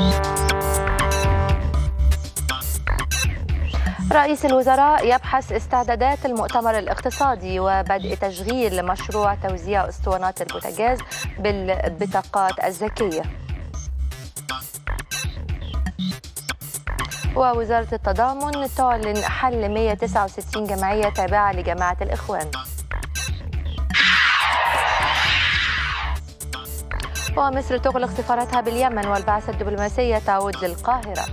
رئيس الوزراء يبحث استعدادات المؤتمر الاقتصادي وبدء تشغيل مشروع توزيع اسطوانات البوتاجاز بالبطاقات الذكيه ووزارة التضامن تعلن حل 169 جمعية تابعة لجماعة الإخوان ومصر تغلق سفارتها باليمن والبعثة الدبلوماسية تعود للقاهرة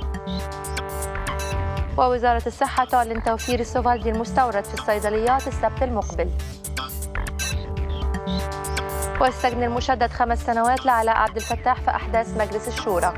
ووزارة الصحة تعلن توفير السوفالدي المستورد في الصيدليات السبت المقبل والسجن المشدد خمس سنوات لعلاء عبد الفتاح في أحداث مجلس الشورى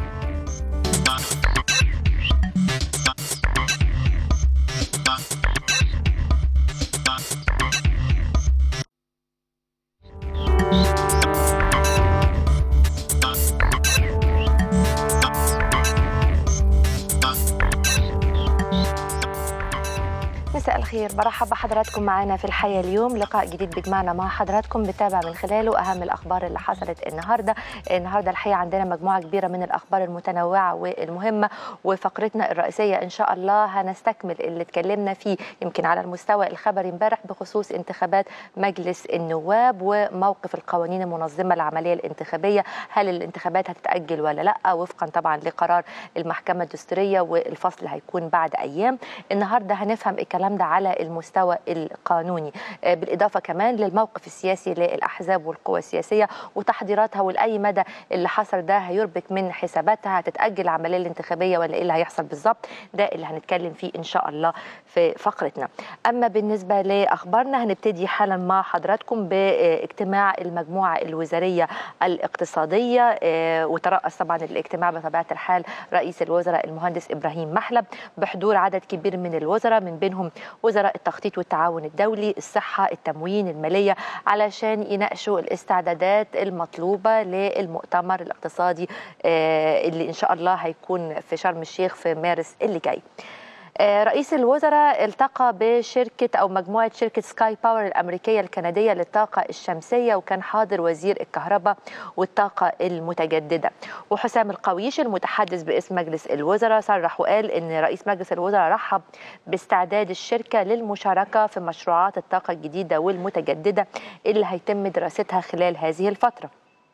مساء الخير برحب بحضراتكم معنا في الحياة اليوم لقاء جديد بيجمعنا مع حضراتكم بتابع من خلاله أهم الأخبار اللي حصلت النهاردة النهاردة الحقيقة عندنا مجموعة كبيرة من الأخبار المتنوعة والمهمة وفقرتنا الرئيسية إن شاء الله هنستكمل اللي اتكلمنا فيه يمكن على المستوى الخبري امبارح بخصوص انتخابات مجلس النواب وموقف القوانين المنظمة العملية الانتخابية هل الانتخابات هتتأجل ولا لا وفقا طبعا لقرار المحكمة الدستورية والفصل هيكون بعد أيام النهاردة هنفهم الكلام ده على المستوى القانوني بالإضافة كمان للموقف السياسي للأحزاب والقوى السياسية وتحضيراتها ولأي مدى اللي حصل ده هيربك من حساباتها هتتأجل العملية الانتخابية ولا إيه اللي هيحصل بالظبط ده اللي هنتكلم فيه إن شاء الله في فقرتنا أما بالنسبة لأخبارنا هنبتدي حالا مع حضراتكم باجتماع المجموعة الوزارية الاقتصادية وترأس طبعا الاجتماع بطبيعة الحال رئيس الوزراء المهندس إبراهيم محلب بحضور عدد كبير من الوزراء من بينهم وزراء التخطيط والتعاون الدولي الصحة التموين المالية علشان يناقشوا الاستعدادات المطلوبة للمؤتمر الاقتصادي اللي إن شاء الله هيكون في شرم الشيخ في مارس اللي جاي رئيس الوزراء التقى بشركة أو مجموعة شركة سكاي باور الأمريكية الكندية للطاقة الشمسية وكان حاضر وزير الكهرباء والطاقة المتجددة وحسام القويش المتحدث باسم مجلس الوزراء صرح وقال أن رئيس مجلس الوزراء رحب باستعداد الشركة للمشاركة في مشروعات الطاقة الجديدة والمتجددة اللي هيتم دراستها خلال هذه الفترة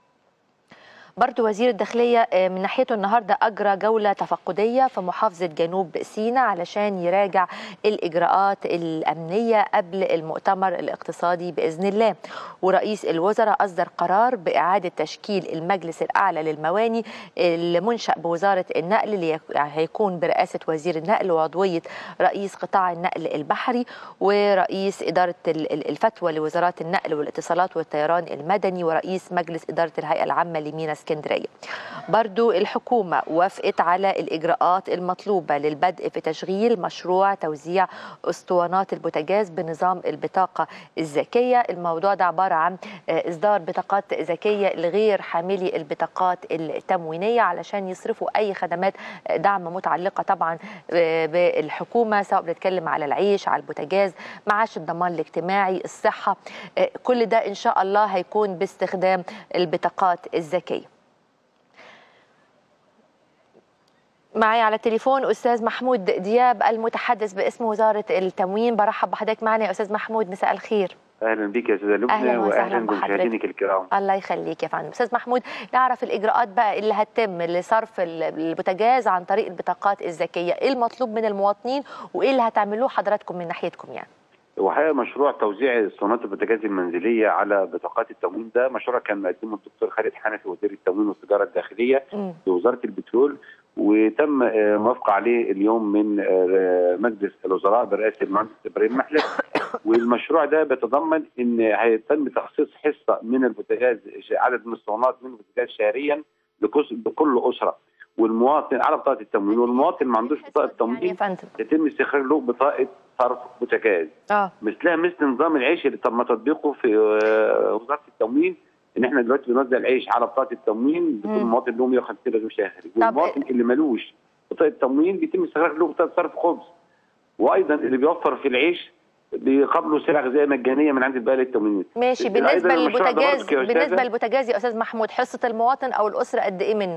برضو وزير الداخلية من ناحيته النهاردة أجرى جولة تفقدية في محافظة جنوب سيناء علشان يراجع الإجراءات الأمنية قبل المؤتمر الاقتصادي بإذن الله ورئيس الوزراء أصدر قرار بإعادة تشكيل المجلس الأعلى للمواني المنشأ بوزارة النقل اللي هيكون برئاسة وزير النقل وعضوية رئيس قطاع النقل البحري ورئيس إدارة الفتوى لوزارات النقل والاتصالات والطيران المدني ورئيس مجلس إدارة الهيئة العامة لمينا اسكندريه. برضو الحكومه وافقت على الاجراءات المطلوبه للبدء في تشغيل مشروع توزيع اسطوانات البوتاجاز بنظام البطاقه الذكيه، الموضوع ده عباره عن اصدار بطاقات ذكيه لغير حاملي البطاقات التموينيه علشان يصرفوا اي خدمات دعم متعلقه طبعا بالحكومه سواء بنتكلم على العيش، على البوتاجاز، معاش الضمان الاجتماعي، الصحه، كل ده ان شاء الله هيكون باستخدام البطاقات الذكيه. معي على التليفون استاذ محمود دياب المتحدث باسم وزاره التموين برحب بحضرتك معنا يا استاذ محمود مساء الخير اهلا بك يا استاذه لبنى واهلا بمشاهدينك الكرام الله يخليك يا فندم استاذ محمود نعرف الاجراءات بقى اللي هتتم لصرف البوتاجاز عن طريق البطاقات الذكيه ايه المطلوب من المواطنين وايه اللي هتعملوه حضراتكم من ناحيتكم يعني وحقيقه مشروع توزيع اسطوانات البوتاجاز المنزليه على بطاقات التموين ده مشروع كان مقدمه الدكتور خالد حنفي وزير التموين والتجاره الداخليه في وزاره البترول وتم موافقه عليه اليوم من مجلس الوزراء برئاسه المهندس ابراهيم محلب والمشروع ده بيتضمن ان هيتم تخصيص حصه من البوتاجاز عدد من الاسطوانات من البوتاجاز شهريا لكل اسره والمواطن على بطاقه التموين والمواطن ما عندوش بطاقه تموين يتم استخراج له بطاقه صرف بوتاجاز اه مثلها مثل نظام العيش اللي تم تطبيقه في وزاره التموين ان احنا دلوقتي بنوزع العيش على بطاقه التموين لكل مواطن له 150 رغيف شهري والمواطن اللي ملوش بطاقه تموين بيتم استخراج له بطاقه صرف خبز وايضا اللي بيوفر في العيش بيقابلوا سلع غذائيه مجانيه من عند البائع التموين ماشي بالنسبه للبوتاجاز بالنسبه للبوتاجاز يا استاذ محمود حصه المواطن او الاسره قد ايه منه؟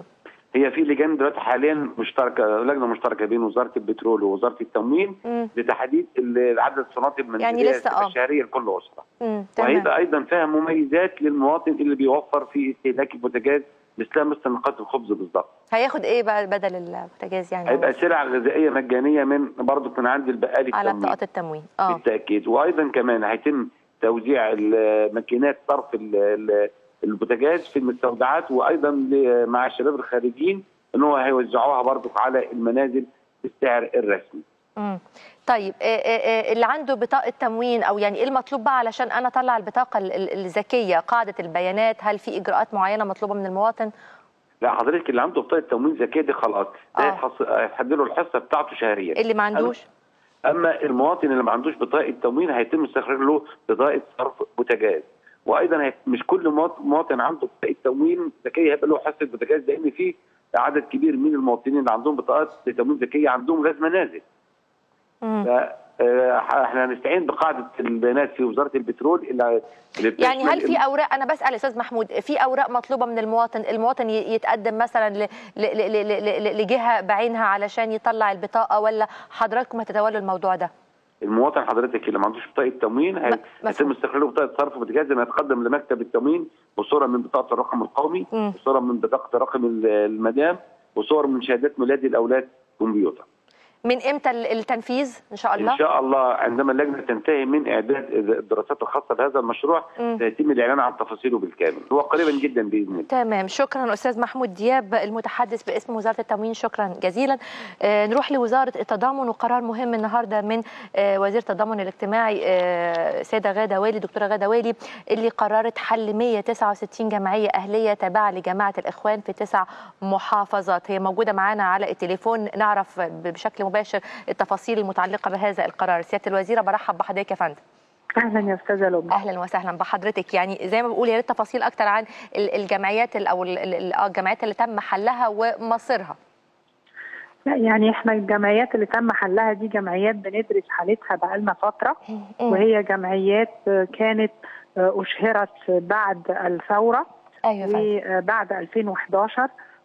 هي في لجان دلوقتي حاليا مشتركه لجنه مشتركه بين وزاره البترول ووزاره التموين مم. لتحديد ال- عدد الصناديق المنزليه يعني لسه آه. الشهريه لكل اسره مم. تمام وهيبقى ايضا فيها مميزات للمواطن اللي بيوفر في استهلاك البوتاجاز مثلها مثل نقاط الخبز بالظبط هياخد ايه بقى بدل البوتاجاز يعني هيبقى سلع غذائيه مجانيه من برضه من عند البقال على التموين بطاقات التموين اه بالتاكيد وايضا كمان هيتم توزيع ال- ماكينات صرف ال- ال- البوتاجاز في المستودعات وايضا ل- مع الشباب الخارجين ان هو هيوزعوها برضه على المنازل بالسعر الرسمي مم. طيب آه، آه، آه، اللي عنده بطاقة تموين أو يعني إيه المطلوب بقى علشان أنا أطلع البطاقة ال- ال- الذكية قاعدة البيانات هل في إجراءات معينة مطلوبة من المواطن؟ لا حضرتك اللي عنده بطاقه تموين ذكيه دي خلاص ده آه. هيتحص- هيتحدد له الحصه بتاعته شهريا اللي ما عندوش اما المواطن اللي ما عندوش بطاقه تموين هيتم استخراج له بطاقه صرف بوتاجاز وايضا هي- مش كل مواطن- مواطن عنده بطاقه تموين ذكيه هيبقى له حصه بوتاجاز لان في عدد كبير من المواطنين اللي عندهم بطاقات تموين ذكيه عندهم غاز منازل مم. ف آه، احنا هنستعين بقاعده البيانات في وزاره البترول اللي اللي يعني هل بتشمل في اوراق انا بسال استاذ محمود في اوراق مطلوبه من المواطن المواطن ي- يتقدم مثلا ل- ل- ل- ل- ل- لجهه بعينها علشان يطلع البطاقه ولا حضراتكم هتتولوا الموضوع ده المواطن حضرتك اللي ما عندوش بطاقه تموين هي- مفهوم. هيتم استخراج له بطاقه صرف بوتاجاز لما يتقدم لمكتب التموين وصوره من بطاقه الرقم القومي مم. وصوره من بطاقه رقم ال- المدام وصور من شهادات ميلاد الاولاد كمبيوتر من امتى ال- التنفيذ ان شاء الله ان شاء الله عندما اللجنه تنتهي من اعداد الدراسات الخاصه بهذا المشروع مم. سيتم الاعلان عن تفاصيله بالكامل هو قريبا جدا باذن الله تمام شكرا استاذ محمود دياب المتحدث باسم وزاره التموين شكرا جزيلا آه نروح لوزاره التضامن وقرار مهم النهارده من آه وزير التضامن الاجتماعي آه سيده غاده والي دكتوره غاده والي اللي قررت حل 169 جمعيه اهليه تابعه لجماعه الاخوان في تسع محافظات هي موجوده معانا على التليفون نعرف ب- بشكل مباشر التفاصيل المتعلقه بهذا القرار سياده الوزيره برحب بحضرتك يا فندم اهلا يا استاذه لبنى اهلا وسهلا بحضرتك يعني زي ما بقول يا ريت تفاصيل اكتر عن ال- الجمعيات ال- او ال- ال- آه الجمعيات اللي تم حلها ومصيرها لا يعني احنا الجمعيات اللي تم حلها دي جمعيات بندرس حالتها بقالنا فتره وهي جمعيات كانت اشهرت بعد الثوره ايوه يا فندم وبعد 2011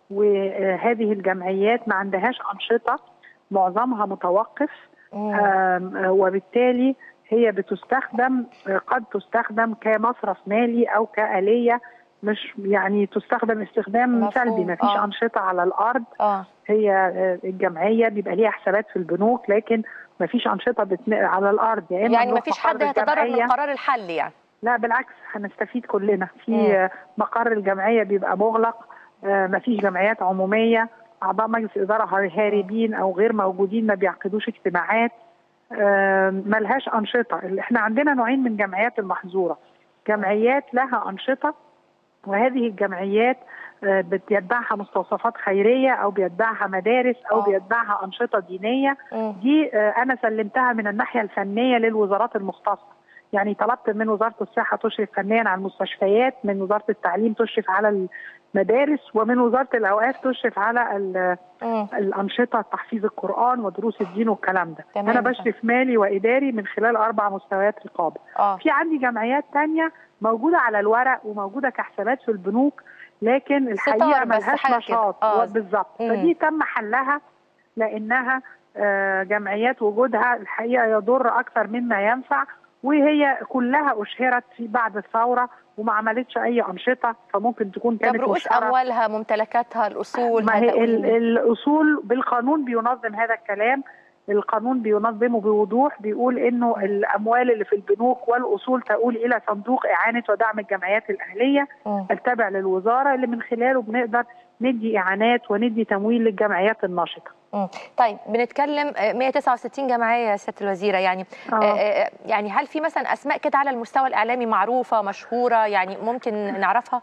وهذه الجمعيات ما عندهاش انشطه معظمها متوقف مم. آم، وبالتالي هي بتستخدم قد تستخدم كمصرف مالي او كآلية مش يعني تستخدم استخدام مفهوم، سلبي ما فيش آه. أنشطة على الأرض اه هي آه، الجمعية بيبقى ليها حسابات في البنوك لكن ما فيش أنشطة بتن... على الأرض يا إما يعني ما نروح فيش مقر حد هيتضرر من الجمعية- قرار الحل يعني لا بالعكس هنستفيد كلنا مم. في آه، مقر الجمعيه بيبقى مغلق ما فيش جمعيات عموميه اعضاء مجلس الاداره هاربين او غير موجودين ما بيعقدوش اجتماعات آه، ملهاش انشطه اللي احنا عندنا نوعين من جمعيات المحظوره جمعيات لها انشطه وهذه الجمعيات آه، بيتبعها مستوصفات خيريه او بيتبعها مدارس او آه. بيتبعها انشطه دينيه مم. دي آه، انا سلمتها من الناحيه الفنيه للوزارات المختصه يعني طلبت من وزاره الصحه تشرف فنيا على المستشفيات من وزاره التعليم تشرف على المدارس ومن وزاره الاوقاف تشرف على ال- مم. الانشطه تحفيظ القران ودروس الدين والكلام ده تمام. انا بشرف مالي واداري من خلال اربع مستويات رقابه اه في عندي جمعيات تانية موجودة على الورق وموجودة كحسابات في البنوك لكن الحقيقة ستار بس ملهاش حاجة كده. نشاط آه. بالظبط مم. فدي تم حلها لأنها آه، جمعيات وجودها الحقيقة يضر أكثر مما ينفع وهي كلها أشهرت في بعد الثورة وما عملتش أي أنشطة فممكن تكون طب كانت رؤوس مشهرة اموالها ممتلكاتها الاصول ما هي هتقول- ال- الاصول بالقانون بينظم هذا الكلام القانون بينظمه بوضوح بيقول انه الاموال اللي في البنوك والاصول تؤول الى صندوق اعانه ودعم الجمعيات الاهليه مم. التابع للوزاره اللي من خلاله بنقدر ندي اعانات وندي تمويل للجمعيات الناشطه. مم. طيب بنتكلم آه، 169 جمعيه يا سياده الوزيره يعني آه. آه، آه، يعني هل في مثلا اسماء كده على المستوى الاعلامي معروفه مشهوره يعني ممكن نعرفها؟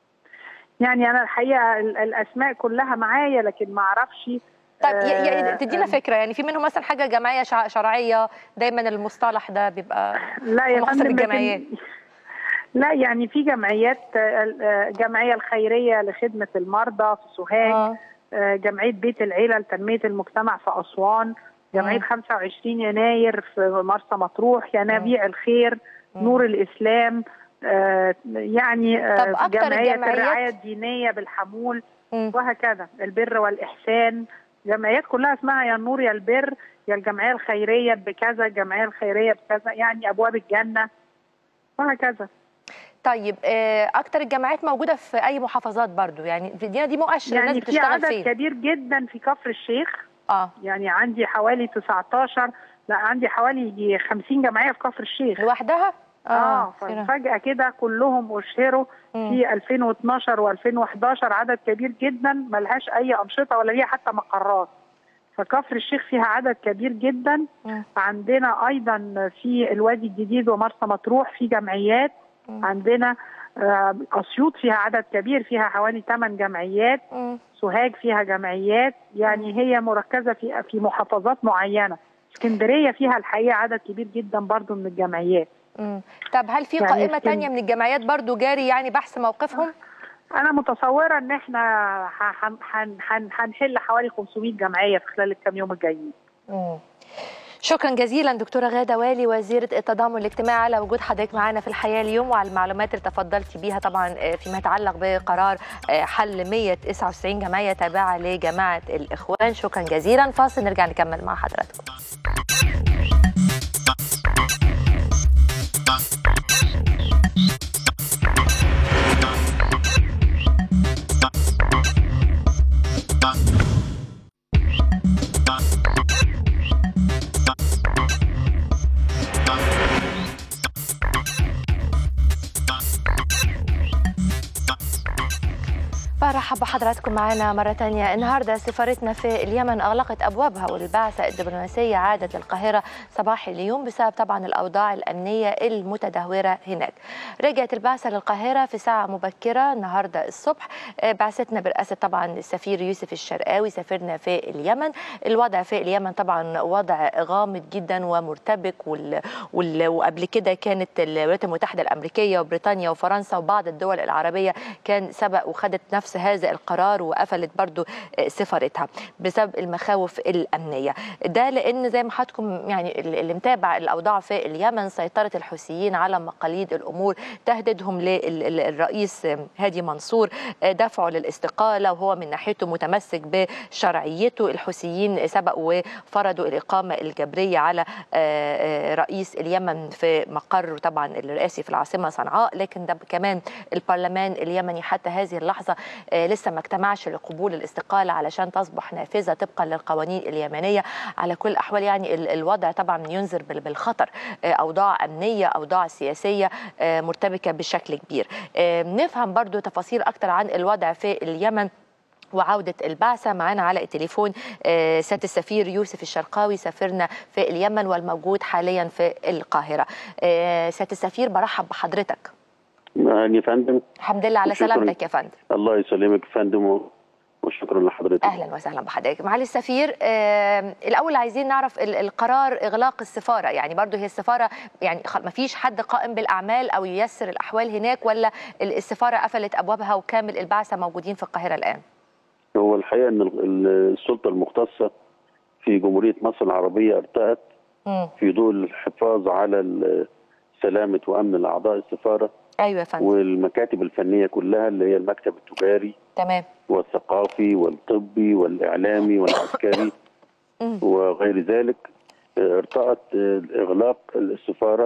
يعني انا الحقيقه ال- الاسماء كلها معايا لكن ما اعرفش طيب ي- ي- آه، تدينا فكره يعني في منهم مثلا حاجه جمعيه شع- شرعيه دايما المصطلح ده بيبقى لا يا محسن فندم لكن- الجمعيات. لا يعني في جمعيات آه، آه، الجمعيه الخيريه لخدمه المرضى في سوهاج آه. آه، جمعيه بيت العيله لتنميه المجتمع في اسوان جمعيه مم. 25 يناير في مرسى مطروح ينابيع الخير مم. نور الاسلام آه، يعني آه، طب أكتر جمعيه الجمعيات- الرعايه الدينيه بالحمول مم. وهكذا البر والاحسان جمعيات كلها اسمها يا النور يا البر يا الجمعيه الخيريه بكذا الجمعيه الخيريه بكذا يعني ابواب الجنه وهكذا طيب آه، اكتر الجامعات موجوده في اي محافظات برضو يعني دي دي مؤشر الناس يعني في بتشتغل عدد فين كبير جدا في كفر الشيخ اه يعني عندي حوالي 19 لا عندي حوالي يجي 50 جمعيه في كفر الشيخ لوحدها اه كده. ففجاه كده كلهم اشهروا مم. في 2012 و2011 عدد كبير جدا ملهاش اي انشطه ولا ليها حتى مقرات فكفر الشيخ فيها عدد كبير جدا مم. عندنا ايضا في الوادي الجديد ومرسى مطروح في جمعيات مم. عندنا آه، اسيوط فيها عدد كبير فيها حوالي 8 جمعيات مم. سوهاج فيها جمعيات يعني هي مركزه في في محافظات معينه اسكندريه فيها الحقيقه عدد كبير جدا برضو من الجمعيات مم. طب هل في يعني قائمه اسكن- تانية من الجامعات برضو جاري يعني بحث موقفهم انا متصوره ان احنا ح- هن- هن- هن- هنحل حوالي 500 جمعيه في خلال الكام يوم الجايين مم. شكرا جزيلا دكتوره غاده والي وزيره التضامن الاجتماعي على وجود حضرتك معنا في الحياه اليوم وعلى المعلومات اللي تفضلتي بيها طبعا آه، فيما يتعلق بقرار آه، حل 199 جمعيه تابعه لجماعه الاخوان شكرا جزيلا فاصل نرجع نكمل مع حضراتكم برحب بحضراتكم معنا مرة تانية النهاردة سفارتنا في اليمن أغلقت أبوابها والبعثة الدبلوماسية عادت للقاهرة صباح اليوم بسبب طبعا الأوضاع الأمنية المتدهورة هناك رجعت البعثة للقاهرة في ساعة مبكرة النهاردة الصبح آه، بعثتنا برئاسة طبعا السفير يوسف الشرقاوي سفيرنا في اليمن الوضع في اليمن طبعا وضع غامض جدا ومرتبك وال... وال... وقبل كده كانت الولايات المتحدة الأمريكية وبريطانيا وفرنسا وبعض الدول العربية كان سبق وخدت نفس هذا القرار وقفلت برضو آه، سفارتها بسبب المخاوف الأمنية ده لأن زي ما حضراتكم يعني ال- اللي متابع الأوضاع في اليمن سيطرة الحوثيين على مقاليد الأمور تهديدهم للرئيس هادي منصور آه، دفعه للاستقالة وهو من ناحيته متمسك بشرعيته الحوثيين سبقوا وفرضوا الإقامة الجبرية على آه، آه، رئيس اليمن في مقر طبعا الرئاسي في العاصمة صنعاء لكن ده كمان البرلمان اليمني حتى هذه اللحظة آه، لسه ما اجتمعش لقبول الاستقالة علشان تصبح نافذة طبقا للقوانين اليمنية على كل الأحوال يعني ال- الوضع طبعا ينذر بال- بالخطر آه، أوضاع أمنية أوضاع سياسية آه، مرتبكة بشكل كبير آه، نفهم برضو تفاصيل أكتر عن الوضع في اليمن وعودة البعثة معنا على التليفون آه، سيادة السفير يوسف الشرقاوي سفيرنا في اليمن والموجود حاليا في القاهرة آه، سيادة السفير برحب بحضرتك يعني يا فندم الحمد لله على شكراً. سلامتك يا فندم الله يسلمك يا فندم و- وشكرا لحضرتك اهلا وسهلا بحضرتك معالي السفير آه الاول عايزين نعرف ال- القرار اغلاق السفاره يعني برضو هي السفاره يعني ما فيش حد قائم بالاعمال او ييسر الاحوال هناك ولا ال- السفاره قفلت ابوابها وكامل البعثه موجودين في القاهره الان هو الحقيقه ان ال- ال- السلطه المختصه في جمهوريه مصر العربيه ارتأت مم. في ضوء الحفاظ على ال- سلامه وامن الاعضاء السفاره ايوه يا فندم والمكاتب الفنيه كلها اللي هي المكتب التجاري تمام والثقافي والطبي والاعلامي والعسكري مم. وغير ذلك آه، ارتأت آه، اغلاق السفاره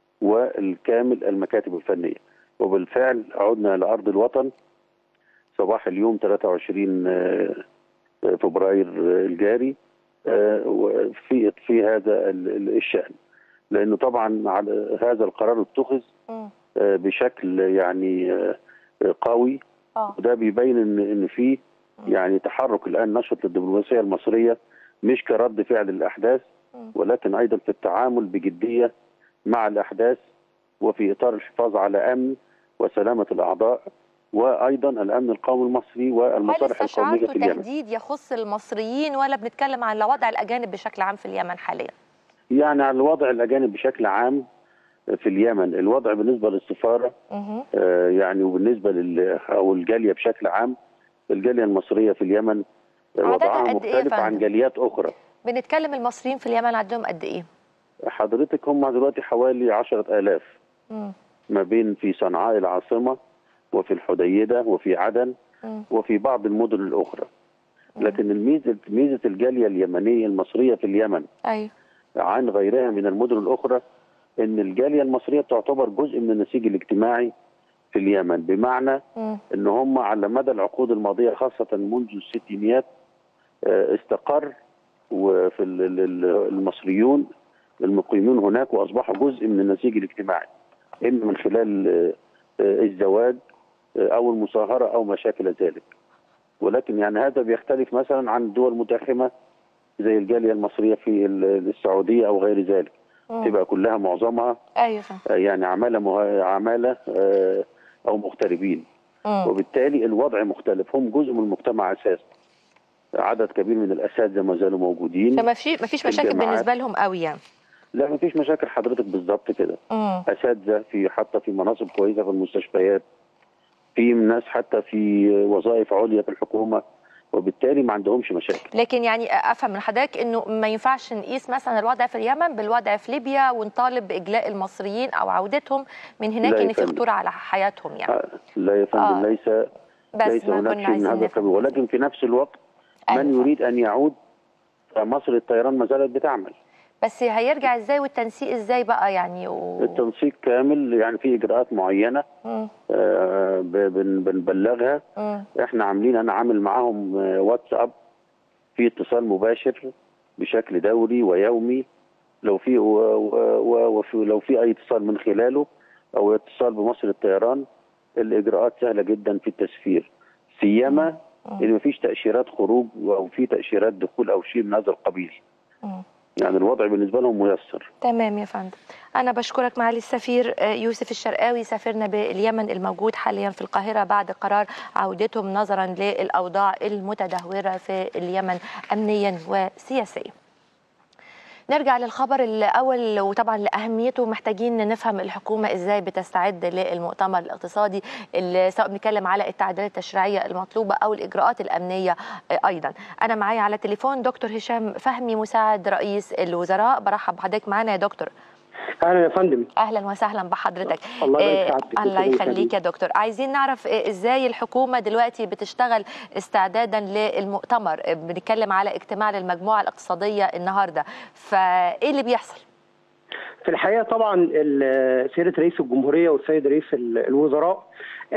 والكامل المكاتب الفنيه وبالفعل عدنا لارض الوطن صباح اليوم 23 آه، فبراير آه، الجاري آه، وفي في هذا ال- ال- الشان لانه طبعا على هذا القرار اتخذ مم. آه، بشكل يعني آه، آه، قوي اه وده بيبين ان ان في يعني تحرك الان نشط للدبلوماسيه المصريه مش كرد فعل الاحداث مم. ولكن ايضا في التعامل بجديه مع الاحداث وفي اطار الحفاظ على امن وسلامه الاعضاء وايضا الامن القومي المصري هل والمصالح القوميه استشعرتوا في اليمن. تهديد يخص المصريين ولا بنتكلم عن وضع الاجانب بشكل عام في اليمن حاليا يعني على الوضع الاجانب بشكل عام في اليمن الوضع بالنسبه للسفاره مهم. آه، يعني وبالنسبه لل او الجاليه بشكل عام الجاليه المصريه في اليمن آه، عددها وضعها قد إيه يا مختلف عن فندم؟ جاليات اخرى بنتكلم المصريين في اليمن عندهم قد ايه حضرتك هم دلوقتي حوالي عشرة آلاف مم. ما بين في صنعاء العاصمة وفي الحديدة وفي عدن وفي بعض المدن الاخرى لكن الميزه ميزه الجاليه اليمنيه المصريه في اليمن ايوه عن غيرها من المدن الاخرى ان الجاليه المصريه تعتبر جزء من النسيج الاجتماعي في اليمن بمعنى مم. ان هم على مدى العقود الماضيه خاصه منذ الستينيات آه، استقر وفي ال- ال- ال- المصريون المقيمون هناك واصبحوا جزء من النسيج الاجتماعي اما من خلال آه، آه، الزواج آه، او المصاهره او ما شاكل ذلك ولكن يعني هذا بيختلف مثلا عن دول متاخمه زي الجاليه المصريه في ال- السعوديه او غير ذلك مم. تبقى كلها معظمها ايوه فاهم آه، يعني عماله مه- عماله آه، او مغتربين مم. وبالتالي الوضع مختلف هم جزء من المجتمع اساسا عدد كبير من الاساتذه ما زالوا موجودين فما في ما فيش مشاكل الجامعات. بالنسبه لهم قوي يعني لا ما فيش مشاكل حضرتك بالظبط كده مم. اساتذه في حتى في مناصب كويسه في المستشفيات في ناس حتى في وظائف عليا في الحكومه وبالتالي ما عندهمش مشاكل لكن يعني افهم من حضرتك انه ما ينفعش نقيس مثلا الوضع في اليمن بالوضع في ليبيا ونطالب باجلاء المصريين او عودتهم من هناك لا يا ان في فندم. خطوره على حياتهم يعني آه، لا يا فندم آه. ليس بس ليس ما هناك كنا شيء من عايزين هذا نفهم القبيل ولكن في نفس الوقت أيوة. من يريد ان يعود فمصر الطيران ما زالت بتعمل بس هيرجع ازاي والتنسيق ازاي بقى يعني و... التنسيق كامل يعني في اجراءات معينه مم. آه، ب- بن- بنبلغها مم. احنا عاملين انا عامل معاهم آه، واتساب في اتصال مباشر بشكل دوري ويومي لو في و- و- و- وفي لو في اي اتصال من خلاله او اتصال بمصر الطيران الاجراءات سهله جدا في التسفير سيما ان مفيش تاشيرات خروج او في تاشيرات دخول او شيء من هذا القبيل مم. يعني الوضع بالنسبه لهم ميسر تمام يا فندم أنا بشكرك معالي السفير آه، يوسف الشرقاوي سفيرنا باليمن الموجود حاليا في القاهرة بعد قرار عودتهم نظرا للأوضاع المتدهورة في اليمن أمنيا وسياسيا نرجع للخبر الأول وطبعا لأهميته محتاجين نفهم الحكومة إزاي بتستعد للمؤتمر الاقتصادي اللي سواء بنتكلم على التعديلات التشريعية المطلوبة أو الإجراءات الأمنية أيضا أنا معايا على التليفون دكتور هشام فهمي مساعد رئيس الوزراء برحب بحضرتك معانا يا دكتور اهلا يا فندم اهلا وسهلا بحضرتك الله يبارك آه، في سعادتك. الله شكراً يخليك حبيبي. يا دكتور عايزين نعرف آه، ازاي الحكومه دلوقتي بتشتغل استعدادا للمؤتمر آه، بنتكلم على اجتماع للمجموعه الاقتصاديه النهارده فايه اللي بيحصل في الحقيقه طبعا ال- سياده رئيس الجمهوريه والسيد رئيس ال- الوزراء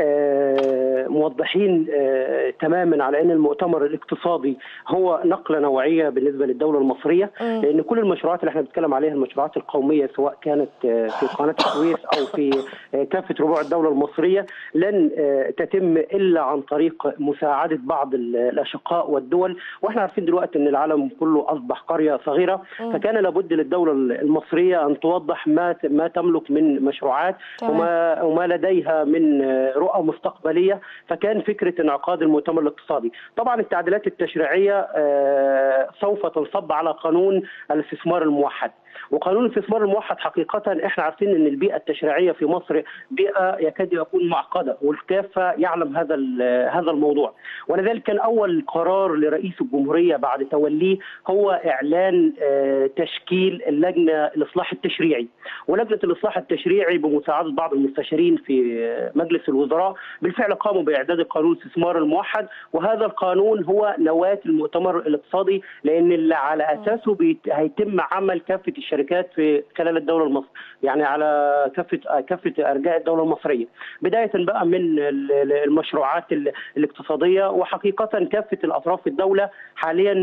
آه، موضحين آه، تماما على ان المؤتمر الاقتصادي هو نقله نوعيه بالنسبه للدوله المصريه مم. لان كل المشروعات اللي احنا بنتكلم عليها المشروعات القوميه سواء كانت آه، في قناه السويس او في آه، كافه ربوع الدوله المصريه لن آه، تتم الا عن طريق مساعده بعض ال- الاشقاء والدول واحنا عارفين دلوقتي ان العالم كله اصبح قريه صغيره مم. فكان لابد للدوله المصريه ان توضح ما ما تملك من مشروعات تمام. وما وما لديها من آه، رؤى مستقبليه فكان فكره انعقاد المؤتمر الاقتصادي طبعا التعديلات التشريعيه آه، سوف تنصب على قانون الاستثمار الموحد وقانون الاستثمار الموحد حقيقة احنا عارفين ان البيئة التشريعية في مصر بيئة يكاد يكون معقدة والكافة يعلم هذا ال- هذا الموضوع ولذلك كان اول قرار لرئيس الجمهورية بعد توليه هو اعلان آه، تشكيل اللجنة الاصلاح التشريعي ولجنة الاصلاح التشريعي بمساعدة بعض المستشارين في آه، مجلس الوزراء بالفعل قاموا باعداد قانون الاستثمار الموحد وهذا القانون هو نواة المؤتمر الاقتصادي لان اللي على اساسه بيت- هيتم عمل كافه الشركات في خلال الدوله المصريه يعني على كافه كافه ارجاء الدوله المصريه بدايه بقى من ال- ال- المشروعات ال- الاقتصاديه وحقيقه كافه الاطراف في الدوله حاليا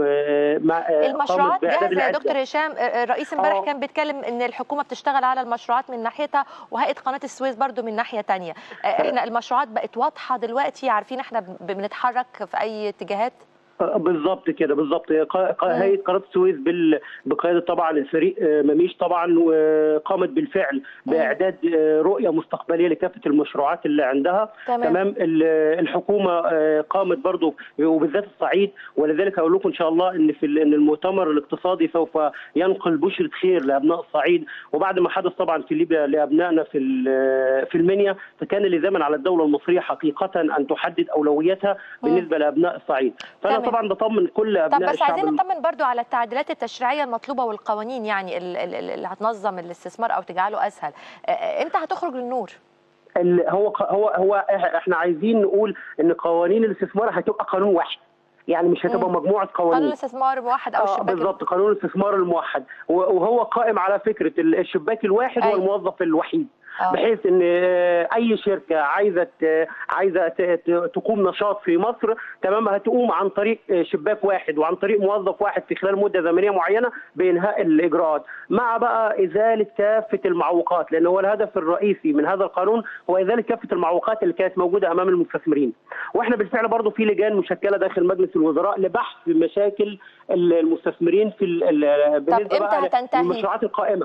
م- مع المشروعات قامت بإعداد جاهزه يا العدة. دكتور هشام آه، آه، الرئيس امبارح آه. كان بيتكلم ان الحكومه بتشتغل على المشروعات من ناحيتها وهيئه قناه السويس برضو من ناحيه تانية آه، احنا المشروعات بقت واضحه دلوقتي عارفين احنا ب- بنتحرك في اي اتجاهات بالظبط كده بالظبط قا- قا- مم. هيئه قناه السويس بال... بقياده طبعا الفريق آه، مميش طبعا وقامت بالفعل باعداد آه، رؤيه مستقبليه لكافه المشروعات اللي عندها تمام. تمام ال- الحكومه آه، قامت برضو وبالذات الصعيد ولذلك اقول لكم ان شاء الله ان في ال- ان المؤتمر الاقتصادي سوف ينقل بشره خير لابناء الصعيد وبعد ما حدث طبعا في ليبيا لابنائنا في ال- في المنيا فكان لزاما على الدوله المصريه حقيقه ان تحدد اولوياتها بالنسبه لابناء الصعيد فانا تمام. طبعا بطمن كل طب ابناء بس الشعب عايزين الم- نطمن برضو على التعديلات التشريعيه المطلوبه والقوانين يعني ال- ال- ال- اللي هتنظم الاستثمار او تجعله اسهل آه، آه، امتى هتخرج للنور هو هو هو احنا عايزين نقول ان قوانين الاستثمار هتبقى قانون واحد يعني مش هتبقى مم. مجموعه قوانين قانون الاستثمار موحد او اه الشباك بالظبط قانون الاستثمار الموحد وهو قائم على فكره الشباك الواحد أيوة. والموظف الوحيد آه. بحيث ان آه، اي شركه عايزه ت- عايزه ت- ت- تقوم نشاط في مصر تمام هتقوم عن طريق آه، شباك واحد وعن طريق موظف واحد في خلال مده زمنيه معينه بانهاء الاجراءات مع بقى ازاله كافه المعوقات لان هو الهدف الرئيسي من هذا القانون هو ازاله كافه المعوقات اللي كانت موجوده امام المستثمرين واحنا بالفعل برضه في لجان مشكله داخل مجلس الوزراء لبحث مشاكل المستثمرين في ال- ال- بالنسبه إمتى بقى هتنتهي؟ للمشروعات القائمه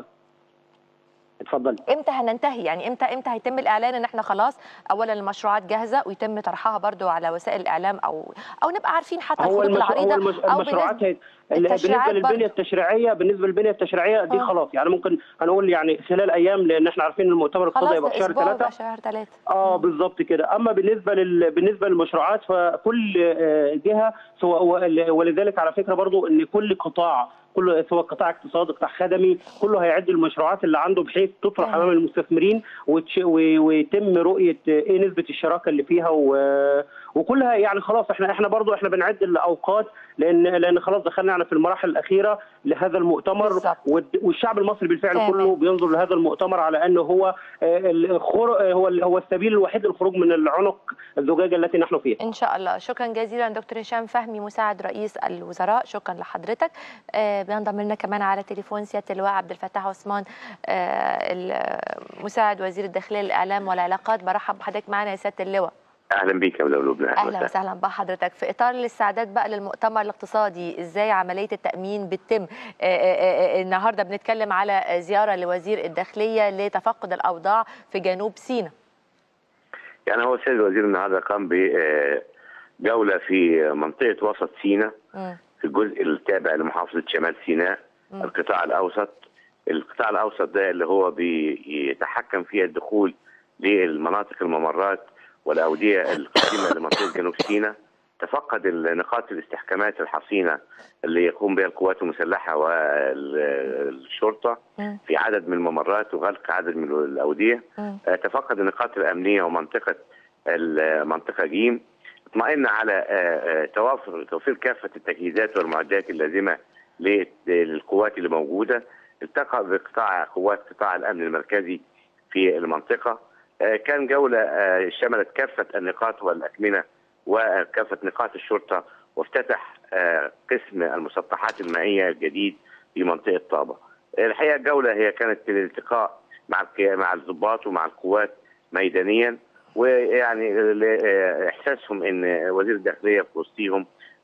اتفضلي امتى هننتهي يعني امتى امتى هيتم الاعلان ان احنا خلاص اولا المشروعات جاهزه ويتم طرحها برضو على وسائل الاعلام او او نبقى عارفين حتى هو الخطوط المش... العريضه هو المش... او المشروعات بالنسبة- هي... بالنسبه التشريعات للبنيه برضه. التشريعيه بالنسبه للبنيه التشريعيه دي آه. خلاص يعني ممكن هنقول يعني خلال ايام لان احنا عارفين إن المؤتمر الاقتصادي خلاص هيبقى في ده شهر اسبوع ثلاثه وبقى شهر ثلاثه اه بالظبط كده اما بالنسبه لل... بالنسبه للمشروعات فكل آه، جهه سواء ول- ولذلك على فكره برضو ان كل قطاع كل سواء قطاع اقتصادي قطاع خدمي كله هيعد المشروعات اللي عنده بحيث تطرح تمام. امام المستثمرين وتش... و... ويتم رؤيه ايه نسبه الشراكه اللي فيها و... وكلها يعني خلاص احنا احنا برضو احنا بنعد الاوقات لان لان خلاص دخلنا يعني في المراحل الاخيره لهذا المؤتمر بالظبط. والد- والشعب المصري بالفعل تمام. كله بينظر لهذا المؤتمر على انه هو آه، الخر... آه، هو هو السبيل الوحيد للخروج من العنق الزجاجه التي نحن فيها ان شاء الله شكرا جزيلا دكتور هشام فهمي مساعد رئيس الوزراء شكرا لحضرتك آه بينضم لنا كمان على تليفون سياده اللواء عبد الفتاح عثمان آه مساعد وزير الداخليه للاعلام والعلاقات برحب بحضرتك معنا يا سياده اللواء اهلا بيك يا لبنى اهلا وسهلا بحضرتك في اطار الاستعداد بقى للمؤتمر الاقتصادي ازاي عمليه التامين بتتم آه، آه، آه، النهارده بنتكلم على زياره لوزير الداخليه لتفقد الاوضاع في جنوب سيناء يعني هو السيد الوزير النهارده قام بجوله في منطقه وسط سيناء مم. في الجزء التابع لمحافظه شمال سيناء مم. القطاع الاوسط القطاع الاوسط ده اللي هو بيتحكم فيها الدخول للمناطق الممرات والاوديه القادمه لمنطقه جنوب سيناء تفقد النقاط الاستحكامات الحصينه اللي يقوم بها القوات المسلحه والشرطه مم. في عدد من الممرات وغلق عدد من الاوديه مم. آه، تفقد النقاط الامنيه ومنطقه المنطقه جيم اطمئن على آه، آه، توافر توفير كافه التجهيزات والمعدات اللازمه لل- للقوات اللي موجوده التقى بقطاع قوات قطاع الامن المركزي في المنطقه آه، كان جوله آه، شملت كافه النقاط والاكمنه وكافه نقاط الشرطه وافتتح آه، قسم المسطحات المائيه الجديد في منطقه طابه. الحقيقه الجوله هي كانت الالتقاء مع القيا- مع الضباط ومع القوات ميدانيا ويعني ل- آه، احساسهم ان وزير الداخليه في وسطهم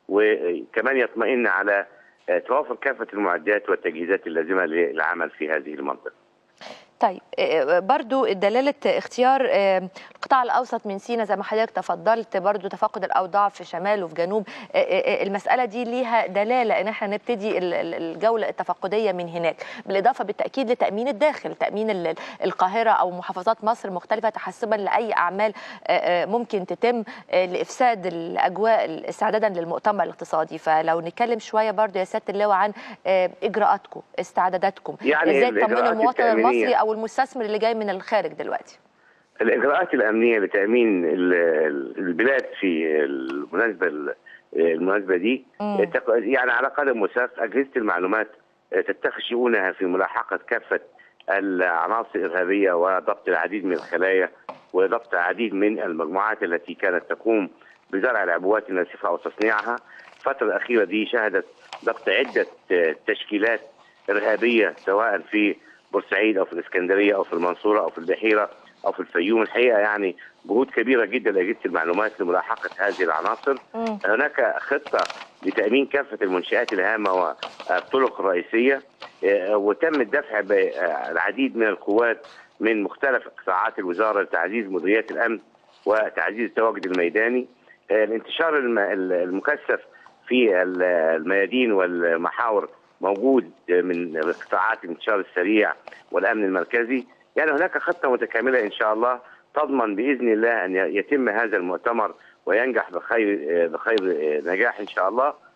وكمان يطمئن على آه، توافر كافه المعدات والتجهيزات اللازمه للعمل في هذه المنطقه. طيب آه، برضو دلالة اختيار آه، القطاع الأوسط من سينا زي ما حضرتك تفضلت برضو تفقد الأوضاع في شمال وفي جنوب آه، آه، المسألة دي ليها دلالة إن احنا نبتدي ال- ال- الجولة التفقدية من هناك بالإضافة بالتأكيد لتأمين الداخل تأمين ال- القاهرة أو محافظات مصر مختلفة تحسبا لأي أعمال آه، آه، ممكن تتم آه، لإفساد الأجواء استعدادا للمؤتمر الاقتصادي فلو نتكلم شوية برضو يا سيادة اللواء عن آه، إجراءاتكم استعداداتكم يعني ازاي تطمنوا الإجراءات المواطن التأمينية. المصري او المستثمر اللي جاي من الخارج دلوقتي الاجراءات الامنيه لتامين ال- ال- البلاد في المناسبه المناسبه دي مم. تق- يعني على قدم وساق اجهزه المعلومات تتخذ شؤونها في ملاحقه كافه العناصر الارهابيه وضبط العديد من الخلايا وضبط العديد من المجموعات التي كانت تقوم بزرع العبوات الناسفه وتصنيعها الفتره الاخيره دي شهدت ضبط عده تشكيلات ارهابيه سواء في بورسعيد او في الاسكندريه او في المنصوره او في البحيره او في الفيوم الحقيقه يعني جهود كبيره جدا لاجهزه المعلومات لملاحقه هذه العناصر مم. هناك خطه لتامين كافه المنشات الهامه والطرق الرئيسيه آه، وتم الدفع بالعديد من القوات من مختلف قطاعات الوزاره لتعزيز مديريات الامن وتعزيز التواجد الميداني آه، الانتشار الم- المكثف في ال- الميادين والمحاور موجود من قطاعات الانتشار السريع والامن المركزي يعني هناك خطه متكامله ان شاء الله تضمن باذن الله ان يتم هذا المؤتمر وينجح بخير بخير نجاح ان شاء الله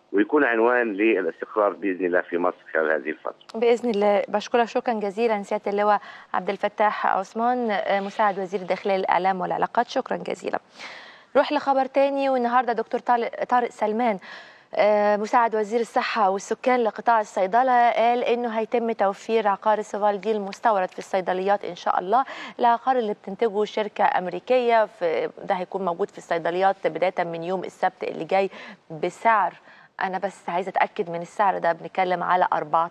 ويكون عنوان للاستقرار باذن الله في مصر خلال هذه الفتره. باذن الله بشكرك شكرا جزيلا سياده اللواء عبد الفتاح عثمان مساعد وزير الداخليه للاعلام والعلاقات شكرا جزيلا. نروح لخبر تاني والنهارده دكتور طارق سلمان مساعد وزير الصحة والسكان لقطاع الصيدلة قال إنه هيتم توفير عقار السوفالدي المستورد في الصيدليات إن شاء الله العقار اللي بتنتجه شركة أمريكية في ده هيكون موجود في الصيدليات بداية من يوم السبت اللي جاي بسعر أنا بس عايزة أتأكد من السعر ده بنتكلم على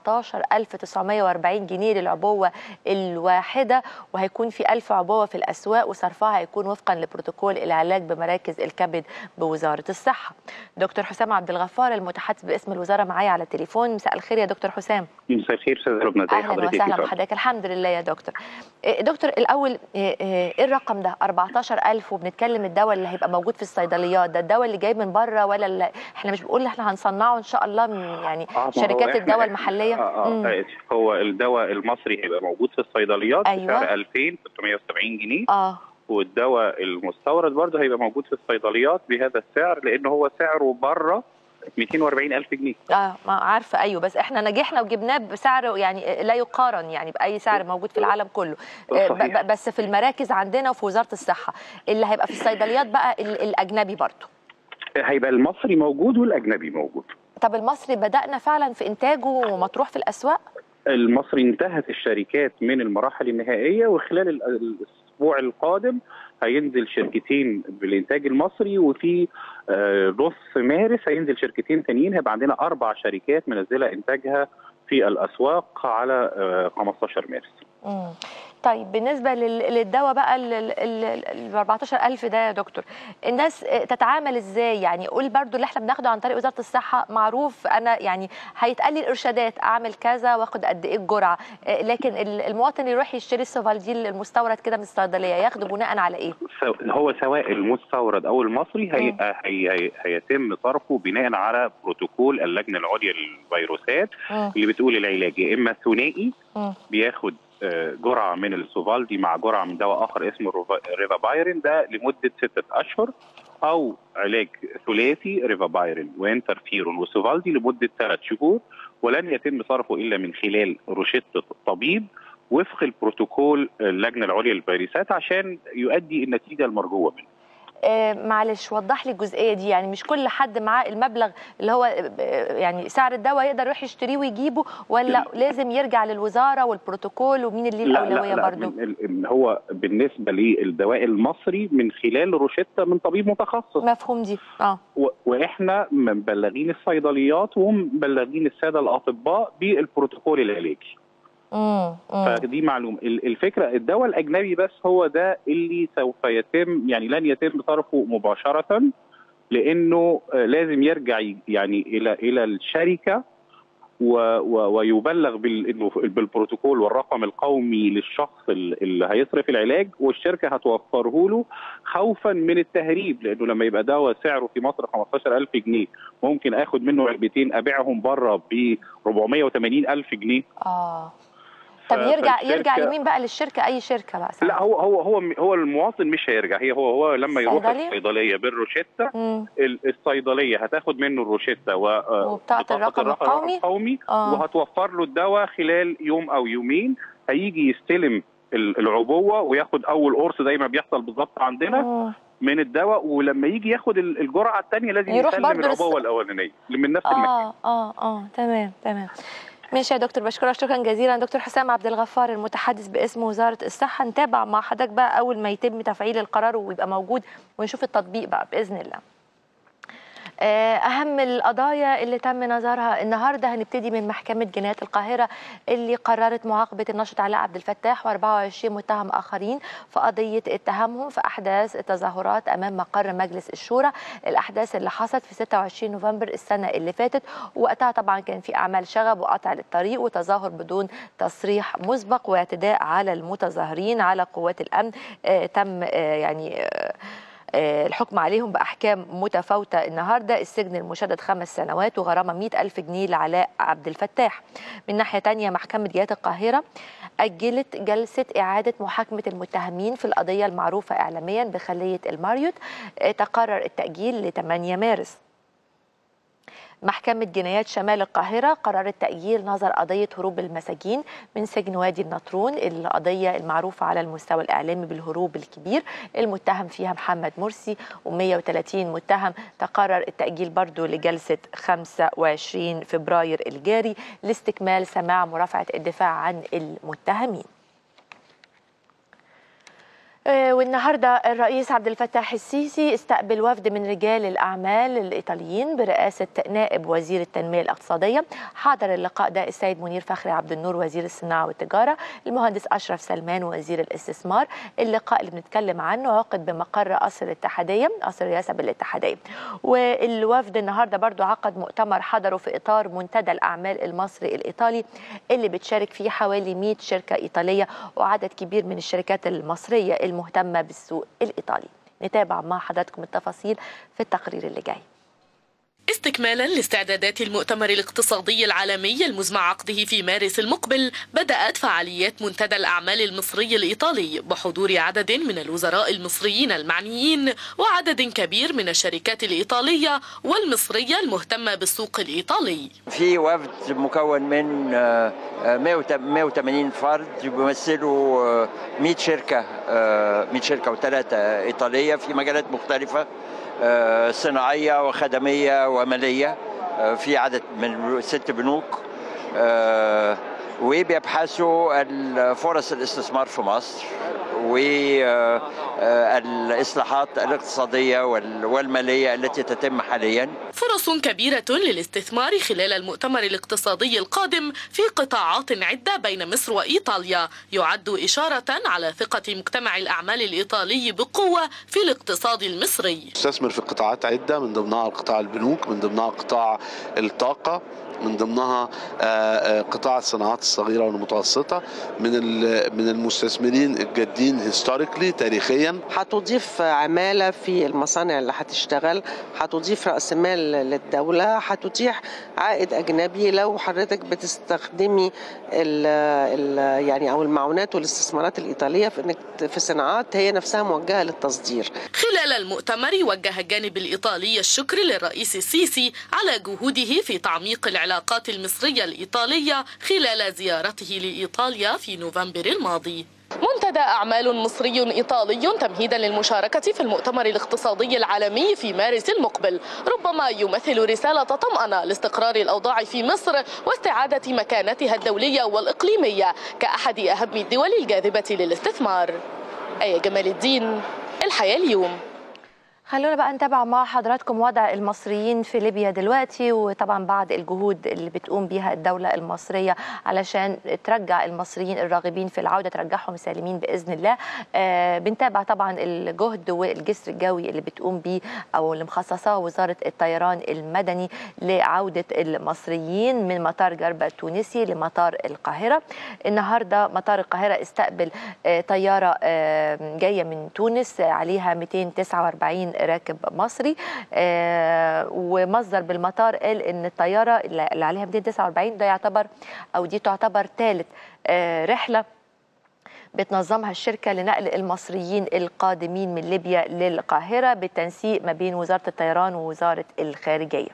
14940 جنيه للعبوة الواحدة وهيكون في 1000 عبوة في الأسواق وصرفها هيكون وفقا لبروتوكول العلاج بمراكز الكبد بوزارة الصحة. دكتور حسام عبد الغفار المتحدث باسم الوزارة معايا على التليفون مساء الخير يا دكتور حسام. مساء الخير استاذ ربنا ازي أهلا وسهلا بحضرتك الحمد لله يا دكتور. دكتور الأول إيه الرقم ده 14000 وبنتكلم الدواء اللي هيبقى موجود في الصيدليات ده الدواء اللي جاي من بره ولا اللي احنا مش بنقول احنا هنصنعه ان شاء الله من يعني آه شركات الدواء المحليه آه آه هو الدواء المصري هيبقى موجود في الصيدليات أيوة. بسعر 2670 جنيه اه والدواء المستورد برضه هيبقى موجود في الصيدليات بهذا السعر لان هو سعره بره 240 ألف جنيه اه ما عارفه ايوه بس احنا نجحنا وجبناه بسعر يعني لا يقارن يعني باي سعر موجود في العالم كله صحيح. بس في المراكز عندنا وفي وزاره الصحه اللي هيبقى في الصيدليات بقى الاجنبي برضه هيبقى المصري موجود والاجنبي موجود طب المصري بدانا فعلا في انتاجه ومطروح في الاسواق المصري انتهت الشركات من المراحل النهائيه وخلال الاسبوع القادم هينزل شركتين بالانتاج المصري وفي نص مارس هينزل شركتين تانيين هيبقى عندنا اربع شركات منزله انتاجها في الاسواق على 15 مارس. مم. طيب بالنسبه للدواء بقى ال 14000 ده يا دكتور الناس تتعامل ازاي يعني قول برضو اللي احنا بناخده عن طريق وزاره الصحه معروف انا يعني هيتقال لي الارشادات اعمل كذا واخد قد ايه الجرعه لكن المواطن اللي يروح يشتري السوفالديل المستورد كده من الصيدليه ياخده بناء على ايه هو سواء المستورد او المصري هي هي هي هيتم صرفه بناء على بروتوكول اللجنه العليا للفيروسات اللي بتقول العلاج يا اما ثنائي بياخد جرعه من السوفالدي مع جرعه من دواء اخر اسمه ريفابايرين ده لمده سته اشهر او علاج ثلاثي ريفابايرين وانترفيرون وسوفالدي لمده ثلاث شهور ولن يتم صرفه الا من خلال روشته طبيب وفق البروتوكول اللجنه العليا للفيروسات عشان يؤدي النتيجه المرجوه منه. آه معلش وضح لي الجزئيه دي يعني مش كل حد معاه المبلغ اللي هو يعني سعر الدواء يقدر يروح يشتريه ويجيبه ولا لازم يرجع للوزاره والبروتوكول ومين اللي ليه الاولويه برضه هو بالنسبه للدواء المصري من خلال روشته من طبيب متخصص مفهوم دي اه واحنا مبلغين الصيدليات ومبلغين الساده الاطباء بالبروتوكول العلاجي مم. فدي معلومه الفكره الدواء الاجنبي بس هو ده اللي سوف يتم يعني لن يتم صرفه مباشره لانه لازم يرجع يعني الى الى الشركه و و ويبلغ بالبروتوكول والرقم القومي للشخص اللي هيصرف العلاج والشركه هتوفره له خوفا من التهريب لانه لما يبقى دواء سعره في مصر 15000 جنيه ممكن اخد منه علبتين ابيعهم بره ب 480000 جنيه اه طب يرجع يرجع لمين بقى للشركه اي شركه بقى لا هو هو هو هو المواطن مش هيرجع هي هو هو لما يروح الصيدليه بالروشته الصيدليه هتاخد منه الروشته وبطاقه الرقم القومي, القومي آه. وهتوفر له الدواء خلال يوم او يومين هيجي يستلم العبوه وياخد اول قرص زي ما بيحصل بالظبط عندنا آه. من الدواء ولما يجي ياخد الجرعه الثانيه لازم يسلم العبوه الاولانيه من نفس آه المكان اه اه اه تمام تمام ماشي يا دكتور بشكرك شكرا جزيلا دكتور حسام عبد الغفار المتحدث باسم وزاره الصحه نتابع مع حضرتك بقى اول ما يتم تفعيل القرار ويبقى موجود ونشوف التطبيق بقى باذن الله أهم القضايا اللي تم نظرها النهاردة هنبتدي من محكمة جنايات القاهرة اللي قررت معاقبة الناشط علاء عبد الفتاح و24 متهم آخرين في قضية اتهامهم في أحداث التظاهرات أمام مقر مجلس الشورى الأحداث اللي حصلت في 26 نوفمبر السنة اللي فاتت وقتها طبعا كان في أعمال شغب وقطع للطريق وتظاهر بدون تصريح مسبق واعتداء على المتظاهرين على قوات الأمن آه تم آه يعني آه الحكم عليهم بأحكام متفاوتة النهاردة السجن المشدد خمس سنوات وغرامة 100 ألف جنيه لعلاء عبد الفتاح من ناحية تانية محكمة جهات القاهرة أجلت جلسة إعادة محاكمة المتهمين في القضية المعروفة إعلاميا بخلية الماريوت تقرر التأجيل ل 8 مارس محكمة جنايات شمال القاهرة قررت تأجيل نظر قضية هروب المساجين من سجن وادي النطرون القضية المعروفة على المستوى الإعلامي بالهروب الكبير المتهم فيها محمد مرسي و130 متهم تقرر التأجيل برضو لجلسة 25 فبراير الجاري لاستكمال سماع مرافعة الدفاع عن المتهمين والنهارده الرئيس عبد الفتاح السيسي استقبل وفد من رجال الاعمال الايطاليين برئاسه نائب وزير التنميه الاقتصاديه حضر اللقاء ده السيد منير فخري عبد النور وزير الصناعه والتجاره المهندس اشرف سلمان وزير الاستثمار اللقاء اللي بنتكلم عنه عقد بمقر قصر الاتحاديه قصر الرئاسه بالاتحاديه والوفد النهارده برضو عقد مؤتمر حضره في اطار منتدى الاعمال المصري الايطالي اللي بتشارك فيه حوالي 100 شركه ايطاليه وعدد كبير من الشركات المصريه المهتمة بالسوق الإيطالي نتابع مع حضراتكم التفاصيل في التقرير اللي جاي استكمالا لاستعدادات المؤتمر الاقتصادي العالمي المزمع عقده في مارس المقبل بدأت فعاليات منتدى الأعمال المصري الإيطالي بحضور عدد من الوزراء المصريين المعنيين وعدد كبير من الشركات الإيطالية والمصرية المهتمة بالسوق الإيطالي في وفد مكون من 180 فرد بيمثلوا 100 شركة 100 شركة وثلاثة إيطالية في مجالات مختلفة صناعية وخدمية ومالية في عدد من ست بنوك وبيبحثوا فرص الاستثمار في مصر والإصلاحات الاقتصادية والمالية التي تتم حاليا فرص كبيرة للاستثمار خلال المؤتمر الاقتصادي القادم في قطاعات عدة بين مصر وإيطاليا يعد إشارة على ثقة مجتمع الأعمال الإيطالي بقوة في الاقتصاد المصري استثمر في قطاعات عدة من ضمنها قطاع البنوك من ضمنها قطاع الطاقة من ضمنها قطاع الصناعات الصغيره والمتوسطه من من المستثمرين الجادين هيستوريكلي تاريخيا هتضيف عماله في المصانع اللي هتشتغل هتضيف راس مال للدوله هتتيح عائد اجنبي لو حضرتك بتستخدمي ال ال يعني او المعونات والاستثمارات الايطاليه في انك في صناعات هي نفسها موجهه للتصدير. خلال المؤتمر وجه الجانب الايطالي الشكر للرئيس السيسي على جهوده في تعميق العلاقات المصريه الايطاليه خلال زيارته لايطاليا في نوفمبر الماضي. منتدى أعمال مصري إيطالي تمهيدا للمشاركة في المؤتمر الاقتصادي العالمي في مارس المقبل ربما يمثل رسالة طمأنة لاستقرار الأوضاع في مصر واستعادة مكانتها الدولية والإقليمية كأحد أهم الدول الجاذبة للاستثمار آية جمال الدين الحياة اليوم خلونا بقى نتابع مع حضراتكم وضع المصريين في ليبيا دلوقتي وطبعا بعد الجهود اللي بتقوم بيها الدولة المصرية علشان ترجع المصريين الراغبين في العودة ترجعهم سالمين بإذن الله آه بنتابع طبعا الجهد والجسر الجوي اللي بتقوم بيه أو اللي مخصصاه وزارة الطيران المدني لعودة المصريين من مطار جربة التونسي لمطار القاهرة النهاردة مطار القاهرة استقبل آه طيارة آه جاية من تونس عليها 249 راكب مصري آه ومصدر بالمطار قال ان الطياره اللي عليها 249 ده يعتبر او دي تعتبر ثالث آه رحله بتنظمها الشركة لنقل المصريين القادمين من ليبيا للقاهرة بالتنسيق ما بين وزارة الطيران ووزارة الخارجية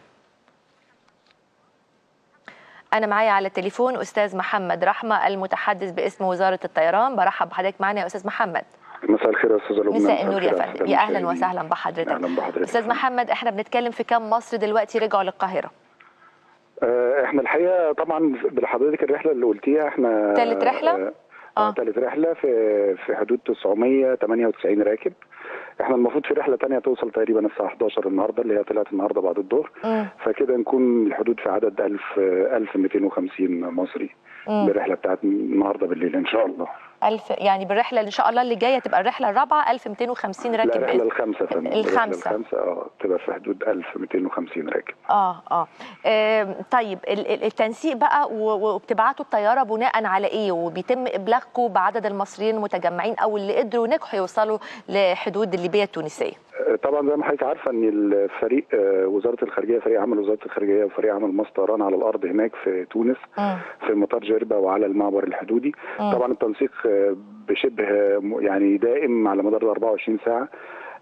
أنا معايا على التليفون أستاذ محمد رحمة المتحدث باسم وزارة الطيران برحب بحضرتك معنا يا أستاذ محمد مساء الخير يا استاذه لبنى مساء النور يا فندم يا اهلا وسهلا بحضرتك اهلا بحضرتك استاذ محمد احنا بنتكلم في كام مصر دلوقتي رجعوا للقاهره احنا الحقيقه طبعا بحضرتك الرحله اللي قلتيها احنا ثالث رحله اه ثالث رحله في في حدود 998 راكب احنا المفروض في رحله ثانيه توصل تقريبا الساعه 11 النهارده اللي هي طلعت النهارده بعد الظهر فكده نكون الحدود في عدد 1000 1250 مصري مم. بالرحله بتاعت النهارده بالليل ان شاء الله ألف يعني بالرحله ان شاء الله اللي جايه تبقى الرحله الرابعه 1250 راكب لا الرحله الخامسه فندم الخامسه الخامسه اه تبقى في حدود 1250 راكب اه اه, آه طيب التنسيق بقى وبتبعتوا الطياره بناء على ايه وبيتم ابلاغكم بعدد المصريين المتجمعين او اللي قدروا نجحوا يوصلوا لحدود الليبيه التونسيه طبعا زي ما حضرتك عارفه ان الفريق وزاره الخارجيه فريق عمل وزاره الخارجيه وفريق عمل مصر طيران على الارض هناك في تونس م. في مطار جربه وعلى المعبر الحدودي م. طبعا التنسيق بشبه يعني دائم على مدار ال 24 ساعه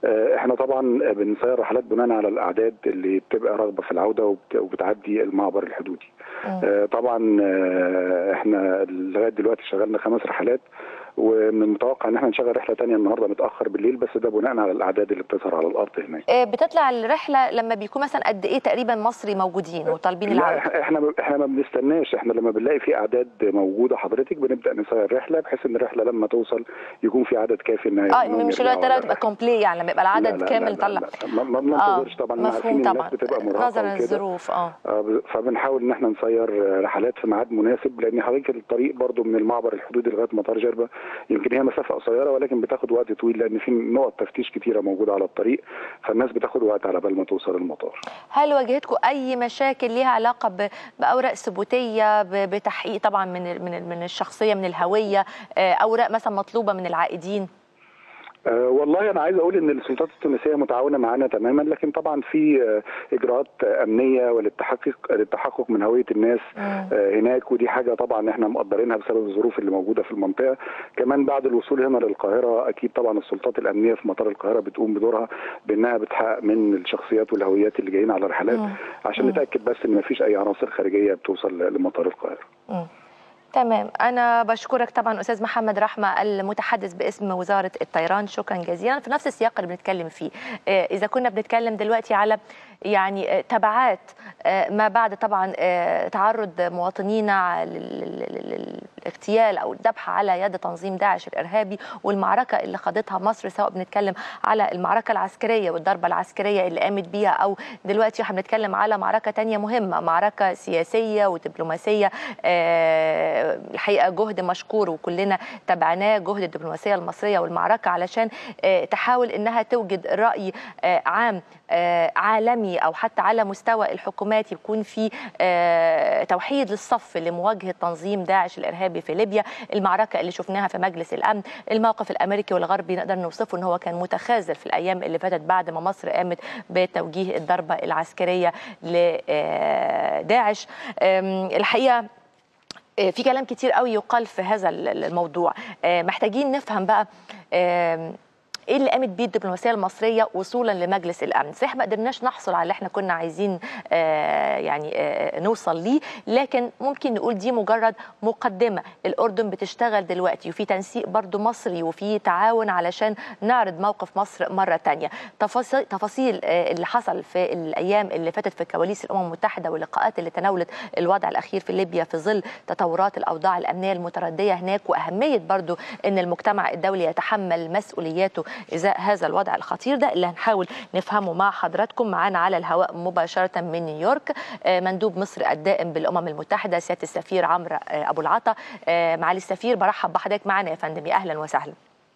احنا طبعا بنسير رحلات بناء على الاعداد اللي بتبقى راغبه في العوده وبتعدي المعبر الحدودي. طبعا احنا لغايه دلوقتي شغلنا خمس رحلات ومن المتوقع ان احنا نشغل رحله ثانيه النهارده متاخر بالليل بس ده بناء على الاعداد اللي بتظهر على الارض هناك. بتطلع الرحله لما بيكون مثلا قد ايه تقريبا مصري موجودين وطالبين العوده؟ احنا احنا ما بنستناش احنا لما بنلاقي في اعداد موجوده حضرتك بنبدا نسير الرحله بحيث ان الرحله لما توصل يكون في عدد كافي انها اه مش الوقت تبقى كومبلي يعني لما يبقى العدد لا لا كامل لا لا طلع لا ما بننتظرش طبعا مفهوم عارفين طبعا الناس بتبقى مرهقه نظرا للظروف اه فبنحاول ان احنا نسير رحلات في ميعاد مناسب لان حضرتك الطريق برضو من المعبر الحدودي لغايه مطار جربه يمكن هي مسافه قصيره ولكن بتاخد وقت طويل لان في نقط تفتيش كتيره موجوده على الطريق فالناس بتاخد وقت على بال ما توصل المطار. هل واجهتكم اي مشاكل ليها علاقه باوراق ثبوتيه بتحقيق طبعا من من من الشخصيه من الهويه اوراق مثلا مطلوبه من العائدين؟ أه والله انا عايز اقول ان السلطات التونسيه متعاونه معانا تماما لكن طبعا في اجراءات امنيه وللتحقق للتحقق من هويه الناس أه هناك ودي حاجه طبعا احنا مقدرينها بسبب الظروف اللي موجوده في المنطقه كمان بعد الوصول هنا للقاهره اكيد طبعا السلطات الامنيه في مطار القاهره بتقوم بدورها بانها بتحقق من الشخصيات والهويات اللي جايين على الرحلات عشان نتاكد بس ان مفيش اي عناصر خارجيه بتوصل لمطار القاهره مم. تمام أنا بشكرك طبعا أستاذ محمد رحمة المتحدث باسم وزارة الطيران شكرا جزيلا في نفس السياق اللي بنتكلم فيه إذا كنا بنتكلم دلوقتي على يعني تبعات ما بعد طبعا تعرض مواطنينا للاغتيال او الذبح على يد تنظيم داعش الارهابي والمعركه اللي خاضتها مصر سواء بنتكلم على المعركه العسكريه والضربه العسكريه اللي قامت بيها او دلوقتي احنا بنتكلم على معركه تانية مهمه معركه سياسيه ودبلوماسيه الحقيقه جهد مشكور وكلنا تابعناه جهد الدبلوماسيه المصريه والمعركه علشان تحاول انها توجد راي عام عالمي او حتى على مستوى الحكومات يكون في توحيد للصف لمواجهه تنظيم داعش الارهابي في ليبيا المعركه اللي شفناها في مجلس الامن الموقف الامريكي والغربي نقدر نوصفه ان هو كان متخاذل في الايام اللي فاتت بعد ما مصر قامت بتوجيه الضربه العسكريه لداعش الحقيقه في كلام كتير قوي يقال في هذا الموضوع محتاجين نفهم بقى ايه اللي قامت بيه الدبلوماسيه المصريه وصولا لمجلس الامن صحيح ما قدرناش نحصل على اللي احنا كنا عايزين آه يعني آه نوصل ليه لكن ممكن نقول دي مجرد مقدمه الاردن بتشتغل دلوقتي وفي تنسيق برضو مصري وفي تعاون علشان نعرض موقف مصر مره تانية تفاصيل, تفاصيل آه اللي حصل في الايام اللي فاتت في كواليس الامم المتحده واللقاءات اللي تناولت الوضع الاخير في ليبيا في ظل تطورات الاوضاع الامنيه المترديه هناك واهميه برضو ان المجتمع الدولي يتحمل مسؤولياته ازاء هذا الوضع الخطير ده اللي هنحاول نفهمه مع حضراتكم معانا على الهواء مباشره من نيويورك مندوب مصر الدائم بالامم المتحده سياده السفير عمرو ابو العطا معالي السفير برحب بحضرتك معانا يا فندم يا اهلا وسهلا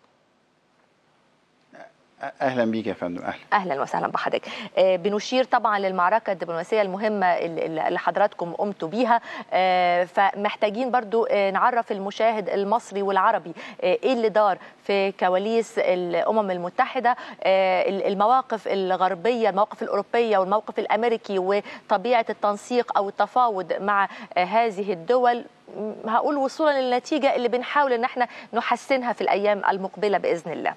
اهلا بيك يا فندم اهلا اهلا وسهلا بحضرتك آه بنشير طبعا للمعركه الدبلوماسيه المهمه اللي حضراتكم قمتوا بيها آه فمحتاجين برضو آه نعرف المشاهد المصري والعربي ايه اللي دار في كواليس الامم المتحده المواقف الغربيه المواقف الاوروبيه والموقف الامريكي وطبيعه التنسيق او التفاوض مع هذه الدول هقول وصولا للنتيجه اللي بنحاول ان احنا نحسنها في الايام المقبله باذن الله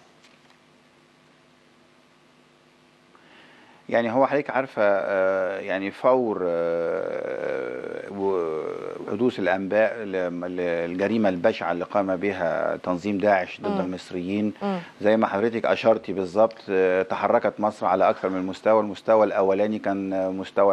يعني هو حضرتك عارفه يعني فور حدوث الانباء الجريمه البشعه اللي قام بها تنظيم داعش ضد المصريين زي ما حضرتك اشرتي بالظبط تحركت مصر على اكثر من مستوى المستوى الاولاني كان مستوى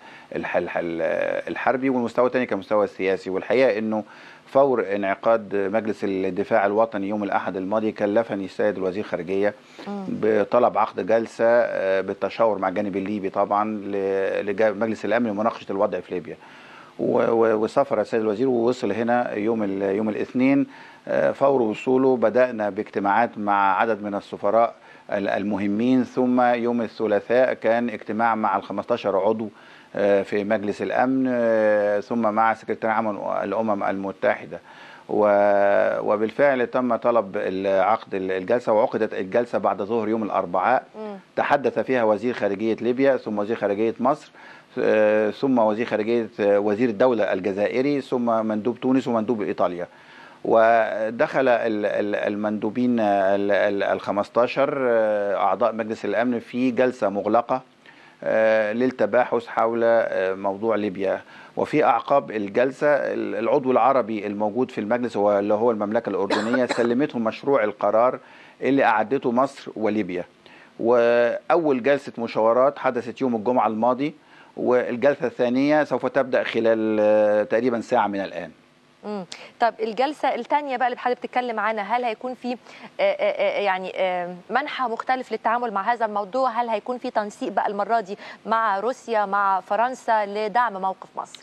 الحربي والمستوى الثاني كان مستوى السياسي والحقيقه انه فور انعقاد مجلس الدفاع الوطني يوم الاحد الماضي كلفني السيد الوزير خارجيه بطلب عقد جلسه بالتشاور مع الجانب الليبي طبعا لمجلس الامن لمناقشه الوضع في ليبيا وسافر السيد الوزير ووصل هنا يوم يوم الاثنين فور وصوله بدانا باجتماعات مع عدد من السفراء المهمين ثم يوم الثلاثاء كان اجتماع مع ال 15 عضو في مجلس الامن ثم مع سكرتير عام الامم المتحده وبالفعل تم طلب عقد الجلسه وعقدت الجلسه بعد ظهر يوم الاربعاء تحدث فيها وزير خارجيه ليبيا ثم وزير خارجيه مصر ثم وزير خارجيه وزير الدوله الجزائري ثم مندوب تونس ومندوب ايطاليا ودخل المندوبين ال 15 اعضاء مجلس الامن في جلسه مغلقه للتباحث حول موضوع ليبيا وفي اعقاب الجلسه العضو العربي الموجود في المجلس هو اللي هو المملكه الاردنيه سلمته مشروع القرار اللي اعدته مصر وليبيا واول جلسه مشاورات حدثت يوم الجمعه الماضي والجلسه الثانيه سوف تبدا خلال تقريبا ساعه من الان مم. طب الجلسه الثانيه بقى اللي حضرتك بتتكلم عنها هل هيكون في آآ آآ يعني آآ منحى مختلف للتعامل مع هذا الموضوع هل هيكون في تنسيق بقى المره دي مع روسيا مع فرنسا لدعم موقف مصر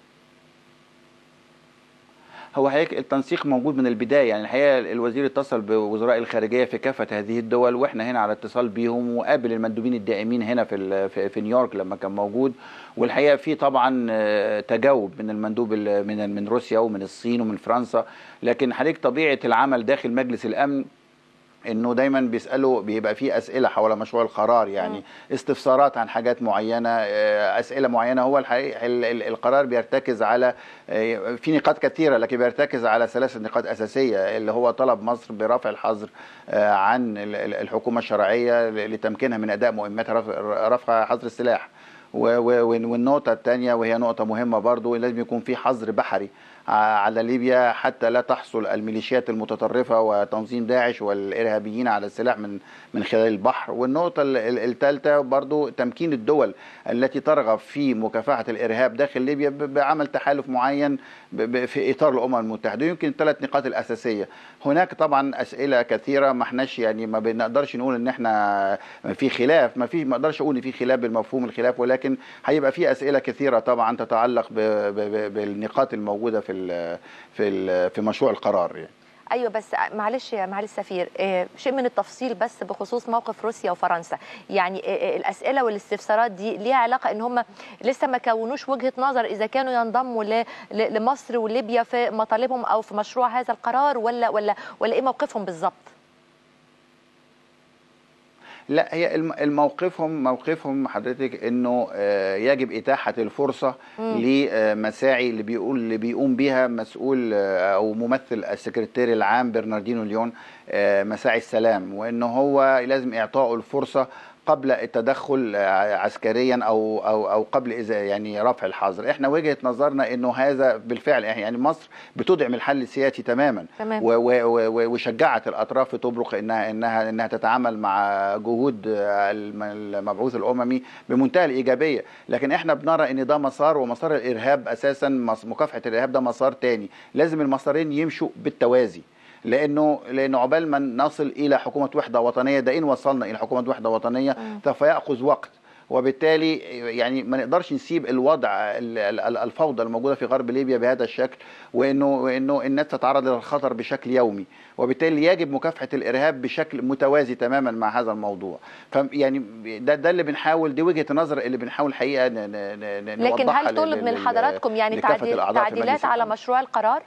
هو هيك التنسيق موجود من البدايه يعني الحقيقه الوزير اتصل بوزراء الخارجيه في كافه هذه الدول واحنا هنا على اتصال بيهم وقابل المندوبين الدائمين هنا في في نيويورك لما كان موجود والحقيقه في طبعا تجاوب من المندوب من من روسيا ومن الصين ومن فرنسا لكن حضرتك طبيعه العمل داخل مجلس الامن انه دايما بيسالوا بيبقى في اسئله حول مشروع القرار يعني م. استفسارات عن حاجات معينه اسئله معينه هو الحقيقه القرار بيرتكز على في نقاط كثيره لكن بيرتكز على ثلاث نقاط اساسيه اللي هو طلب مصر برفع الحظر عن الحكومه الشرعيه لتمكينها من اداء مهمتها رفع حظر السلاح والنقطه الثانيه وهي نقطه مهمه برضو لازم يكون في حظر بحري على ليبيا حتى لا تحصل الميليشيات المتطرفه وتنظيم داعش والارهابيين على السلاح من من خلال البحر والنقطه الثالثه برضو تمكين الدول التي ترغب في مكافحه الارهاب داخل ليبيا بعمل تحالف معين في اطار الامم المتحده يمكن الثلاث نقاط الاساسيه هناك طبعا اسئله كثيره ما احناش يعني ما بنقدرش نقول ان احنا في خلاف ما في ما اقدرش اقول ان في خلاف بالمفهوم الخلاف ولكن هيبقى في اسئله كثيره طبعا تتعلق بالنقاط الموجوده في ال في ال في مشروع القرار يعني. ايوه بس معلش يا معالي السفير شيء من التفصيل بس بخصوص موقف روسيا وفرنسا يعني الاسئله والاستفسارات دي ليها علاقه ان هم لسه ما كونوش وجهه نظر اذا كانوا ينضموا لمصر وليبيا في مطالبهم او في مشروع هذا القرار ولا ولا ولا ايه موقفهم بالظبط لا هي الموقفهم موقفهم حضرتك انه يجب اتاحه الفرصه لمساعي اللي بيقول اللي بيقوم بها مسؤول او ممثل السكرتير العام برناردينو ليون مساعي السلام وانه هو لازم اعطائه الفرصه قبل التدخل عسكريا او او او قبل اذا يعني رفع الحظر احنا وجهه نظرنا انه هذا بالفعل يعني مصر بتدعم الحل السياسي تماما تمام. وشجعت الاطراف في طبرق انها انها انها تتعامل مع جهود المبعوث الاممي بمنتهى الايجابيه لكن احنا بنرى ان ده مسار ومسار الارهاب اساسا مكافحه الارهاب ده مسار تاني لازم المسارين يمشوا بالتوازي لانه لانه عقبال ما نصل الى حكومه وحده وطنيه ده ان وصلنا الى حكومه وحده وطنيه سوف ياخذ وقت وبالتالي يعني ما نقدرش نسيب الوضع الفوضى الموجوده في غرب ليبيا بهذا الشكل وانه وانه الناس تتعرض للخطر بشكل يومي وبالتالي يجب مكافحه الارهاب بشكل متوازي تماما مع هذا الموضوع فيعني ده ده اللي بنحاول دي وجهه النظر اللي بنحاول الحقيقه لكن هل طلب من حضراتكم يعني تعديلات على مشروع القرار؟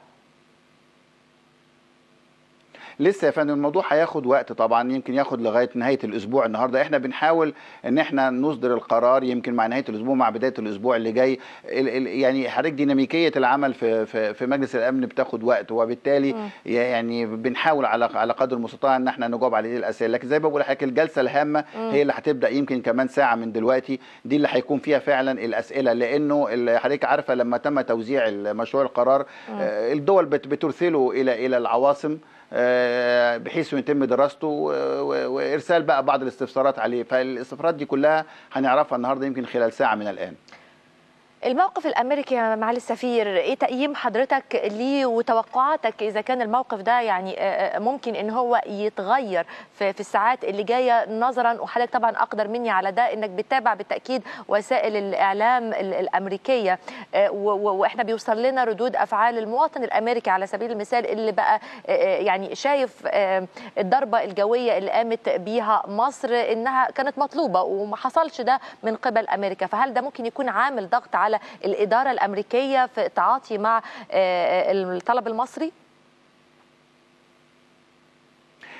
لسه يا فندم الموضوع هياخد وقت طبعا يمكن ياخد لغايه نهايه الاسبوع النهارده احنا بنحاول ان احنا نصدر القرار يمكن مع نهايه الاسبوع مع بدايه الاسبوع اللي جاي ال ال يعني حضرتك ديناميكيه العمل في في, في مجلس الامن بتاخد وقت وبالتالي م. يعني بنحاول على على قدر المستطاع ان احنا نجاوب على هذه الاسئله لكن زي ما بقول لحضرتك الجلسه الهامه م. هي اللي هتبدا يمكن كمان ساعه من دلوقتي دي اللي هيكون فيها فعلا الاسئله لانه حضرتك عارفه لما تم توزيع مشروع القرار م. الدول بترسله الى الى العواصم بحيث يتم دراسته وارسال بقى بعض الاستفسارات عليه فالاستفسارات دي كلها هنعرفها النهارده يمكن خلال ساعه من الان الموقف الامريكي يا معالي السفير ايه تقييم حضرتك ليه وتوقعاتك اذا كان الموقف ده يعني ممكن ان هو يتغير في, في الساعات اللي جايه نظرا وحضرتك طبعا اقدر مني على ده انك بتتابع بالتاكيد وسائل الاعلام الامريكيه واحنا بيوصل لنا ردود افعال المواطن الامريكي على سبيل المثال اللي بقى يعني شايف الضربه الجويه اللي قامت بيها مصر انها كانت مطلوبه وما حصلش ده من قبل امريكا فهل ده ممكن يكون عامل ضغط على على الإدارة الأمريكية في التعاطي مع الطلب المصري؟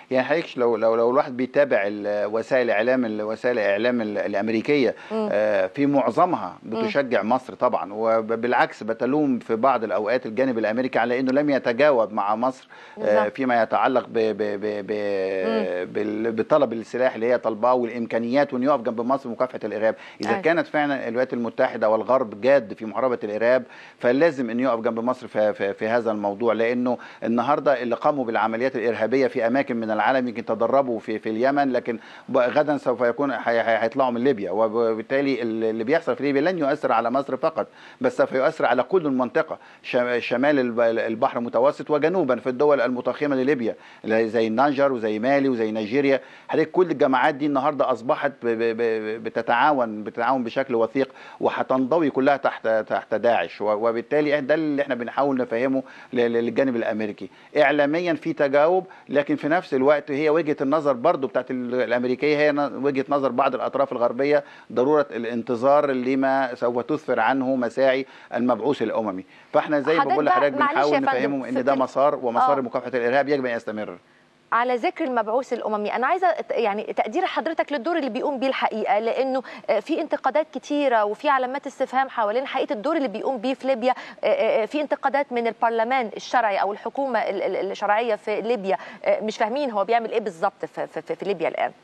يعني حضرتك لو لو لو الواحد بيتابع وسائل الاعلام وسائل الاعلام الامريكيه آه في معظمها بتشجع م. مصر طبعا وبالعكس بتلوم في بعض الاوقات الجانب الامريكي على انه لم يتجاوب مع مصر آه فيما يتعلق ب ب ب ب بطلب السلاح اللي هي طالباه والامكانيات وانه يقف جنب مصر مكافحه الارهاب اذا أي. كانت فعلا الولايات المتحده والغرب جاد في محاربه الارهاب فلازم انه يقف جنب مصر في, في, في هذا الموضوع لانه النهارده اللي قاموا بالعمليات الارهابيه في اماكن من العالم يمكن تدربوا في في اليمن لكن غدا سوف يكون هيطلعوا من ليبيا وبالتالي اللي بيحصل في ليبيا لن يؤثر على مصر فقط بس سوف يؤثر على كل المنطقه شمال البحر المتوسط وجنوبا في الدول المتخمه لليبيا زي النيجر وزي مالي وزي نيجيريا حضرتك كل الجماعات دي النهارده اصبحت بتتعاون بتتعاون بشكل وثيق وهتنضوي كلها تحت تحت داعش وبالتالي ده اللي احنا بنحاول نفهمه للجانب الامريكي اعلاميا في تجاوب لكن في نفس الوقت هي وجهه النظر برضو بتاعت الامريكيه هي وجهه نظر بعض الاطراف الغربيه ضروره الانتظار لما سوف تسفر عنه مساعي المبعوث الاممي فاحنا زي ما بقول لحضرتك بنحاول نفهمهم ان ده مسار ومسار مكافحه الارهاب يجب ان يستمر على ذكر المبعوث الاممي انا عايزه يعني تقدير حضرتك للدور اللي بيقوم بيه الحقيقه لانه في انتقادات كتيره وفي علامات استفهام حوالين حقيقه الدور اللي بيقوم بيه في ليبيا في انتقادات من البرلمان الشرعي او الحكومه الشرعيه في ليبيا مش فاهمين هو بيعمل ايه بالظبط في, في, في ليبيا الان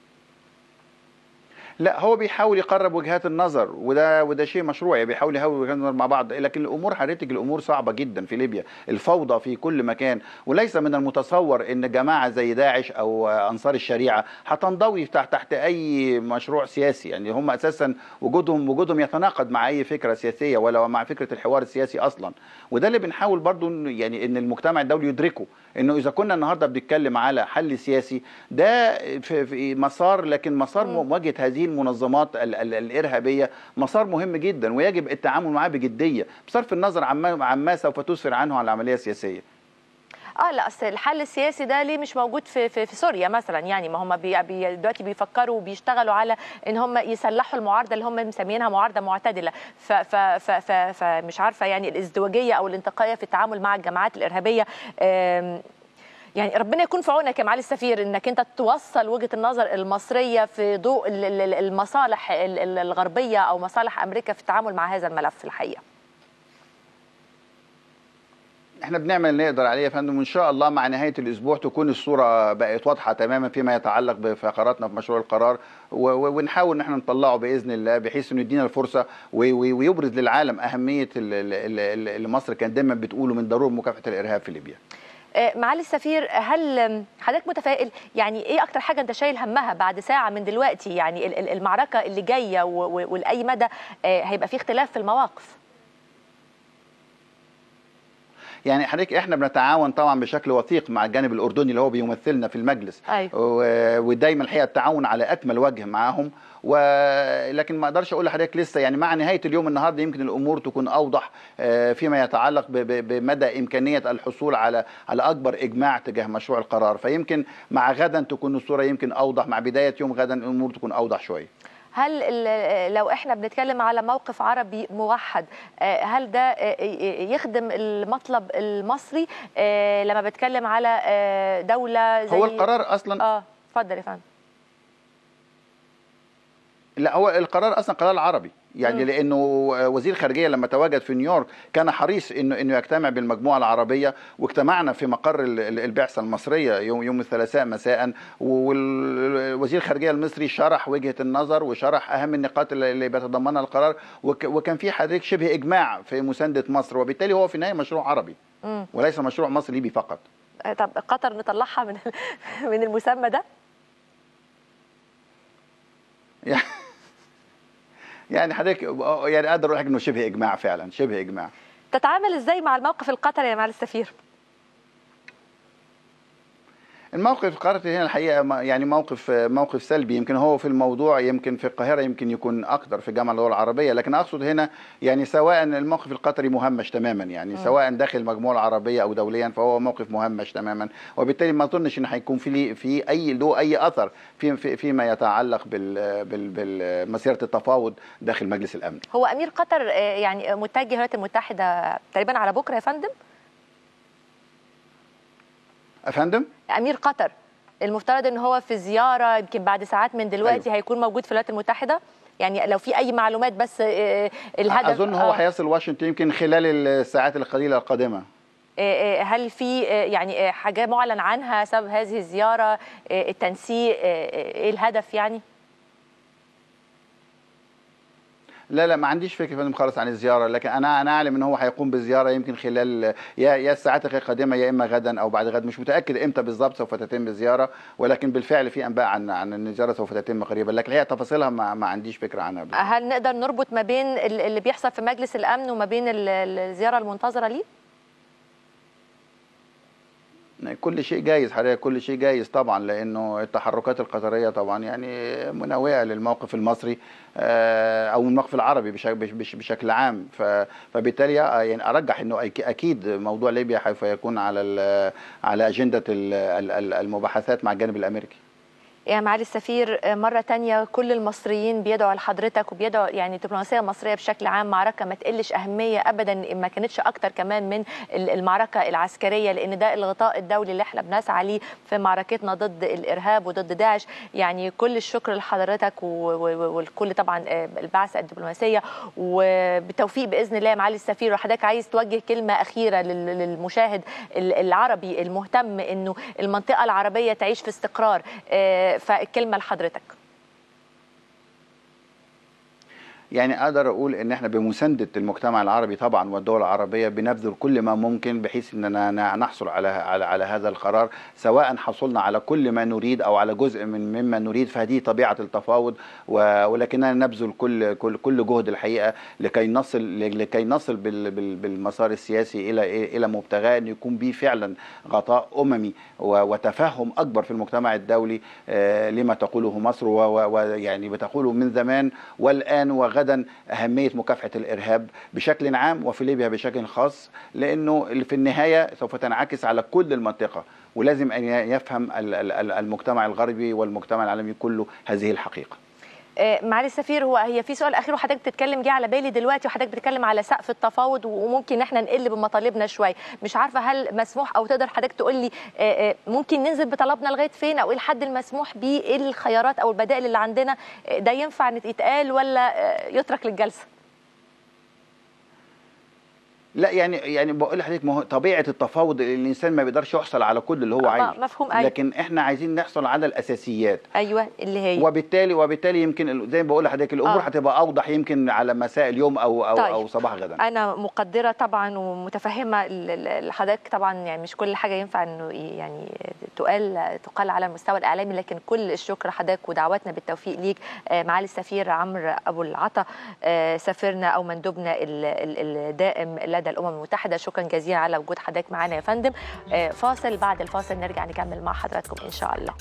لا هو بيحاول يقرب وجهات النظر وده وده شيء مشروع يعني بيحاول يحاول وجهات النظر مع بعض لكن الامور حضرتك الامور صعبه جدا في ليبيا الفوضى في كل مكان وليس من المتصور ان جماعه زي داعش او انصار الشريعه هتنضوي تحت تحت اي مشروع سياسي يعني هم اساسا وجودهم وجودهم يتناقض مع اي فكره سياسيه ولا مع فكره الحوار السياسي اصلا وده اللي بنحاول برضو يعني ان المجتمع الدولي يدركه انه اذا كنا النهارده بنتكلم على حل سياسي ده في مسار لكن مسار مواجهه هذه المنظمات ال ال الارهابيه مسار مهم جدا ويجب التعامل معاه بجديه بصرف النظر عما عما سوف تسفر عنه عن العمليه السياسيه اه لا اصل الحل السياسي ده ليه مش موجود في في, في سوريا مثلا يعني ما هم بي بي دلوقتي بيفكروا وبيشتغلوا على ان هم يسلحوا المعارضه اللي هم مسمينها معارضه معتدله فمش عارفه يعني الازدواجيه او الانتقائيه في التعامل مع الجماعات الارهابيه يعني ربنا يكون في عونك يا معالي السفير انك انت توصل وجهه النظر المصريه في ضوء المصالح الغربيه او مصالح امريكا في التعامل مع هذا الملف الحقيقه احنا بنعمل اللي نقدر عليه يا فندم وان شاء الله مع نهايه الاسبوع تكون الصوره بقت واضحه تماما فيما يتعلق بفقراتنا في مشروع القرار ونحاول ان احنا نطلعه باذن الله بحيث انه يدينا الفرصه ويبرز للعالم اهميه اللي مصر كانت دايما بتقوله من ضروره مكافحه الارهاب في ليبيا. معالي السفير هل حضرتك متفائل يعني ايه اكتر حاجه انت شايل همها بعد ساعه من دلوقتي يعني المعركه اللي جايه ولاي مدى هيبقى في اختلاف في المواقف يعني حضرتك احنا بنتعاون طبعا بشكل وثيق مع الجانب الاردني اللي هو بيمثلنا في المجلس أيوة. ودايما الحقيقه التعاون على اكمل وجه معاهم ولكن ما اقدرش اقول لحضرتك لسه يعني مع نهايه اليوم النهارده يمكن الامور تكون اوضح فيما يتعلق بمدى امكانيه الحصول على على اكبر اجماع تجاه مشروع القرار فيمكن مع غدا تكون الصوره يمكن اوضح مع بدايه يوم غدا الامور تكون اوضح شويه هل لو احنا بنتكلم على موقف عربي موحد هل ده يخدم المطلب المصري لما بتكلم على دوله زي هو القرار اصلا اه اتفضل يا فندم لا هو القرار اصلا قرار عربي يعني م. لانه وزير الخارجيه لما تواجد في نيويورك كان حريص انه انه يجتمع بالمجموعه العربيه واجتمعنا في مقر البعثه المصريه يوم يوم الثلاثاء مساء ووزير الخارجيه المصري شرح وجهه النظر وشرح اهم النقاط اللي بيتضمنها القرار وكان في حضرتك شبه اجماع في مسانده مصر وبالتالي هو في النهايه مشروع عربي م. وليس مشروع مصري ليبي فقط طب قطر نطلعها من من المسمى ده يعني حضرتك يعني اقدر اقول لك انه شبه اجماع فعلا شبه اجماع تتعامل ازاي مع الموقف القطري يا معالي السفير؟ الموقف القطري هنا الحقيقه يعني موقف موقف سلبي يمكن هو في الموضوع يمكن في القاهره يمكن يكون اكثر في جامعه الدول العربيه لكن اقصد هنا يعني سواء الموقف القطري مهمش تماما يعني م. سواء داخل المجموعه العربيه او دوليا فهو موقف مهمش تماما وبالتالي ما اظنش ان هيكون في في اي له اي اثر في, في فيما يتعلق بال بال بمسيره التفاوض داخل مجلس الامن. هو امير قطر يعني متجه الولايات المتحده تقريبا على بكره يا فندم؟ افندم امير قطر المفترض ان هو في زياره يمكن بعد ساعات من دلوقتي أيوه. هيكون موجود في الولايات المتحده يعني لو في اي معلومات بس الهدف اظن هو هيصل واشنطن يمكن خلال الساعات القليله القادمه هل في يعني حاجه معلن عنها سبب هذه الزياره التنسيق ايه الهدف يعني لا لا ما عنديش فكره فندم خالص عن الزياره لكن انا انا اعلم ان هو هيقوم بالزياره يمكن خلال يا يا الساعات القادمه يا اما غدا او بعد غد مش متاكد امتى بالظبط سوف تتم الزياره ولكن بالفعل في انباء عن عن ان الزياره سوف تتم قريبا لكن هي تفاصيلها ما, ما عنديش فكره عنها بالظبط. هل نقدر نربط ما بين اللي بيحصل في مجلس الامن وما بين الزياره المنتظره ليه؟ كل شيء جايز حضرتك كل شيء جايز طبعا لانه التحركات القطريه طبعا يعني منوعه للموقف المصري او الموقف العربي بشكل عام فبالتالي يعني ارجح انه اكيد موضوع ليبيا حيث يكون على على اجنده المباحثات مع الجانب الامريكي يا معالي السفير مرة تانية كل المصريين بيدعوا لحضرتك وبيدعوا يعني الدبلوماسية المصرية بشكل عام معركة ما تقلش أهمية أبدا ما كانتش أكتر كمان من المعركة العسكرية لأن ده الغطاء الدولي اللي احنا بنسعى ليه في معركتنا ضد الإرهاب وضد داعش يعني كل الشكر لحضرتك والكل طبعا البعثة الدبلوماسية وبالتوفيق بإذن الله يا معالي السفير وحضرتك عايز توجه كلمة أخيرة للمشاهد العربي المهتم إنه المنطقة العربية تعيش في استقرار فالكلمه لحضرتك يعني اقدر اقول ان احنا بمسانده المجتمع العربي طبعا والدول العربيه بنبذل كل ما ممكن بحيث اننا نحصل على على على هذا القرار سواء حصلنا على كل ما نريد او على جزء من مما نريد فهذه طبيعه التفاوض ولكننا نبذل كل كل كل جهد الحقيقه لكي نصل لكي نصل بالمسار السياسي الى الى مبتغاه ان يكون به فعلا غطاء اممي وتفهم اكبر في المجتمع الدولي لما تقوله مصر ويعني بتقوله من زمان والان وغدا غدا أهمية مكافحة الإرهاب بشكل عام وفي ليبيا بشكل خاص لأنه في النهاية سوف تنعكس على كل المنطقة ولازم أن يفهم المجتمع الغربي والمجتمع العالمي كله هذه الحقيقة معالي السفير هو هي في سؤال اخير وحضرتك بتتكلم جه على بالي دلوقتي وحضرتك بتتكلم على سقف التفاوض وممكن احنا نقل بمطالبنا شويه مش عارفه هل مسموح او تقدر حضرتك تقول لي ممكن ننزل بطلبنا لغايه فين او ايه الحد المسموح بيه ايه الخيارات او البدائل اللي عندنا ده ينفع يتقال ولا يترك للجلسه لا يعني يعني بقول لحضرتك طبيعه التفاوض الانسان ما بيقدرش يحصل على كل اللي هو عايزه مفهوم أيوة. لكن احنا عايزين نحصل على الاساسيات ايوه اللي هي وبالتالي وبالتالي يمكن زي ما بقول لحضرتك الامور هتبقى اوضح يمكن على مساء اليوم او او طيب. او صباح غدا انا مقدره طبعا ومتفهمه لحضرتك طبعا يعني مش كل حاجه ينفع انه يعني تقال تقال على المستوى الاعلامي لكن كل الشكر لحضرتك ودعواتنا بالتوفيق ليك معالي السفير عمرو ابو العطا سفيرنا او مندوبنا الدائم لدى الامم المتحده شكرا جزيلا على وجود حضرتك معانا يا فندم فاصل بعد الفاصل نرجع نكمل مع حضراتكم ان شاء الله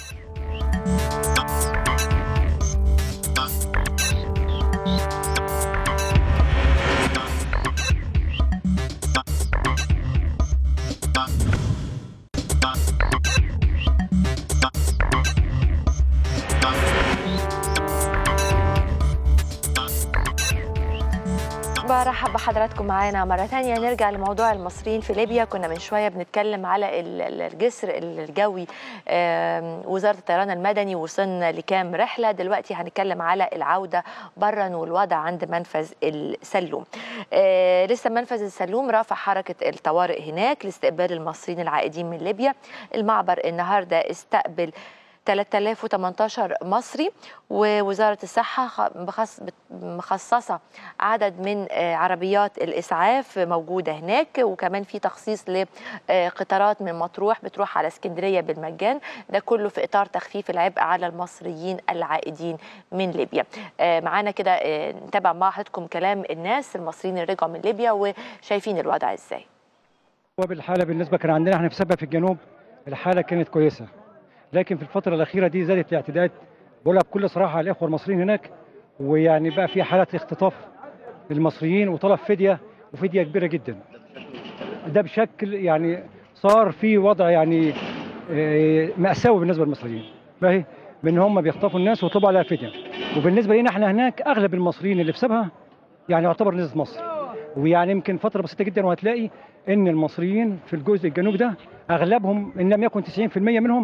برحب بحضراتكم معانا مرة تانية نرجع لموضوع المصريين في ليبيا كنا من شوية بنتكلم على الجسر الجوي وزارة الطيران المدني وصلنا لكام رحلة دلوقتي هنتكلم على العودة برا والوضع عند منفذ السلوم لسه منفذ السلوم رافع حركة الطوارئ هناك لاستقبال المصريين العائدين من ليبيا المعبر النهاردة استقبل 3018 مصري ووزارة الصحة مخصصة عدد من عربيات الإسعاف موجودة هناك وكمان في تخصيص لقطارات من مطروح بتروح على اسكندرية بالمجان ده كله في إطار تخفيف العبء على المصريين العائدين من ليبيا معانا كده نتابع مع حضرتكم كلام الناس المصريين اللي رجعوا من ليبيا وشايفين الوضع ازاي وبالحالة بالنسبة كان عندنا احنا في سبا في الجنوب الحالة كانت كويسة لكن في الفترة الأخيرة دي زادت الاعتداءات بقولها بكل صراحة على الإخوة المصريين هناك ويعني بقى في حالات اختطاف للمصريين وطلب فدية وفدية كبيرة جدا ده بشكل يعني صار في وضع يعني مأساوي بالنسبة للمصريين باهي بان هم بيخطفوا الناس ويطلبوا عليها فدية وبالنسبة لنا احنا هناك أغلب المصريين اللي في سبها يعني يعتبر نزلت مصر ويعني يمكن فترة بسيطة جدا وهتلاقي ان المصريين في الجزء الجنوبي ده اغلبهم ان لم يكن 90% منهم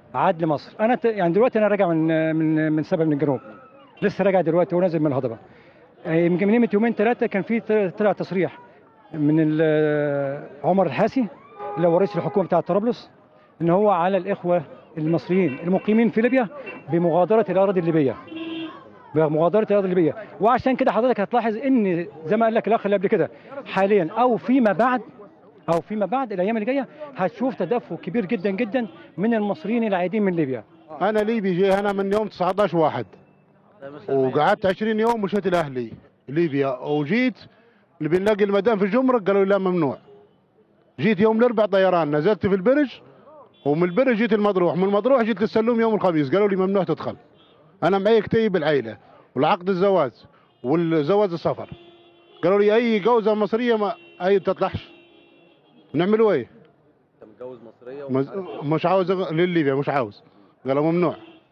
عاد لمصر انا ت- يعني دلوقتي انا راجع من من من سبع من الجنوب لسه راجع دلوقتي ونازل من الهضبه آه، يمكن من قيمه يومين ثلاثه كان في ت- طلع تصريح من ال- عمر الحاسي اللي هو رئيس الحكومه بتاع طرابلس ان هو على الاخوه المصريين المقيمين في ليبيا بمغادره الاراضي الليبيه بمغادره الاراضي الليبيه وعشان كده حضرتك هتلاحظ ان زي ما قال لك الاخ اللي قبل كده حاليا او فيما بعد او فيما بعد الايام اللي جايه هتشوف تدفق كبير جدا جدا من المصريين العايدين من ليبيا انا ليبي جاي هنا من يوم 19 واحد وقعدت 20 يوم مشيت لاهلي ليبيا وجيت نبي نلاقي المدام في الجمرك قالوا لي لا ممنوع جيت يوم الاربعاء طيران نزلت في البرج ومن البرج جيت المضروح من المضروح جيت للسلوم يوم الخميس قالوا لي ممنوع تدخل انا معي كتيب العيله والعقد الزواج والزواج السفر قالوا لي اي جوزه مصريه ما اي بتطلعش نعملوا ايه متجوز مصريه مز- مش عاوز أغ- لليبيا مش عاوز قالوا ممنوع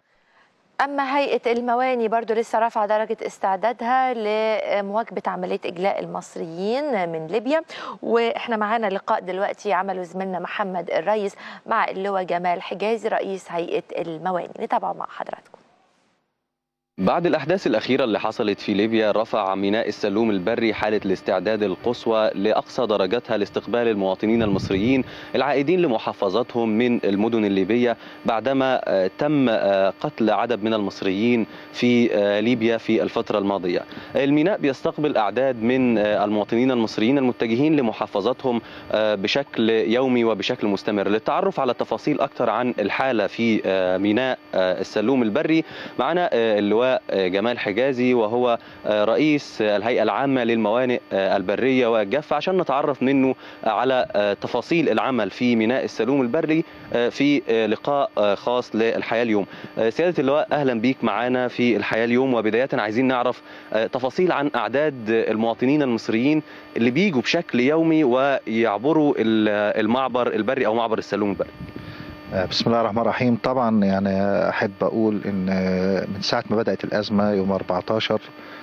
أما هيئة المواني برضو لسه رافعة درجة استعدادها لمواكبة عملية إجلاء المصريين من ليبيا وإحنا معانا لقاء دلوقتي عمله زميلنا محمد الريس مع اللواء جمال حجازي رئيس هيئة المواني نتابعه مع حضراتكم بعد الأحداث الأخيرة اللي حصلت في ليبيا رفع ميناء السلوم البري حالة الاستعداد القصوى لأقصى درجاتها لاستقبال المواطنين المصريين العائدين لمحافظاتهم من المدن الليبية بعدما آه، تم آه، قتل عدد من المصريين في آه، ليبيا في الفترة الماضية الميناء بيستقبل أعداد من آه، المواطنين المصريين المتجهين لمحافظاتهم آه، بشكل يومي وبشكل مستمر للتعرف على تفاصيل أكثر عن الحالة في آه، ميناء آه، السلوم البري معنا آه، اللواء آه، جمال حجازي وهو آه، رئيس آه، الهيئة العامة للموانئ آه، البرية والجافة عشان نتعرف منه آه، على آه، تفاصيل العمل في ميناء السلوم البري آه، في آه، لقاء آه، خاص للحياة اليوم آه، سيادة اللواء أهلا بيك معنا في الحياة اليوم وبداية عايزين نعرف آه، تفاصيل عن أعداد المواطنين المصريين اللي بيجوا بشكل يومي ويعبروا ال- المعبر البري أو معبر السلوم البري بسم الله الرحمن الرحيم طبعا يعني احب اقول ان من ساعه ما بدات الازمه يوم 14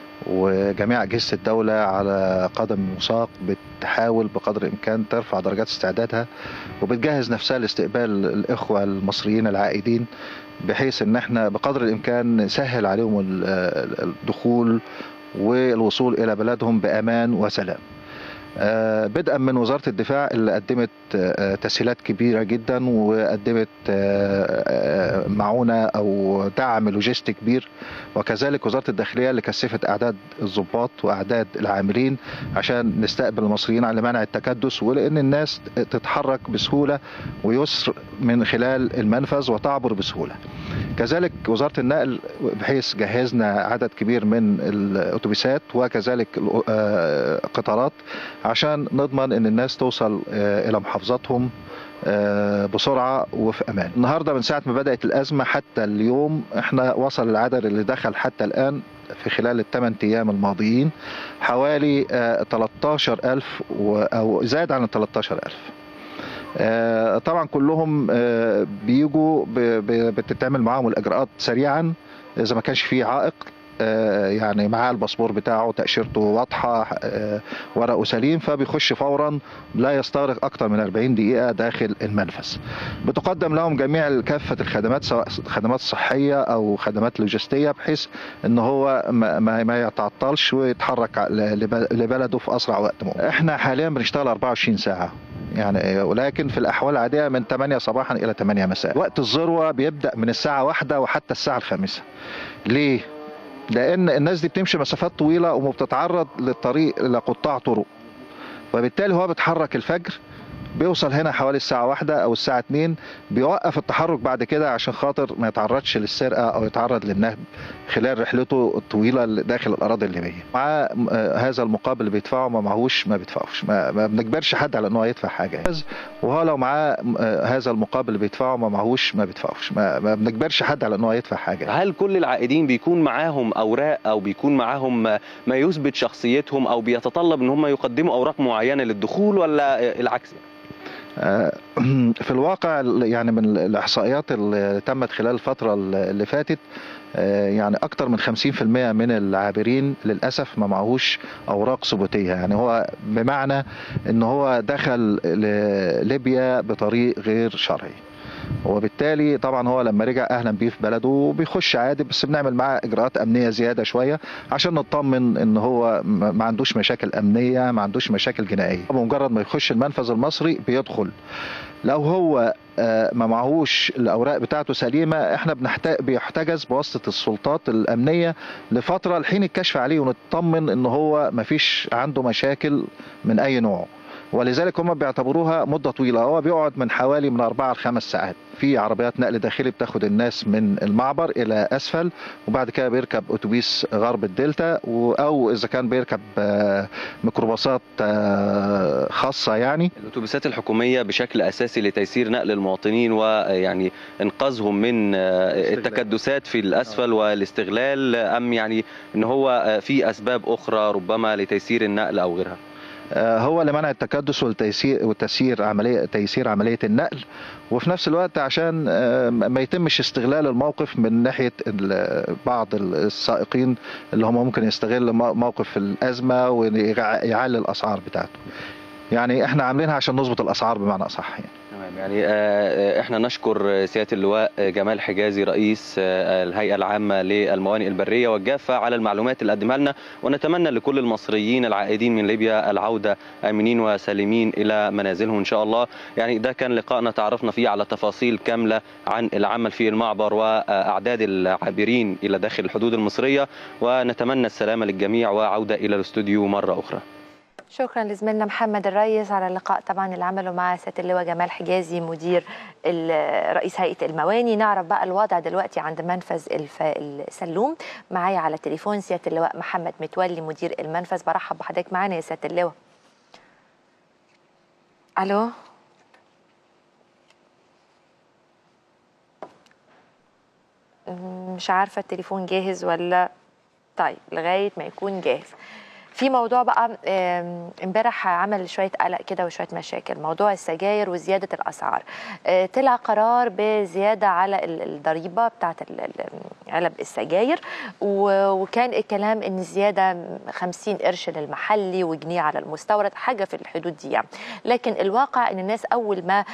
وجميع اجهزه الدوله على قدم وساق بتحاول بقدر الامكان ترفع درجات استعدادها وبتجهز نفسها لاستقبال الاخوه المصريين العائدين بحيث ان احنا بقدر الامكان نسهل عليهم ال- الدخول والوصول الى بلدهم بامان وسلام. آه، بدءا من وزاره الدفاع اللي قدمت آه، تسهيلات كبيره جدا وقدمت آه، آه، معونه او دعم لوجستي كبير وكذلك وزاره الداخليه اللي كثفت اعداد الضباط واعداد العاملين عشان نستقبل المصريين على منع التكدس ولان الناس تتحرك بسهوله ويسر من خلال المنفذ وتعبر بسهوله. كذلك وزاره النقل بحيث جهزنا عدد كبير من الاتوبيسات وكذلك القطارات عشان نضمن ان الناس توصل آه، الى محافظاتهم آه، بسرعه وفي امان. النهارده من ساعه ما بدات الازمه حتى اليوم احنا وصل العدد اللي دخل حتى الان في خلال الثمان ايام الماضيين حوالي آه، 13000 و- او زاد عن ال 13000. آه، طبعا كلهم آه، بيجوا ب- ب- بتتعمل معاهم الاجراءات سريعا اذا ما كانش فيه عائق آه، يعني معاه الباسبور بتاعه تأشيرته واضحة آه، ورقه سليم فبيخش فورا لا يستغرق أكثر من 40 دقيقة داخل المنفذ بتقدم لهم جميع كافة الخدمات سواء خدمات صحية أو خدمات لوجستية بحيث أن هو ما, ما ما يتعطلش ويتحرك ل- لب- لبلده في أسرع وقت ممكن احنا حاليا بنشتغل 24 ساعة يعني ولكن في الأحوال العادية من 8 صباحا إلى 8 مساء وقت الذروة بيبدأ من الساعة واحدة وحتى الساعة الخامسة ليه؟ لان الناس دي بتمشي مسافات طويله وبتتعرض للطريق لقطاع طرق وبالتالي هو بيتحرك الفجر بيوصل هنا حوالي الساعة واحدة أو الساعة اتنين بيوقف التحرك بعد كده عشان خاطر ما يتعرضش للسرقة أو يتعرض للنهب خلال رحلته الطويلة اللي داخل الأراضي الليبية مع آه، هذا المقابل اللي بيدفعه ما معهوش ما بيدفعوش ما, ما بنجبرش حد على ان هو يدفع حاجة وهو لو معاه آه، هذا المقابل اللي بيدفعه ما معهوش ما بيدفعوش ما, ما بنجبرش حد على ان هو يدفع حاجة هل كل العائدين بيكون معاهم اوراق او بيكون معاهم ما يثبت شخصيتهم او بيتطلب ان هم يقدموا اوراق معينه للدخول ولا العكس آه، في الواقع يعني من الإحصائيات اللي تمت خلال الفترة اللي فاتت آه، يعني أكتر من 50% من العابرين للأسف ما معهوش أوراق ثبوتية يعني هو بمعنى إن هو دخل ل- ليبيا بطريق غير شرعي وبالتالي طبعا هو لما رجع اهلا بيه في بلده بيخش عادي بس بنعمل معاه اجراءات امنيه زياده شويه عشان نطمن ان هو ما عندوش مشاكل امنيه ما عندوش مشاكل جنائيه بمجرد ما يخش المنفذ المصري بيدخل لو هو ما معهوش الاوراق بتاعته سليمه احنا بنحتاج بيحتجز بواسطه السلطات الامنيه لفتره لحين الكشف عليه ونطمن ان هو ما فيش عنده مشاكل من اي نوع ولذلك هم بيعتبروها مده طويله هو بيقعد من حوالي من اربعه لخمس ساعات في عربيات نقل داخلي بتاخد الناس من المعبر الى اسفل وبعد كده بيركب اتوبيس غرب الدلتا او اذا كان بيركب ميكروباصات خاصه يعني الاتوبيسات الحكوميه بشكل اساسي لتيسير نقل المواطنين ويعني انقاذهم من التكدسات في الاسفل والاستغلال ام يعني ان هو في اسباب اخرى ربما لتيسير النقل او غيرها هو لمنع التكدس والتيسير وتسيير عمليه تيسير عمليه النقل وفي نفس الوقت عشان ما يتمش استغلال الموقف من ناحيه بعض السائقين اللي هم ممكن يستغل موقف الازمه ويعلي الاسعار بتاعته. يعني احنا عاملينها عشان نظبط الاسعار بمعنى اصح يعني. تمام يعني احنا نشكر سياده اللواء جمال حجازي رئيس الهيئه العامه للموانئ البريه والجافه على المعلومات اللي قدمها لنا ونتمنى لكل المصريين العائدين من ليبيا العوده امنين وسالمين الى منازلهم ان شاء الله يعني ده كان لقائنا تعرفنا فيه على تفاصيل كامله عن العمل في المعبر واعداد العابرين الى داخل الحدود المصريه ونتمنى السلامه للجميع وعوده الى الاستوديو مره اخرى شكرا لزميلنا محمد الريس على اللقاء طبعا اللي عمله مع سياده اللواء جمال حجازي مدير رئيس هيئه المواني نعرف بقى الوضع دلوقتي عند منفذ السلوم معايا على التليفون سياده اللواء محمد متولي مدير المنفذ برحب بحضرتك معانا يا سياده اللواء الو مش عارفه التليفون جاهز ولا طيب لغايه ما يكون جاهز في موضوع بقى امبارح عمل شويه قلق كده وشويه مشاكل موضوع السجاير وزياده الاسعار طلع قرار بزياده على الضريبه بتاعه علب السجاير وكان الكلام ان زياده 50 قرش للمحلي وجنيه على المستورد حاجه في الحدود دي يعني. لكن الواقع ان الناس اول ما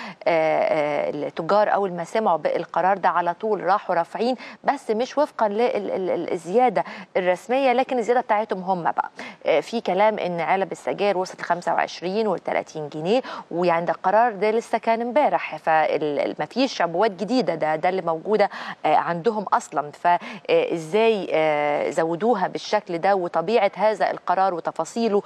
التجار اول ما سمعوا بالقرار ده على طول راحوا رافعين بس مش وفقا للزياده الرسميه لكن الزياده بتاعتهم هم بقى في كلام ان علب السجاير وصلت ل 25 وال 30 جنيه ويعني ده القرار ده لسه كان امبارح فما فيش عبوات جديده ده ده اللي موجوده عندهم اصلا فازاي زودوها بالشكل ده وطبيعه هذا القرار وتفاصيله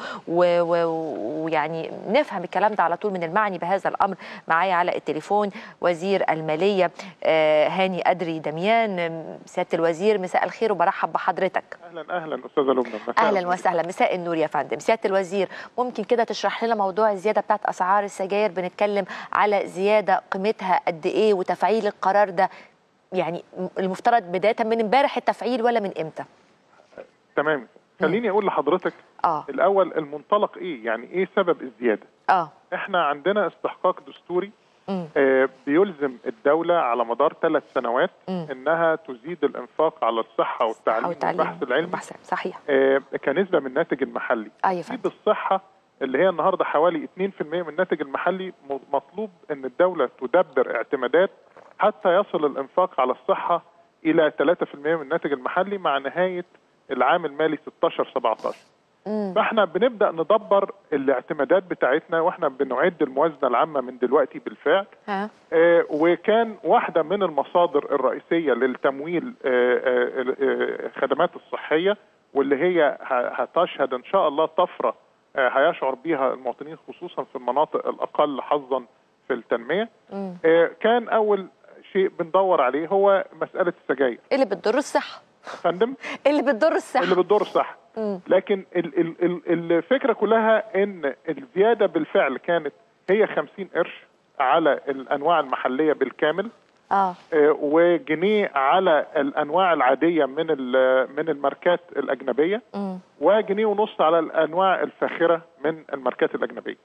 ويعني نفهم الكلام ده على طول من المعني بهذا الامر معايا على التليفون وزير الماليه هاني ادري دميان سياده الوزير مساء الخير وبرحب بحضرتك اهلا اهلا استاذه لبنى اهلا وسهلا مساء النور يا فندم سياده الوزير ممكن كده تشرح لنا موضوع الزياده بتاعت اسعار السجاير بنتكلم على زياده قيمتها قد ايه وتفعيل القرار ده يعني المفترض بدايه من امبارح التفعيل ولا من امتى تمام خليني اقول لحضرتك اه الاول المنطلق ايه يعني ايه سبب الزياده اه احنا عندنا استحقاق دستوري آه بيلزم الدولة على مدار ثلاث سنوات مم. انها تزيد الانفاق على الصحة والتعليم والبحث العلمي صحيح آه كنسبة من الناتج المحلي ايوه تزيد الصحة اللي هي النهارده حوالي 2% من الناتج المحلي مطلوب ان الدولة تدبر اعتمادات حتى يصل الانفاق على الصحة الى 3% من الناتج المحلي مع نهاية العام المالي 16 17 فاحنا بنبدا ندبر الاعتمادات بتاعتنا واحنا بنعد الموازنه العامه من دلوقتي بالفعل ها. آه وكان واحده من المصادر الرئيسيه للتمويل آه آه الخدمات الصحيه واللي هي هتشهد ان شاء الله طفره آه هيشعر بها المواطنين خصوصا في المناطق الاقل حظا في التنميه آه كان اول شيء بندور عليه هو مساله السجاير اللي بتضر الصحه فندم اللي بتضر الصحه اللي بتضر الصحه لكن ال ال ال الفكره كلها ان الزياده بالفعل كانت هي 50 قرش على الانواع المحليه بالكامل اه وجنيه على الانواع العاديه من من الماركات الاجنبيه م. وجنيه ونص على الانواع الفاخره من الماركات الاجنبيه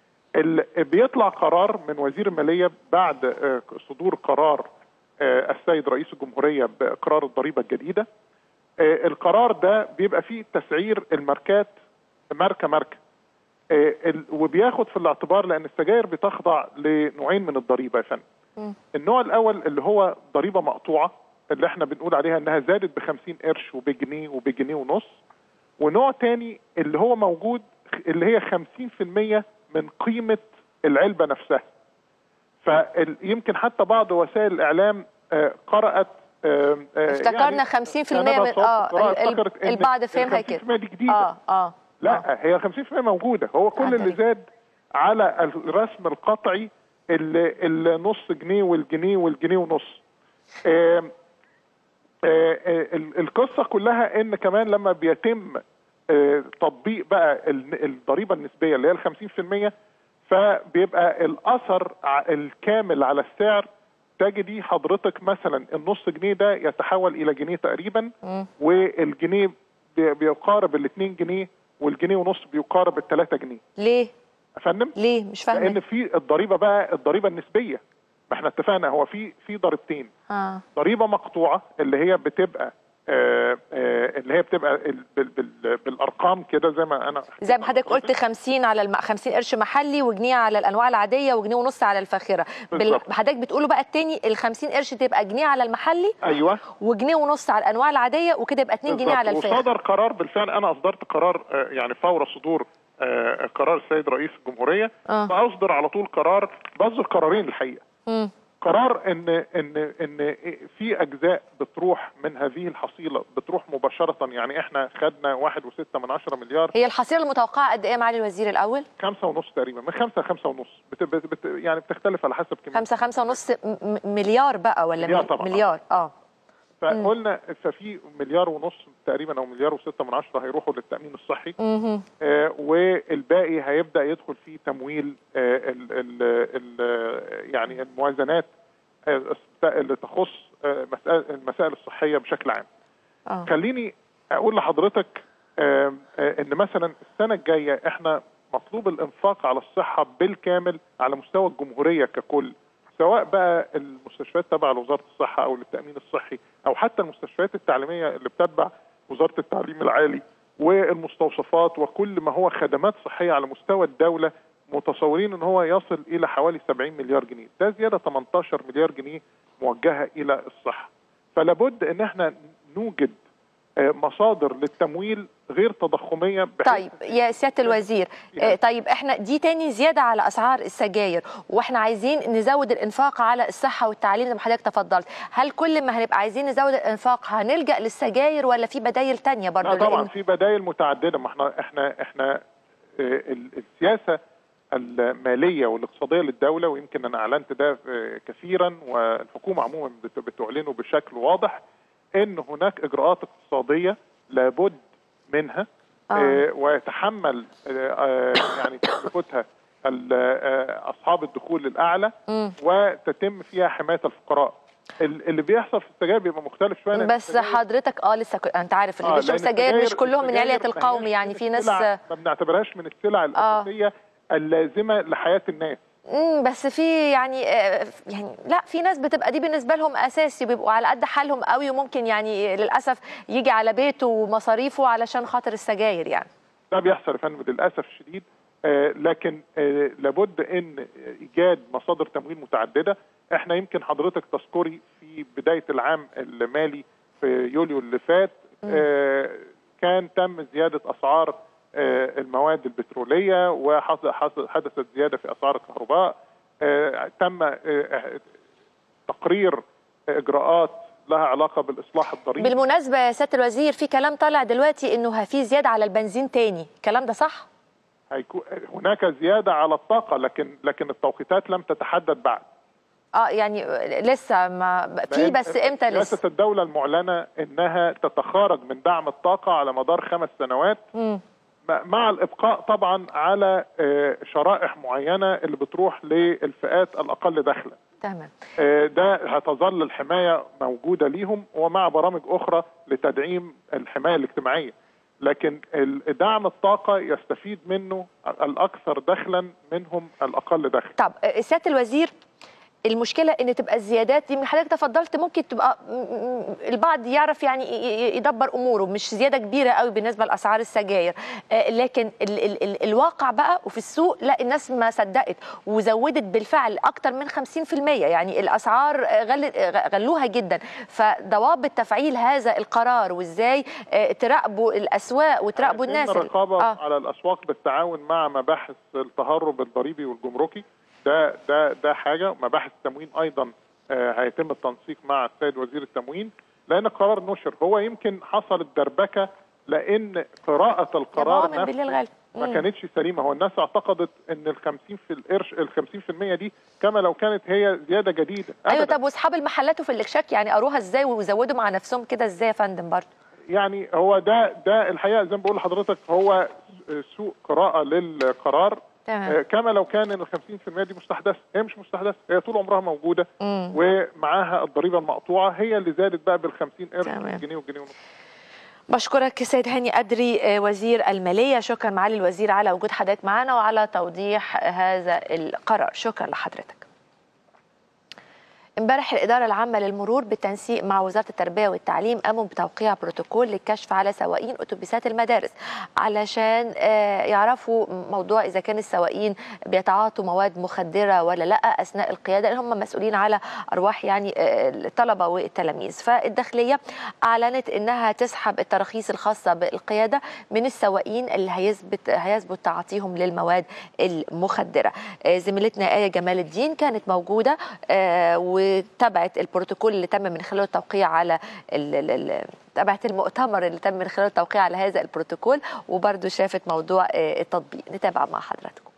بيطلع قرار من وزير الماليه بعد صدور قرار السيد رئيس الجمهوريه باقرار الضريبه الجديده القرار ده بيبقى فيه تسعير الماركات ماركه ماركه وبياخد في الاعتبار لان السجاير بتخضع لنوعين من الضريبه يا فندم مم. النوع الاول اللي هو ضريبه مقطوعه اللي احنا بنقول عليها انها زادت ب 50 قرش وبجنيه وبجنيه ونص ونوع تاني اللي هو موجود اللي هي 50% من قيمه العلبه نفسها فيمكن حتى بعض وسائل الاعلام آه، قرات آه، آه، افتكرنا 50% من اه ال- ال- البعض فهمها كده 50% دي جديده اه اه لا هي 50% موجوده هو كل اللي زاد على الرسم القطعي اللي النص جنيه والجنيه والجنيه ونص آم، آه، آه، ال- القصه كلها ان كمان لما بيتم آه، تطبيق بقى ال- الضريبه النسبيه اللي هي ال 50% فبيبقى الاثر ع- الكامل على السعر تجدي حضرتك مثلا النص جنيه ده يتحول الى جنيه تقريبا والجنيه بي- بيقارب ال 2 جنيه والجنيه ونص بيقارب ال 3 جنيه ليه؟ يا فندم ليه مش فاهمه لان في الضريبه بقى الضريبه النسبيه ما احنا اتفقنا هو في في ضريبتين اه ضريبه مقطوعه اللي هي بتبقى آه آه اللي هي بتبقى ال- بال بال بالارقام كده زي ما انا زي ما حضرتك قلت 50 على الم... 50 قرش محلي وجنيه على الانواع العاديه وجنيه ونص على الفاخره بال... بالظبط. حضرتك بتقولوا بقى التاني ال 50 قرش تبقى جنيه على المحلي ايوه وجنيه ونص على الانواع العاديه وكده يبقى 2 جنيه على بالظبط. الفاخر وصدر قرار بالفعل انا اصدرت قرار آه، يعني فور صدور آه، قرار السيد رئيس الجمهوريه آه. فاصدر على طول قرار بصدر قرارين الحقيقه مم. قرار ان ان ان في اجزاء بتروح من هذه الحصيله بتروح مباشره يعني احنا خدنا واحد وستة من عشرة مليار هي الحصيله المتوقعه قد ايه معالي الوزير الاول؟ خمسة ونص تقريبا من خمسة لخمسة ونص بت بت بت يعني بتختلف على حسب كمية 5 5 ونص م- م- مليار بقى ولا مليار مل- طبعاً. مليار اه فقلنا ففي مليار ونص تقريبا او مليار وستة من عشرة هيروحوا للتامين الصحي مهم. آه، والباقي هيبدا يدخل في تمويل آه، ال ال ال يعني الموازنات آه، اللي تخص آه، مسائل المسائل الصحيه بشكل عام. آه. خليني اقول لحضرتك آه، آه، ان مثلا السنه الجايه احنا مطلوب الانفاق على الصحه بالكامل على مستوى الجمهوريه ككل سواء بقى المستشفيات تبع لوزاره الصحه او للتامين الصحي او حتى المستشفيات التعليميه اللي بتتبع وزاره التعليم العالي والمستوصفات وكل ما هو خدمات صحيه على مستوى الدوله متصورين ان هو يصل الى حوالي 70 مليار جنيه ده زياده 18 مليار جنيه موجهه الى الصحه فلابد ان احنا نوجد آه، مصادر للتمويل غير تضخميه بحيث طيب يا سياده الوزير آه، طيب احنا دي تاني زياده على اسعار السجاير واحنا عايزين نزود الانفاق على الصحه والتعليم زي ما حضرتك تفضلت هل كل ما هنبقى عايزين نزود الانفاق هنلجا للسجاير ولا في بدايل تانية برضه لا طبعا لأن- في بدائل متعدده ما احنا احنا احنا آه، ال- السياسه الماليه والاقتصاديه للدوله ويمكن انا اعلنت ده آه، كثيرا والحكومه عموما بت- بتعلنه بشكل واضح ان هناك اجراءات اقتصاديه لابد منها آه. آه، ويتحمل آه، آه، يعني تكلفتها ال- آه، اصحاب الدخول الاعلى مم. وتتم فيها حمايه الفقراء ال- اللي بيحصل في السجاير بيبقى مختلف شويه لأن بس حضرتك اه لسه ك... انت عارف اللي آه، بيشرب لأن سجاير مش السجاير- كلهم من علية السجاير ما القوم هياش يعني من في ناس السلع- ما بنعتبرهاش من السلع الاساسيه اللازمه لحياه الناس امم بس في يعني آه، يعني لا في ناس بتبقى دي بالنسبه لهم اساسي بيبقوا على قد حالهم قوي وممكن يعني للاسف يجي على بيته ومصاريفه علشان خاطر السجاير يعني ده بيحصل يا فندم للاسف الشديد آه، لكن آه، لابد ان ايجاد مصادر تمويل متعدده احنا يمكن حضرتك تذكري في بدايه العام المالي في يوليو اللي فات آه، كان تم زياده اسعار آه، المواد البتروليه وحدثت زياده في اسعار الكهرباء آه، تم آه، تقرير اجراءات لها علاقه بالاصلاح الضريبي بالمناسبه يا سياده الوزير في كلام طالع دلوقتي انه في زياده على البنزين تاني الكلام ده صح هيكون هناك زياده على الطاقه لكن لكن التوقيتات لم تتحدد بعد اه يعني لسه ما في لأن بس امتى لسه سياسه الدوله المعلنه انها تتخارج من دعم الطاقه على مدار خمس سنوات مم. مع الابقاء طبعا على آه، شرائح معينه اللي بتروح للفئات الاقل دخلا تمام آه، ده هتظل الحمايه موجوده ليهم ومع برامج اخرى لتدعيم الحمايه الاجتماعيه لكن ال- دعم الطاقه يستفيد منه الاكثر دخلا منهم الاقل دخلا طب آه، سياده الوزير المشكله ان تبقى الزيادات دي من حضرتك تفضلت ممكن تبقى البعض يعرف يعني يدبر اموره مش زياده كبيره قوي بالنسبه لاسعار السجاير لكن ال ال ال الواقع بقى وفي السوق لا الناس ما صدقت وزودت بالفعل اكتر من 50% يعني الاسعار غلوها جدا فضوابط تفعيل هذا القرار وازاي تراقبوا الاسواق وتراقبوا الناس الرقابه آه. على الاسواق بالتعاون مع مباحث التهرب الضريبي والجمركي ده ده ده حاجه مباحث التموين ايضا هيتم التنسيق مع السيد وزير التموين لان القرار نشر هو يمكن حصلت دربكه لان قراءه القرار نفسه ما كانتش سليمه هو الناس اعتقدت ان ال 50 في القرش ال 50% دي كما لو كانت هي زياده جديده ايوه طب واصحاب المحلات وفي الاكشاك يعني قروها ازاي ويزودوا مع نفسهم كده ازاي يا فندم برضه يعني هو ده ده الحقيقه زي ما بقول لحضرتك هو سوء قراءه للقرار تمام. كما لو كان ان ال 50% دي مستحدثه هي مش مستحدثه هي طول عمرها موجوده مم. ومعاها الضريبه المقطوعه هي اللي زادت بقى بال 50 قرش والجنيه والجنيه ونص بشكرك سيد هاني أدري وزير المالية شكرا معالي الوزير على وجود حضرتك معنا وعلى توضيح هذا القرار شكرا لحضرتك امبارح الإدارة العامة للمرور بالتنسيق مع وزارة التربية والتعليم قاموا بتوقيع بروتوكول للكشف على سواقين أتوبيسات المدارس علشان يعرفوا موضوع إذا كان السواقين بيتعاطوا مواد مخدرة ولا لا أثناء القيادة لأن هم مسؤولين على أرواح يعني الطلبة والتلاميذ فالداخلية أعلنت إنها تسحب التراخيص الخاصة بالقيادة من السواقين اللي هيثبت هيثبت تعاطيهم للمواد المخدرة زميلتنا آية جمال الدين كانت موجودة و وتابعت البروتوكول اللي تم من خلاله التوقيع على تابعت المؤتمر اللي تم من خلاله التوقيع على هذا البروتوكول وبرضه شافت موضوع التطبيق نتابع مع حضراتكم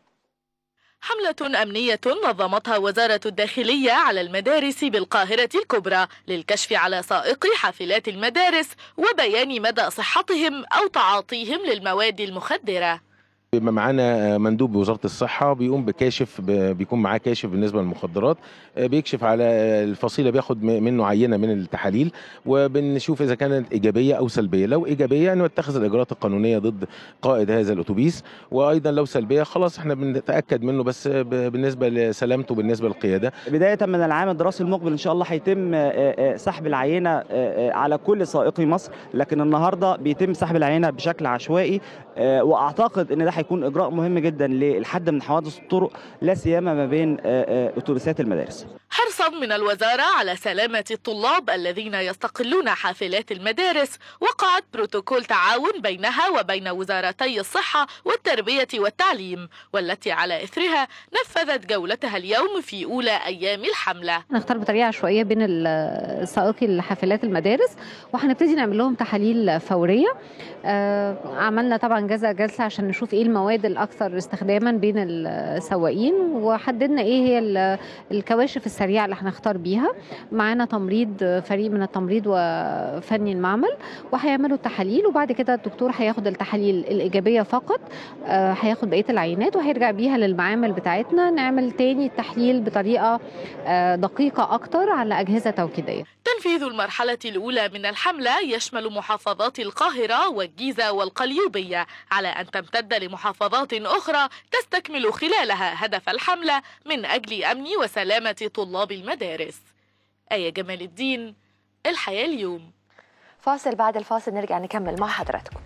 حملة أمنية نظمتها وزارة الداخلية على المدارس بالقاهرة الكبرى للكشف على سائقي حافلات المدارس وبيان مدى صحتهم أو تعاطيهم للمواد المخدرة بيبقى معانا مندوب بوزاره الصحه بيقوم بكاشف بيكون معاه كاشف بالنسبه للمخدرات بيكشف على الفصيله بياخد منه عينه من التحاليل وبنشوف اذا كانت ايجابيه او سلبيه لو ايجابيه يعني نتخذ الاجراءات القانونيه ضد قائد هذا الاتوبيس وايضا لو سلبيه خلاص احنا بنتاكد منه بس بالنسبه لسلامته بالنسبه للقياده بدايه من العام الدراسي المقبل ان شاء الله هيتم سحب العينه على كل سائقي مصر لكن النهارده بيتم سحب العينه بشكل عشوائي واعتقد ان ده هيكون اجراء مهم جدا للحد من حوادث الطرق لا سيما ما بين اتوبيسات المدارس حرصا من الوزارة على سلامة الطلاب الذين يستقلون حافلات المدارس وقعت بروتوكول تعاون بينها وبين وزارتي الصحة والتربية والتعليم والتي على إثرها نفذت جولتها اليوم في أولى أيام الحملة نختار بطريقة عشوائية بين سائقي الحافلات المدارس وهنبتدي نعمل لهم تحاليل فورية آه عملنا طبعا جزء جلسة عشان نشوف ايه المواد الأكثر استخداما بين السواقين وحددنا ايه هي الكواشف السريعة اللي هنختار بيها معانا تمريض فريق من التمريض وفني المعمل وهيعملوا التحاليل وبعد كده الدكتور هياخد التحاليل الإيجابية فقط آه هياخد بقية العينات وهيرجع بيها للمعامل بتاعتنا نعمل تاني التحليل بطريقة آه دقيقة أكتر على أجهزة توكيدية تنفيذ المرحلة الأولى من الحملة يشمل محافظات القاهرة والجيزة والقليوبية على أن تمتد لمحافظات أخرى تستكمل خلالها هدف الحملة من أجل أمن وسلامة طلاب المدارس آية جمال الدين الحياة اليوم فاصل بعد الفاصل نرجع نكمل مع حضراتكم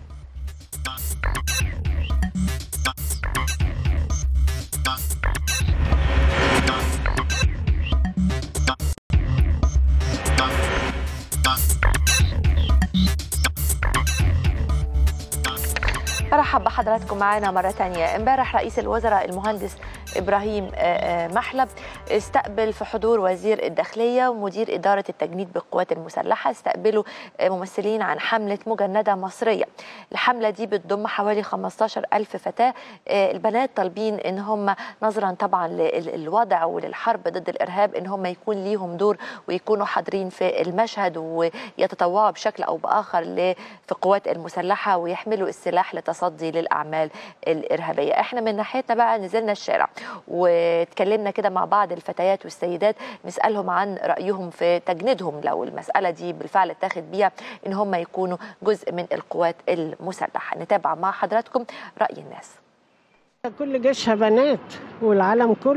برحب بحضراتكم معنا مرة تانية امبارح رئيس الوزراء المهندس إبراهيم محلب استقبل في حضور وزير الداخلية ومدير إدارة التجنيد بالقوات المسلحة استقبلوا ممثلين عن حملة مجندة مصرية الحملة دي بتضم حوالي 15 ألف فتاة البنات طالبين إن هم نظرا طبعا للوضع وللحرب ضد الإرهاب إن هم يكون ليهم دور ويكونوا حاضرين في المشهد ويتطوعوا بشكل أو بآخر في القوات المسلحة ويحملوا السلاح لتصدي للأعمال الإرهابية احنا من ناحيتنا بقى نزلنا الشارع واتكلمنا كده مع بعض الفتيات والسيدات نسالهم عن رايهم في تجنيدهم لو المساله دي بالفعل اتاخد بيها ان هم يكونوا جزء من القوات المسلحه نتابع مع حضراتكم راي الناس كل جيشها بنات والعالم كله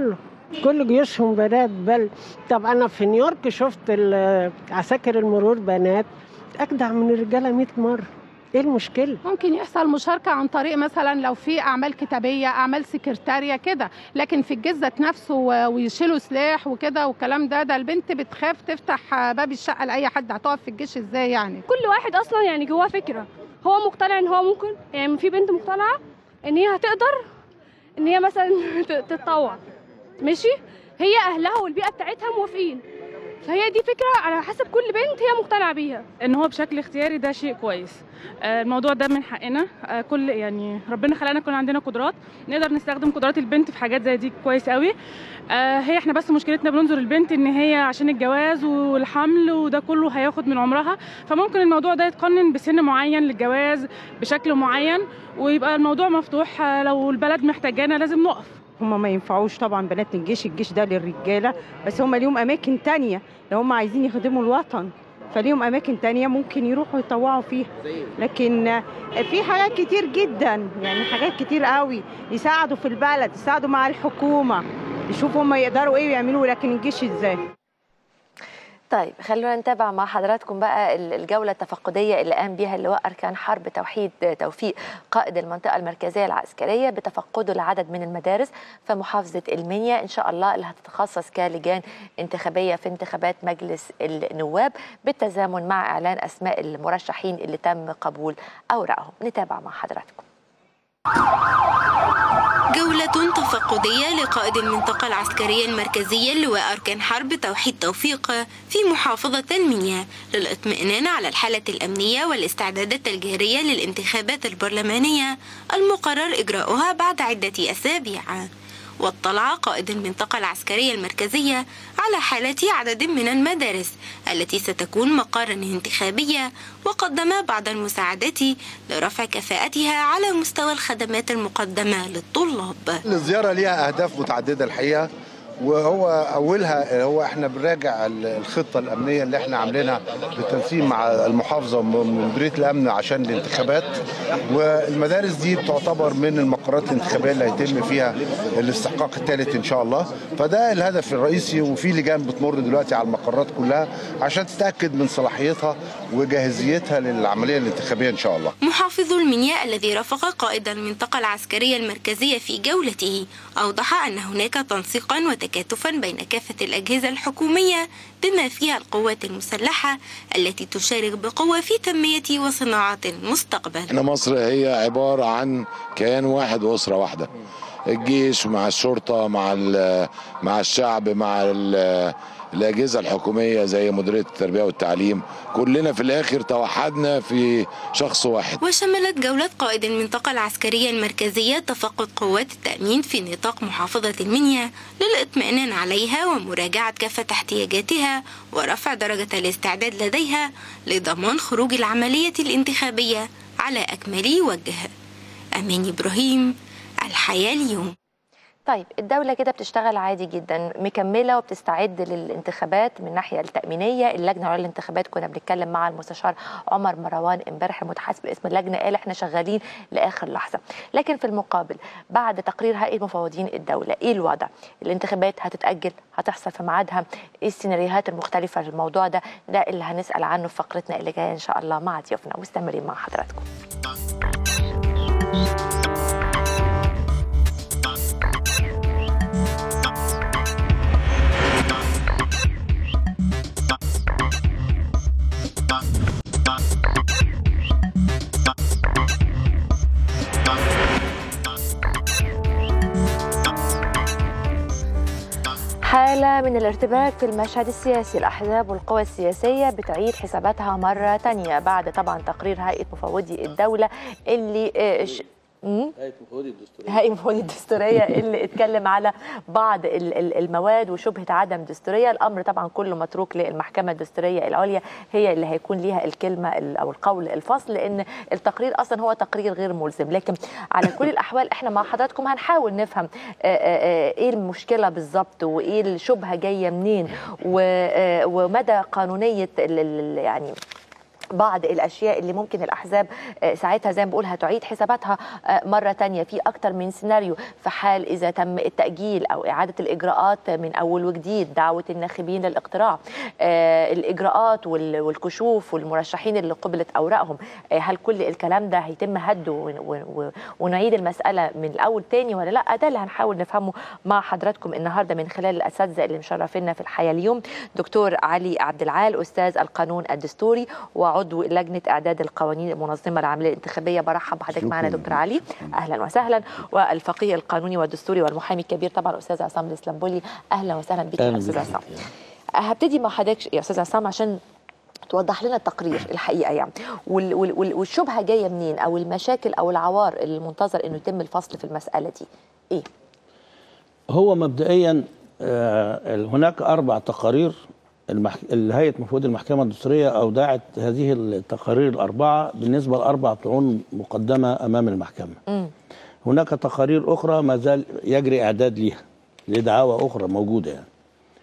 كل جيوشهم بنات بل طب انا في نيويورك شفت ال- عساكر المرور بنات اجدع من الرجاله 100 مره ايه المشكله ممكن يحصل مشاركة عن طريق مثلا لو في أعمال كتابية أعمال سكرتارية كده لكن في الجيش ذات نفسه و- ويشيلوا سلاح وكده والكلام ده ده البنت بتخاف تفتح باب الشقة لأي حد هتقف في الجيش ازاي يعني كل واحد اصلا يعني جواه فكره هو مقتنع ان هو ممكن يعني في بنت مقتنعه ان هي هتقدر ان هي مثلا ت- تتطوع ماشي هي اهلها والبيئه بتاعتها موافقين فهي دي فكره على حسب كل بنت هي مقتنعه بيها ان هو بشكل اختياري ده شيء كويس آه، الموضوع ده من حقنا آه، كل يعني ربنا خلقنا يكون عندنا قدرات نقدر نستخدم قدرات البنت في حاجات زي دي كويس قوي آه، هي احنا بس مشكلتنا بننظر البنت ان هي عشان الجواز والحمل وده كله هياخد من عمرها فممكن الموضوع ده يتقنن بسن معين للجواز بشكل معين ويبقى الموضوع مفتوح آه، لو البلد محتاجانا لازم نقف هما ما ينفعوش طبعا بنات الجيش الجيش ده للرجاله بس هما ليهم اماكن تانية لو هما عايزين يخدموا الوطن فليهم اماكن تانية ممكن يروحوا يطوعوا فيها لكن في حاجات كتير جدا يعني حاجات كتير قوي يساعدوا في البلد يساعدوا مع الحكومه يشوفوا هما يقدروا ايه ويعملوا لكن الجيش ازاي طيب خلونا نتابع مع حضراتكم بقى ال- الجولة التفقدية اللي قام بها اللواء أركان حرب توحيد توفيق قائد المنطقة المركزية العسكرية بتفقده لعدد من المدارس في محافظة المنيا إن شاء الله اللي هتتخصص كلجان انتخابية في انتخابات مجلس النواب بالتزامن مع إعلان أسماء المرشحين اللي تم قبول أوراقهم نتابع مع حضراتكم جولة تفقدية لقائد المنطقة العسكرية المركزية اللواء أركان حرب توحيد توفيق في محافظة المنيا للإطمئنان على الحالة الأمنية والاستعدادات الجارية للانتخابات البرلمانية المقرر إجراؤها بعد عدة أسابيع واطلع قائد المنطقة العسكرية المركزية على حالة عدد من المدارس التي ستكون مقارا انتخابية وقدم بعض المساعدات لرفع كفاءتها على مستوى الخدمات المقدمة للطلاب الزيارة ليها أهداف متعددة الحقيقة وهو أولها هو إحنا بنراجع ال- الخطة الأمنية اللي إحنا عاملينها بالتنسيق مع المحافظة ومديرية الأمن عشان الانتخابات والمدارس دي تعتبر من المقرات الانتخابية اللي هيتم فيها الاستحقاق الثالث إن شاء الله فده الهدف الرئيسي وفي لجان بتمر دلوقتي على المقرات كلها عشان تتأكد من صلاحيتها وجاهزيتها للعملية الانتخابية إن شاء الله محافظ المنيا الذي رافق قائد المنطقة العسكرية المركزية في جولته أوضح أن هناك تنسيقا وتكاتفا بين كافة الأجهزة الحكومية بما فيها القوات المسلحة التي تشارك بقوة في تنمية وصناعة المستقبل احنا مصر هي عبارة عن كيان واحد وأسرة واحدة الجيش مع الشرطة مع ال- مع الشعب مع ال- الأجهزة الحكومية زي مديرية التربية والتعليم كلنا في الآخر توحدنا في شخص واحد وشملت جولة قائد المنطقة العسكرية المركزية تفقد قوات التأمين في نطاق محافظة المنيا للإطمئنان عليها ومراجعة كافة احتياجاتها ورفع درجة الاستعداد لديها لضمان خروج العملية الانتخابية على أكمل وجه أمين إبراهيم الحياة اليوم طيب الدولة كده بتشتغل عادي جدا مكملة وبتستعد للانتخابات من الناحية التأمينية اللجنة العليا للانتخابات كنا بنتكلم مع المستشار عمر مروان امبارح المتحدث باسم اللجنة قال احنا شغالين لآخر لحظة لكن في المقابل بعد تقرير هيئة مفوضين الدولة ايه الوضع الانتخابات هتتأجل هتحصل في ميعادها ايه السيناريوهات المختلفة للموضوع ده ده اللي هنسأل عنه في فقرتنا اللي جاية ان شاء الله مع ضيوفنا مستمرين مع حضراتكم حالة من الارتباك في المشهد السياسي الأحزاب والقوى السياسية بتعيد حساباتها مرة تانية بعد طبعا تقرير هيئة مفوضي الدولة اللي آه، ش- مم؟ هيئة مفوضي الدستورية هيئة المفوضية الدستورية اللي اتكلم على بعض ال- ال- المواد وشبهة عدم دستورية الأمر طبعا كله متروك للمحكمة الدستورية العليا هي اللي هيكون ليها الكلمة ال- أو القول الفصل لأن التقرير أصلا هو تقرير غير ملزم لكن على كل الأحوال إحنا مع حضراتكم هنحاول نفهم آه، آه، آه، إيه المشكلة بالظبط وإيه الشبهة جاية منين و- آه، ومدى قانونية ال- ال- يعني بعض الاشياء اللي ممكن الاحزاب آه، ساعتها زي ما بقول هتعيد حساباتها آه، مره تانية في اكتر من سيناريو في حال اذا تم التاجيل او اعاده الاجراءات من اول وجديد دعوه الناخبين للاقتراع آه، الاجراءات وال- والكشوف والمرشحين اللي قبلت اوراقهم آه، هل كل الكلام ده هيتم هده ون- ون- ون- ونعيد المساله من الاول تاني ولا لا ده اللي هنحاول نفهمه مع حضراتكم النهارده من خلال الاساتذه اللي مشرفينا في الحياه اليوم دكتور علي عبد العال استاذ القانون الدستوري وعضو لجنه اعداد القوانين المنظمه للعمليه الانتخابيه برحب بحضرتك معنا شكراً. دكتور علي اهلا وسهلا والفقيه القانوني والدستوري والمحامي الكبير طبعا استاذ عصام الاسلامبولي اهلا وسهلا بك يا أهلاً استاذ بك. عصام هبتدي مع حضرتك يا استاذ عصام عشان توضح لنا التقرير الحقيقه يعني وال- وال- وال- والشبهه جايه منين او المشاكل او العوار اللي منتظر انه يتم الفصل في المساله دي ايه هو مبدئيا آه، هناك اربع تقارير المح... هيئه مفوض المحكمه الدستوريه اودعت هذه التقارير الاربعه بالنسبه لاربع طعون مقدمه امام المحكمه. مم. هناك تقارير اخرى ما زال يجري اعداد ليها لدعاوى اخرى موجوده يعني.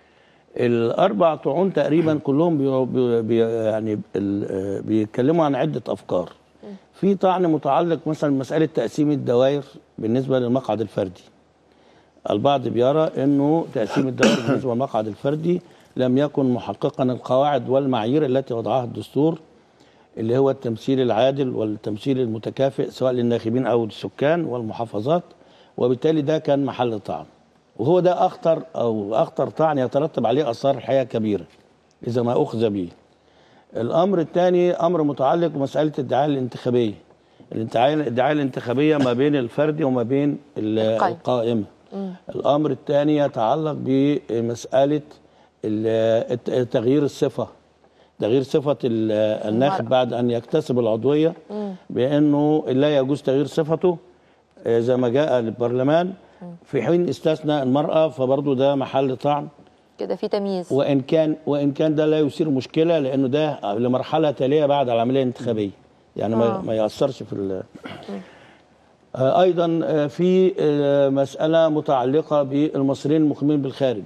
الاربع طعون تقريبا كلهم بي... بي... بي... يعني ال... آه، بيتكلموا عن عده افكار. في طعن متعلق مثلا مساله تقسيم الدوائر بالنسبه للمقعد الفردي. البعض بيرى انه تقسيم الدوائر بالنسبه للمقعد الفردي لم يكن محققا القواعد والمعايير التي وضعها الدستور اللي هو التمثيل العادل والتمثيل المتكافئ سواء للناخبين او السكان والمحافظات وبالتالي ده كان محل طعن وهو ده اخطر او اخطر طعن يترتب عليه اثار الحياه كبيره اذا ما اخذ به الامر الثاني امر متعلق بمساله الدعايه الانتخابيه الادعاء الدعايه الانتخابيه ما بين الفردي وما بين ال- القائم. القائمه مم. الامر الثاني يتعلق بمساله ال- الت- تغيير الصفه تغيير صفه ال- الناخب بعد ان يكتسب العضويه مم. بانه لا يجوز تغيير صفته آه، زي ما جاء للبرلمان في حين استثنى المراه فبرضه ده محل طعن كده في تمييز وان كان وان كان ده لا يثير مشكله لانه ده لمرحله تاليه بعد العمليه الانتخابيه يعني آه. ما, ما ياثرش في ال- آه، ايضا آه، في آه، مساله متعلقه بالمصريين المقيمين بالخارج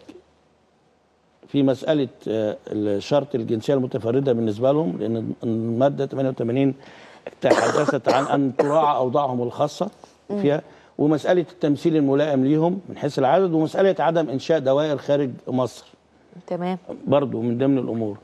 في مساله آه، الشرط الجنسيه المتفرده بالنسبه لهم لان الماده 88 تحدثت عن ان تراعى اوضاعهم الخاصه فيها ومساله التمثيل الملائم ليهم من حيث العدد ومساله عدم انشاء دوائر خارج مصر تمام برضو من ضمن الامور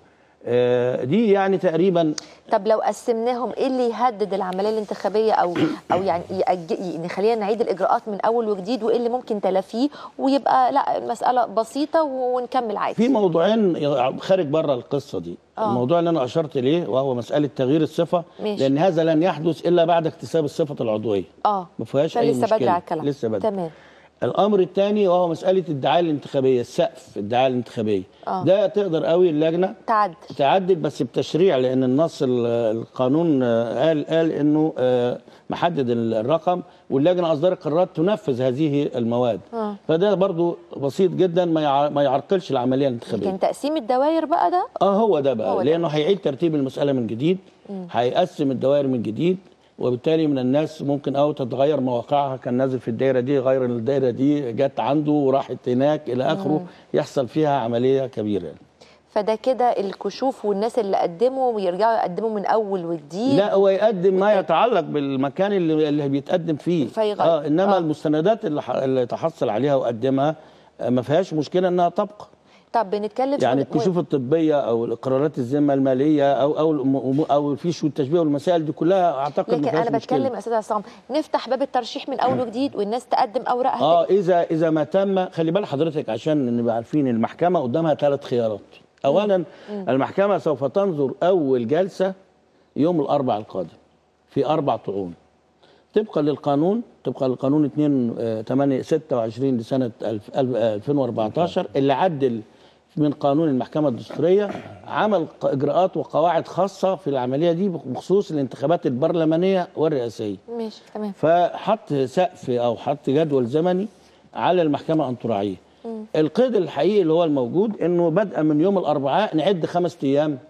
آه، دي يعني تقريبا طب لو قسمناهم ايه اللي يهدد العمليه الانتخابيه او او يعني يأج... يعني خلينا نعيد الاجراءات من اول وجديد وايه اللي ممكن تلافيه ويبقى لا المساله بسيطه ونكمل عادي في موضوعين خارج بره القصه دي آه. الموضوع اللي انا اشرت اليه وهو مساله تغيير الصفه ماشي. لان هذا لن يحدث الا بعد اكتساب الصفه العضويه اه ما فيهاش اي لسه مشكله بدري على الكلام لسه بدري تمام الامر الثاني وهو مساله الدعايه الانتخابيه السقف الدعايه الانتخابيه آه. ده تقدر قوي اللجنه تعدل تعدل بس بتشريع لان النص ال- القانون آه، قال قال انه آه، محدد ال- الرقم واللجنه اصدرت قرارات تنفذ هذه المواد اه فده برضو بسيط جدا ما يع- ما يعرقلش العمليه الانتخابيه لكن تقسيم الدوائر بقى ده اه هو ده بقى هو ده. لانه هيعيد ترتيب المساله من جديد مم. هيقسم الدوائر من جديد وبالتالي من الناس ممكن او تتغير مواقعها كان نازل في الدايره دي غير الدايره دي جت عنده وراحت هناك الى اخره مم. يحصل فيها عمليه كبيره يعني. فده كده الكشوف والناس اللي قدموا ويرجعوا يقدموا من اول وجديد لا هو يقدم ما يتعلق بالمكان اللي, اللي بيتقدم فيه فيغير. اه انما آه. آه. المستندات اللي, ح- اللي تحصل عليها وقدمها آه، ما فيهاش مشكله انها تبقى طب بنتكلم يعني في- الكشوف الطبيه او الاقرارات الذمه الماليه او او الم- او الفيش والتشبيه والمسائل دي كلها اعتقد ما لكن فيهاش انا مشكله بتكلم يا استاذ عصام نفتح باب الترشيح من اول وجديد والناس تقدم اوراقها اه اذا اذا ما تم خلي بال حضرتك عشان نبقى عارفين المحكمه قدامها ثلاث خيارات اولا المحكمه سوف تنظر اول جلسه يوم الاربعاء القادم في اربع طعون طبقا للقانون طبقا للقانون 2 آه، 8 26 لسنه 1000 ألف- آه، 2014 اللي عدل من قانون المحكمه الدستوريه عمل ق- اجراءات وقواعد خاصه في العمليه دي بخصوص الانتخابات البرلمانيه والرئاسيه ماشي تمام فحط سقف او حط جدول زمني على المحكمه ان تراعيه مم. القيد الحقيقي اللي هو الموجود انه بدءا من يوم الاربعاء نعد خمس ايام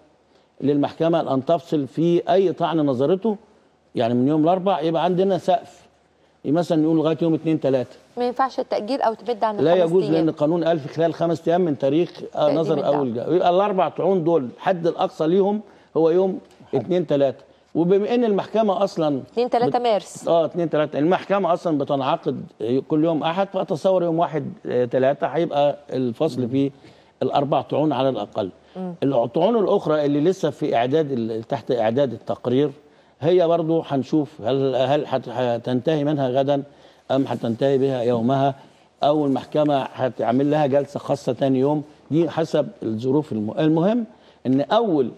للمحكمه ان تفصل في اي طعن نظرته يعني من يوم الاربع يبقى عندنا سقف مثلا نقول لغايه يوم اثنين ثلاثه ما ينفعش التاجيل او تمد عن لا الخمس يجوز أيام. لان القانون قال في خلال خمس ايام من تاريخ آه، تقديم نظر الدعوة. اول جا. يبقى الاربع طعون دول الحد الاقصى ليهم هو يوم 2 3 وبما ان المحكمه اصلا 2 3 مارس اه 2 3 المحكمه اصلا بتنعقد كل يوم احد فاتصور يوم 1 3 هيبقى الفصل فيه الاربع طعون على الاقل مم. الطعون الاخرى اللي لسه في اعداد ال- تحت اعداد التقرير هي برضو هنشوف هل هل هت- هتنتهي منها غدا ام هتنتهي بها يومها او المحكمه هتعمل لها جلسه خاصه تاني يوم دي حسب الظروف الم... المهم ان اول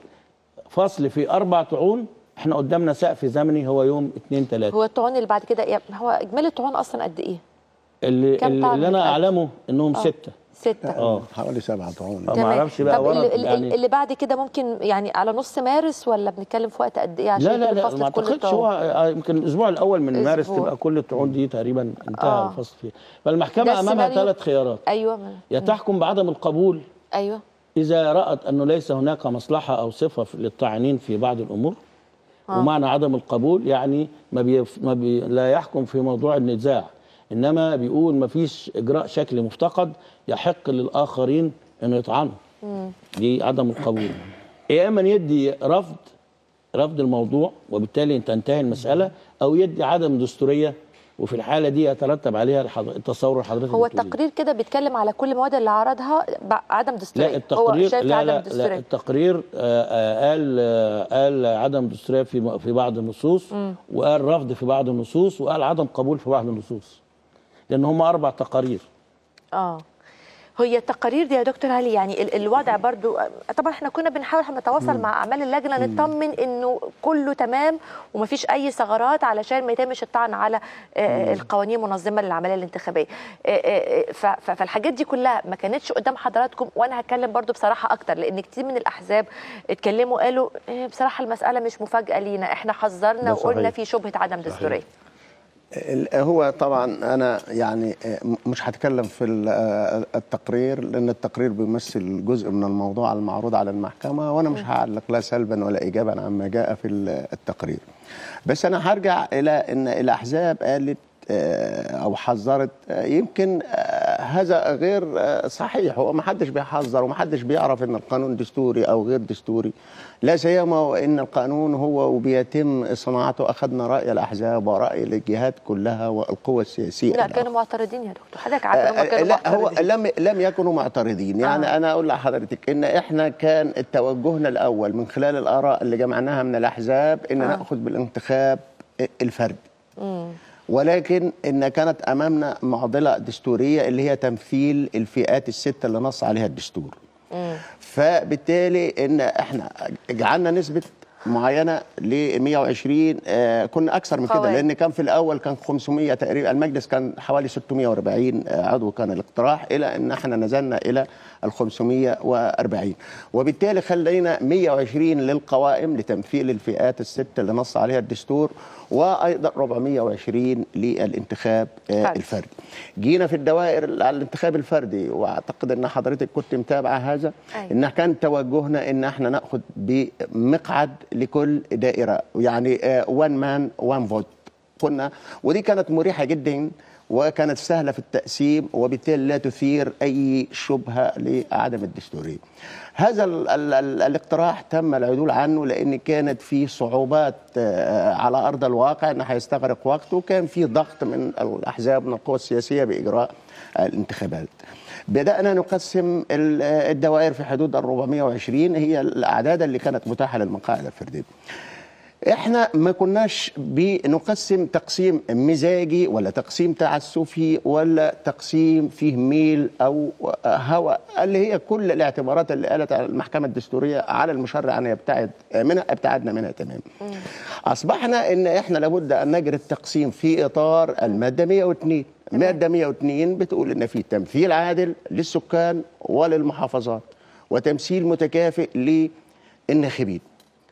فصل في اربع طعون احنا قدامنا سقف زمني هو يوم 2 3 هو الطعون اللي بعد كده إيه؟ هو اجمالي الطعون اصلا قد ايه اللي, كم اللي, طعن اللي انا بيتقدم؟ اعلمه انهم آه. سته ستة اه حوالي سبعة طعون ما اعرفش بقى طب ورق اللي, يعني يعني اللي بعد كده ممكن يعني على نص مارس ولا بنتكلم في وقت قد ايه عشان لا لا يكون لا الفصل ما في كل اعتقدش الطعون؟ هو آه، يمكن الاسبوع الاول من مارس أسبوع. تبقى كل الطعون دي تقريبا انتهى آه. الفصل فيها فالمحكمه ده امامها السيناريو- ثلاث خيارات ايوه ما- يا تحكم بعدم القبول ايوه اذا رات انه ليس هناك مصلحه او صفه في- للطاعنين في بعض الامور آه. ومعنى عدم القبول يعني ما, بيف... ما بي... لا يحكم في موضوع النزاع انما بيقول ما فيش اجراء شكل مفتقد يحق للاخرين انه يطعنوا مم. دي عدم القبول يا اما يدي رفض رفض الموضوع وبالتالي تنتهي المساله او يدي عدم دستوريه وفي الحاله دي يترتب عليها الحض... التصور اللي حضرتك هو بتقوليه. التقرير كده بيتكلم على كل المواد اللي عرضها ب- عدم دستوريه لا التقرير هو شايف لا عدم لا, لا دستوريه التقرير آه، آه، قال آه، قال عدم دستوريه في في بعض النصوص مم. وقال رفض في بعض النصوص وقال عدم قبول في بعض النصوص لان هم اربع تقارير اه هي التقارير دي يا دكتور علي يعني ال- الوضع برضو طبعا احنا كنا بنحاول احنا نتواصل مم. مع اعمال اللجنه مم. نطمن انه كله تمام ومفيش اي ثغرات علشان ما يتمش الطعن على آه، مم. القوانين المنظمه للعمليه الانتخابيه آه، آه، ف- ف- فالحاجات دي كلها ما كانتش قدام حضراتكم وانا هتكلم برضو بصراحه اكتر لان كتير من الاحزاب اتكلموا قالوا آه، بصراحه المساله مش مفاجاه لينا احنا حذرنا ده وقلنا صحيح. في شبهه عدم دستوريه ال- هو طبعا انا يعني م- مش هتكلم في ال- آه التقرير لان التقرير بيمثل جزء من الموضوع المعروض على المحكمه وانا مش هعلق لا سلبا ولا ايجابا عما جاء في ال- التقرير بس انا هرجع الى ان الاحزاب قالت آه، او حذرت آه، يمكن آه، هذا غير آه، صحيح هو ما حدش بيحذر وما حدش بيعرف ان القانون دستوري او غير دستوري لا سيما وان القانون هو وبيتم صناعته اخذنا راي الاحزاب وراي الجهات كلها والقوى السياسيه لا كانوا معترضين يا دكتور حضرتك عارف ان هم آه، كانوا لا هو معترضين لم لم يكونوا معترضين يعني آه. آه. انا اقول لحضرتك ان احنا كان توجهنا الاول من خلال الاراء اللي جمعناها من الاحزاب ان آه. آه. ناخذ بالانتخاب الفردي مم. ولكن ان كانت امامنا معضله دستوريه اللي هي تمثيل الفئات السته اللي نص عليها الدستور مم. فبالتالي ان احنا جعلنا نسبه معينه ل 120 آه كنا اكثر من كده قوائم. لان كان في الاول كان 500 تقريبا المجلس كان حوالي 640 آه، عضو كان الاقتراح الى ان احنا نزلنا الى ال 540 وبالتالي خلينا 120 للقوائم لتمثيل الفئات الست اللي نص عليها الدستور وايضا 420 للانتخاب آه، فردي. الفردي جينا في الدوائر على الانتخاب الفردي واعتقد ان حضرتك كنت متابعه هذا أيوة. ان كان توجهنا ان احنا ناخذ بمقعد لكل دائره يعني وان مان وان فوت كنا ودي كانت مريحه جدا وكانت سهله في التقسيم وبالتالي لا تثير اي شبهه لعدم الدستوريه. هذا ال ال ال الاقتراح تم العدول عنه لان كانت في صعوبات آه، على ارض الواقع انه هيستغرق وقت وكان في ضغط من الاحزاب من القوى السياسيه باجراء الانتخابات. بدأنا نقسم ال- الدوائر في حدود ال 420 هي الأعداد اللي كانت متاحة للمقاعد الفردية. احنا ما كناش بنقسم تقسيم مزاجي ولا تقسيم تعسفي ولا تقسيم فيه ميل او هوى اللي هي كل الاعتبارات اللي قالت على المحكمه الدستوريه على المشرع ان يبتعد منها ابتعدنا منها تماما. اصبحنا ان احنا لابد ان نجري التقسيم في اطار الماده 102 الماده 102 بتقول ان في تمثيل عادل للسكان وللمحافظات وتمثيل متكافئ للناخبين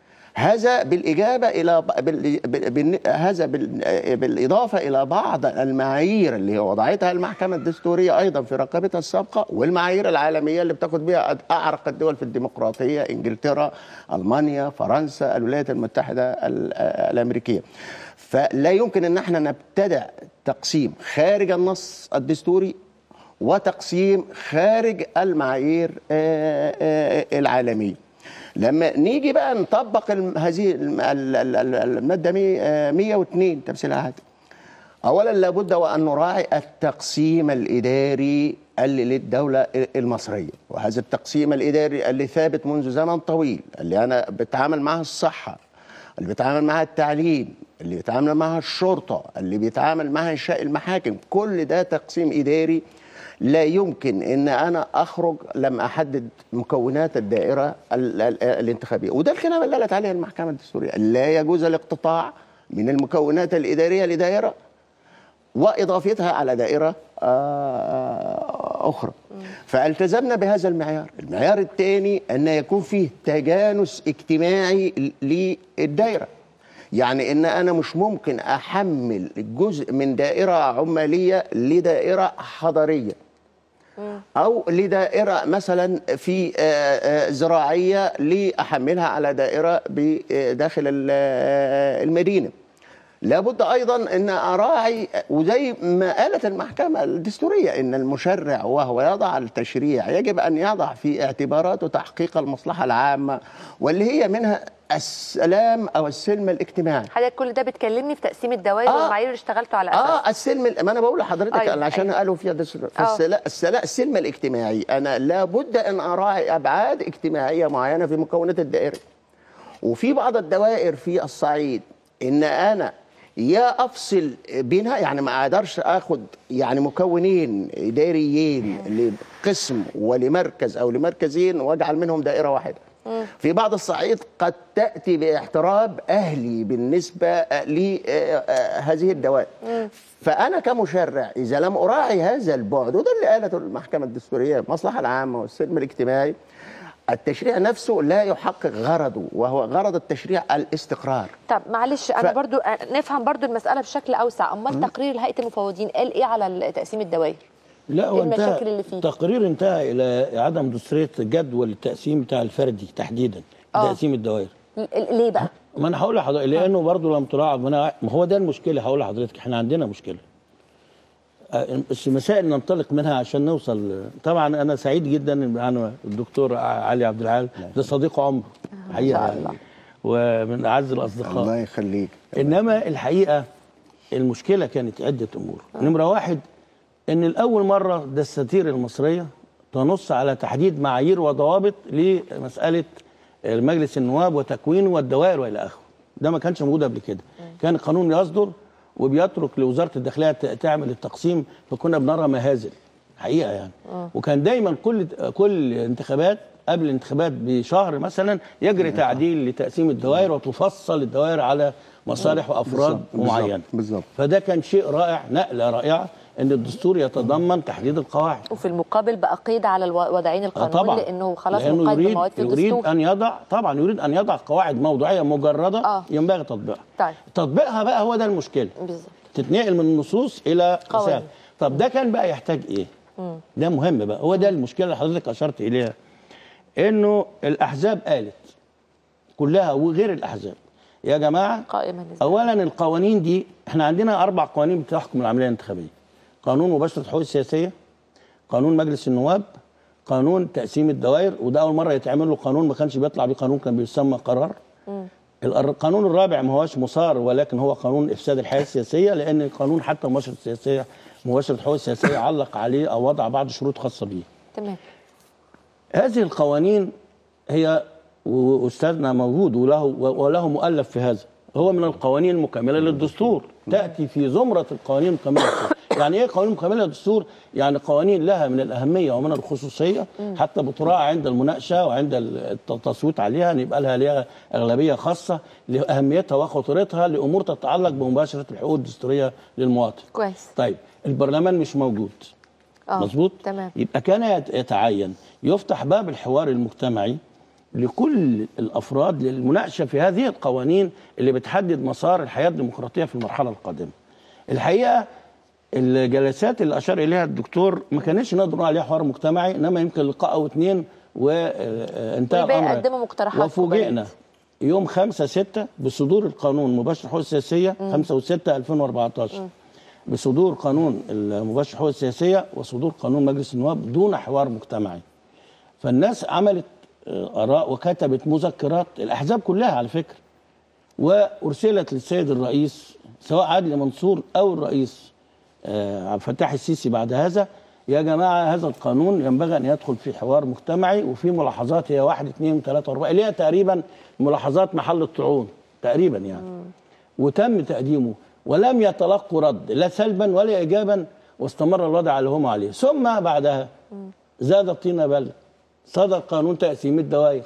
هذا بالإجابة إلى بال... بال... بال... هذا بال... بالإضافة إلى بعض المعايير اللي وضعتها المحكمة الدستورية أيضا في رقابتها السابقة والمعايير العالمية اللي بتاخد بها أعرق الدول في الديمقراطية إنجلترا ألمانيا فرنسا الولايات المتحدة ال- الأمريكية فلا يمكن أن احنا نبتدع تقسيم خارج النص الدستوري وتقسيم خارج المعايير آه، آه، العالمية لما نيجي بقى نطبق الم- هذه الم- ال- ال- ال- الماده مي- آه، 102 تمثيل العهد اولا لابد وان نراعي التقسيم الاداري اللي للدوله المصريه وهذا التقسيم الاداري اللي ثابت منذ زمن طويل اللي انا بتعامل معها الصحه اللي بيتعامل معها التعليم اللي بيتعامل معها الشرطه اللي بيتعامل معها انشاء المحاكم كل ده تقسيم اداري لا يمكن ان انا اخرج لم احدد مكونات الدائره ال- ال- الانتخابيه وده الكلام اللي قالت عليه المحكمه الدستوريه لا يجوز الاقتطاع من المكونات الاداريه لدائره واضافتها على دائره آه، اخرى فالتزمنا بهذا المعيار المعيار الثاني ان يكون فيه تجانس اجتماعي للدائره يعني ان انا مش ممكن احمل جزء من دائره عماليه لدائره حضريه او لدائره مثلا في آه، آه، زراعيه لاحملها على دائره بداخل ال- آه، المدينه لابد ايضا ان اراعي وزي ما قالت المحكمه الدستوريه ان المشرع وهو يضع التشريع يجب ان يضع في اعتباراته تحقيق المصلحه العامه واللي هي منها السلام او السلم الاجتماعي حضرتك كل ده بتكلمني في تقسيم الدوائر آه. والمعايير اللي اشتغلتوا على اساسها اه السلم ما انا بقول لحضرتك أيوة، أيوة عشان أيوة. قالوا فيها دستور آه. فالسلا- السلا- السلم الاجتماعي انا لابد ان اراعي ابعاد اجتماعيه معينه في مكونات الدائره وفي بعض الدوائر في الصعيد ان انا يا افصل بينها يعني ما اقدرش اخد يعني مكونين اداريين لقسم ولمركز او لمركزين واجعل منهم دائره واحده في بعض الصعيد قد تأتي باحتراب أهلي بالنسبة لهذه الدوائر فأنا كمشرع إذا لم أراعي هذا البعد وده اللي قالته المحكمة الدستورية المصلحة العامة والسلم الاجتماعي التشريع نفسه لا يحقق غرضه وهو غرض التشريع الاستقرار طب معلش انا ف- برضو آه، نفهم برضو المساله بشكل اوسع امال تقرير هيئه المفوضين قال ايه على تقسيم الدوائر لا إيه هو انتهى المشاكل اللي فيه؟ التقرير انتهى الى عدم دستوريه جدول التقسيم بتاع الفردي تحديدا آه. تقسيم الدوائر ل- ليه بقى ما انا هقول لحضرتك لانه برضه لم تراعى ما أنا- ما هو ده المشكله هقول لحضرتك احنا عندنا مشكله آه، بس مسائل ننطلق منها عشان نوصل طبعا انا سعيد جدا ان معانا الدكتور علي عبد العال ده صديق عمر حقيقه يعني ومن اعز الاصدقاء الله يخليك انما الحقيقه المشكله كانت عده امور نمره واحد ان الاول مره الدساتير المصريه تنص على تحديد معايير وضوابط لمساله مجلس النواب وتكوينه والدوائر والى اخره ده ما كانش موجود قبل كده كان القانون يصدر وبيترك لوزاره الداخليه ت- تعمل التقسيم فكنا بنرى مهازل حقيقه يعني وكان دايما كل كل انتخابات قبل الانتخابات بشهر مثلا يجري تعديل لتقسيم الدوائر وتفصل الدوائر على مصالح وافراد بالظبط، معينه بالظبط فده كان شيء رائع نقله رائعه ان الدستور يتضمن تحديد القواعد وفي المقابل بقى قيد على الوضعين آه القانون طبعا لانه خلاص لأنه مقيد يريد بمواد في يريد الدستور ان يضع طبعا يريد ان يضع قواعد موضوعيه مجرده آه. ينبغي تطبيقها طيب تطبيقها بقى هو ده المشكله بالظبط تتنقل من النصوص الى قوانين. رسائل طب ده كان بقى يحتاج ايه مم. ده مهم بقى هو ده المشكله اللي حضرتك اشرت اليها انه الاحزاب قالت كلها وغير الاحزاب يا جماعه قائمه اولا القوانين دي احنا عندنا اربع قوانين بتحكم العمليه الانتخابيه قانون مباشره الحقوق السياسيه قانون مجلس النواب قانون تقسيم الدوائر وده اول مره يتعمل له قانون ما كانش بيطلع بيه قانون كان بيسمى قرار القر- القانون الرابع ما هوش مسار ولكن هو قانون افساد الحياه السياسيه لان القانون حتى مباشره السياسيه مباشره الحقوق السياسيه علق عليه او وضع بعض شروط خاصه به تمام هذه القوانين هي واستاذنا موجود وله وله مؤلف في هذا هو من القوانين المكمله للدستور تاتي في زمره القوانين المكمله للدستور يعني ايه قوانين مكمله للدستور يعني قوانين لها من الاهميه ومن الخصوصيه حتى بتراعى عند المناقشه وعند التصويت عليها ان يبقى لها ليها اغلبيه خاصه لاهميتها وخطورتها لامور تتعلق بمباشره الحقوق الدستوريه للمواطن كويس طيب البرلمان مش موجود اه مظبوط تمام يبقى كان يت- يتعين يفتح باب الحوار المجتمعي لكل الافراد للمناقشه في هذه القوانين اللي بتحدد مسار الحياه الديمقراطيه في المرحله القادمه. الحقيقه الجلسات اللي اشار اليها الدكتور ما كانش نقدر نقول عليها حوار مجتمعي انما يمكن لقاء او اثنين وانتهى ويبقى الامر يقدموا مقترحات وفوجئنا يوم 5 6 بصدور القانون مباشر الحقوق السياسيه 5 و6 2014 بصدور قانون المباشر الحقوق السياسيه وصدور قانون مجلس النواب دون حوار مجتمعي فالناس عملت آه، اراء وكتبت مذكرات الاحزاب كلها على فكره وارسلت للسيد الرئيس سواء عادل منصور او الرئيس آه، عبد الفتاح السيسي بعد هذا يا جماعه هذا القانون ينبغي ان يدخل في حوار مجتمعي وفي ملاحظات هي واحد اثنين ثلاثه اربعه اللي هي تقريبا ملاحظات محل الطعون تقريبا يعني وتم تقديمه ولم يتلقوا رد لا سلبا ولا ايجابا واستمر الوضع على اللي هم عليه ثم بعدها زاد الطين بلة صدر قانون تقسيم الدوائر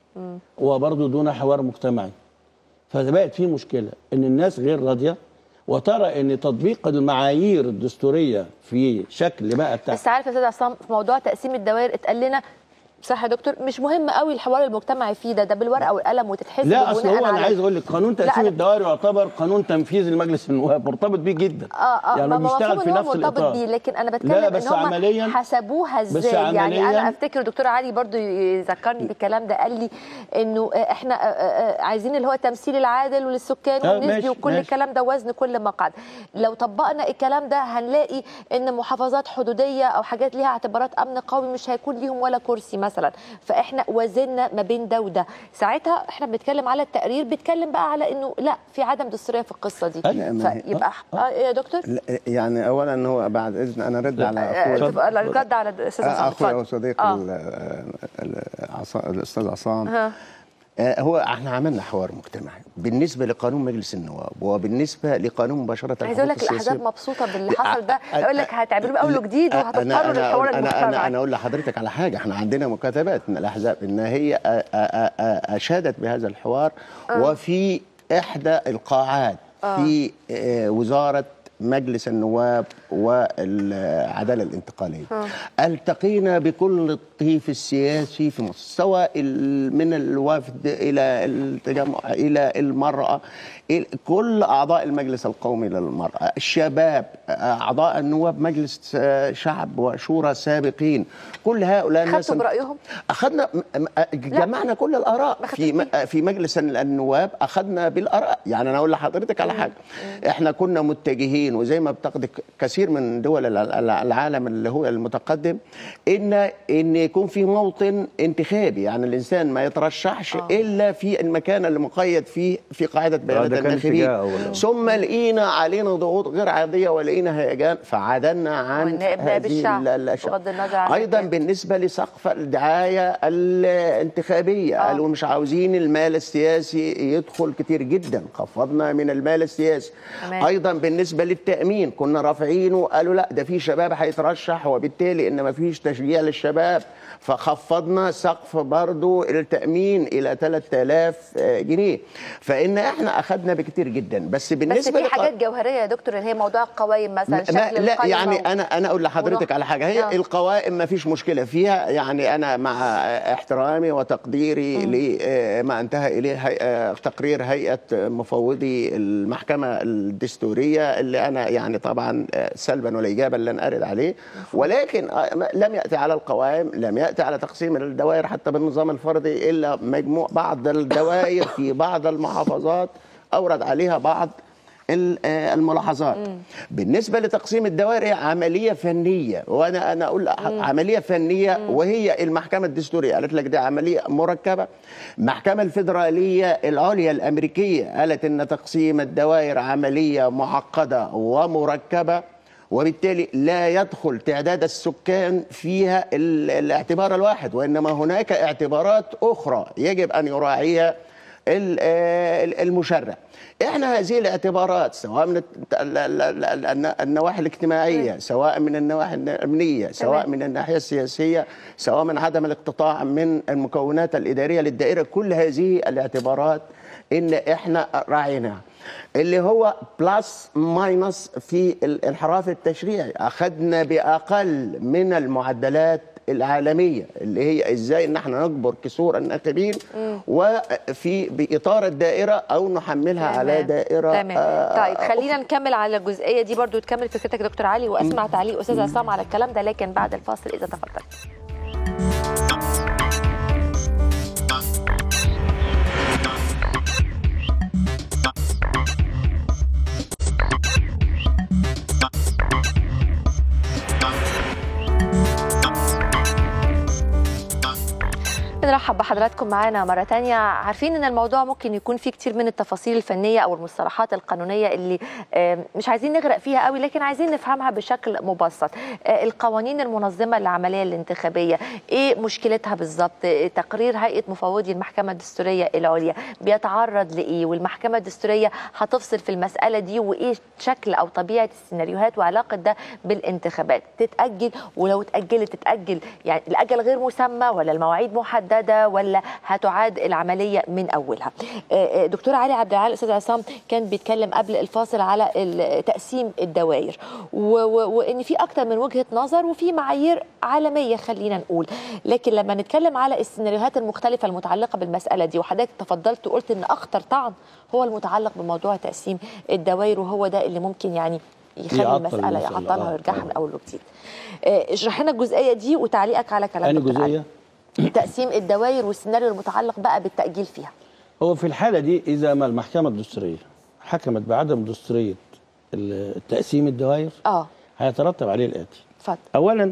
وبرضه دون حوار مجتمعي فبقت في مشكله ان الناس غير راضيه وترى ان تطبيق المعايير الدستوريه في شكل بقى بتاع بس عارف يا استاذ عصام في موضوع تقسيم الدوائر اتقال لنا صح يا دكتور مش مهم قوي الحوار المجتمعي فيه ده ده بالورقه والقلم وتتحسب لا اصل بناء هو انا على- عايز اقول لك قانون لا، تقسيم أنا- الدوائر يعتبر قانون تنفيذي لمجلس النواب مرتبط بيه جدا اه اه يعني ما هو ما بيشتغل مفهوم في ان هو نفس مرتبط الاطار بيه لكن انا لا بتكلم بس ان هم عمليا حسبوها بس ازاي يعني انا عملياً- افتكر دكتور علي برضو يذكرني بالكلام ده قال لي انه آه، احنا آه، آه، عايزين اللي هو التمثيل العادل وللسكان آه، والنسبي ماشي، وكل ماشي. الكلام ده وزن كل مقعد لو طبقنا الكلام ده هنلاقي ان محافظات حدوديه او حاجات ليها اعتبارات امن قومي مش هيكون ليهم ولا كرسي مثلا فاحنا وزننا ما بين ده وده ساعتها احنا بنتكلم على التقرير بيتكلم بقى على انه لا في عدم دستوريه في القصه دي لا، ما هي- فيبقى آه يا دكتور لا، يعني اولا هو بعد اذن انا رد على آه، اخويا تبقى الرد على الاستاذ عصام اخويا اتفضل. وصديقي آه. ال- ال- عصا- الاستاذ عصام ها. آه، هو احنا عملنا حوار مجتمعي بالنسبه لقانون مجلس النواب وبالنسبه لقانون مباشره عايز اقول لك الحقوق الاحزاب السياسية. مبسوطه باللي حصل ده أ- يقول لك هتعملوه باول وجديد انا وهتضطروا انا للحوار انا انا المجتمعي انا اقول لحضرتك على حاجه احنا عندنا مكاتبات من الاحزاب ان هي أ- أ- أ- اشادت بهذا الحوار آه. وفي احدى القاعات آه. في آه، وزاره مجلس النواب والعداله الانتقاليه آه. التقينا بكل الطيف السياسي في مصر سواء ال- من الوفد الى التجمع الى المراه إلى كل اعضاء المجلس القومي للمراه الشباب اعضاء النواب مجلس آه، شعب وشورى سابقين كل هؤلاء الناس خدتوا برايهم اخذنا م- م- جمعنا كل الاراء في م- في مجلس النواب اخذنا بالاراء يعني انا اقول لحضرتك على حاجه احنا كنا متجهين وزي ما بتاخد ك- كثير من دول ال- ال- العالم اللي هو المتقدم ان ان يكون في موطن انتخابي يعني الانسان ما يترشحش الا في المكان اللي مقيد فيه في قاعده بيانات ده كان الناخبين اتجاه أول. ثم لقينا علينا ضغوط غير عاديه ولقينا هيجان فعدلنا عن والنائب نائب هذه الشعب ال- الأشياء. بغض النظر عن ايضا بالنسبه لسقف الدعايه الانتخابيه آه. قالوا مش عاوزين المال السياسي يدخل كتير جدا خفضنا من المال السياسي تمام. ايضا بالنسبه للتامين كنا رافعينه قالوا لا ده في شباب هيترشح وبالتالي ان ما فيش تشجيع للشباب فخفضنا سقف برضو التامين الى 3000 جنيه فان احنا اخذنا بكتير جدا بس بس بالنسبه في لق- حاجات جوهريه يا دكتور اللي هي موضوع القوائم مثلا ما شكل لا القايمة يعني و- انا انا اقول لحضرتك ونوع- على حاجه هي آه. القوائم ما فيش مشكله فيها يعني انا مع احترامي وتقديري لما انتهى اليه هي- تقرير هيئه مفوضي المحكمه الدستوريه اللي انا يعني طبعا سلبا ولا ايجابا لن ارد عليه ولكن لم ياتي على القوائم لم ياتي على تقسيم الدوائر حتى بالنظام الفردي الا مجموع بعض الدوائر في بعض المحافظات اورد عليها بعض ال- آه، الملاحظات بالنسبه لتقسيم الدوائر هي عمليه فنيه وانا انا اقول عمليه فنيه وهي المحكمه الدستوريه قالت لك دي عمليه مركبه المحكمه الفيدراليه العليا الامريكيه قالت ان تقسيم الدوائر عمليه معقده ومركبه وبالتالي لا يدخل تعداد السكان فيها ال- الاعتبار الواحد وانما هناك اعتبارات اخرى يجب ان يراعيها ال- آه، المشرع احنا هذه الاعتبارات سواء من الت- ال- ال- ال- ال- النواحي الاجتماعيه سواء من النواحي الامنيه سواء تمام. من الناحيه السياسيه سواء من عدم الاقتطاع من المكونات الاداريه للدائره كل هذه الاعتبارات ان احنا راعيناها اللي هو بلس ماينس في الانحراف التشريعي اخذنا باقل من المعدلات العالميه اللي هي ازاي ان احنا نجبر كسور الناخبين وفي باطار الدائره او نحملها على تمام. دائره تمام آه، طيب خلينا نكمل على الجزئيه دي برضو تكمل فكرتك يا دكتور علي واسمع تعليق استاذ عصام على الكلام ده لكن بعد الفاصل اذا تفضلت بنرحب بحضراتكم معانا مرة تانية عارفين ان الموضوع ممكن يكون فيه كتير من التفاصيل الفنية او المصطلحات القانونية اللي آم، مش عايزين نغرق فيها قوي لكن عايزين نفهمها بشكل مبسط آه، القوانين المنظمة للعملية الانتخابية ايه مشكلتها بالظبط آه، تقرير هيئة مفوضي المحكمة الدستورية العليا بيتعرض لايه والمحكمة الدستورية هتفصل في المسألة دي وايه شكل او طبيعة السيناريوهات وعلاقة ده بالانتخابات تتأجل ولو اتأجلت تتأجل يعني الأجل غير مسمى ولا المواعيد محددة ولا هتعاد العملية من أولها آه، آه، دكتور علي عبد العال أستاذ عصام كان بيتكلم قبل الفاصل على ال- تقسيم الدوائر و- و- وإن في أكتر من وجهة نظر وفي معايير عالمية خلينا نقول لكن لما نتكلم على السيناريوهات المختلفة المتعلقة بالمسألة دي وحضرتك تفضلت وقلت إن أخطر طعن هو المتعلق بموضوع تقسيم الدوائر وهو ده اللي ممكن يعني يخلي يعطل المسألة المسألة، يعطلها آه، ويرجعها من أول وجديد آه، اشرح لنا الجزئية دي وتعليقك على كلام أنا دكتور علي. جزئية تقسيم الدوائر والسيناريو المتعلق بقى بالتأجيل فيها هو في الحالة دي إذا ما المحكمة الدستورية حكمت بعدم دستورية ال- تقسيم الدوائر اه هيترتب عليه الآتي اتفضل أولا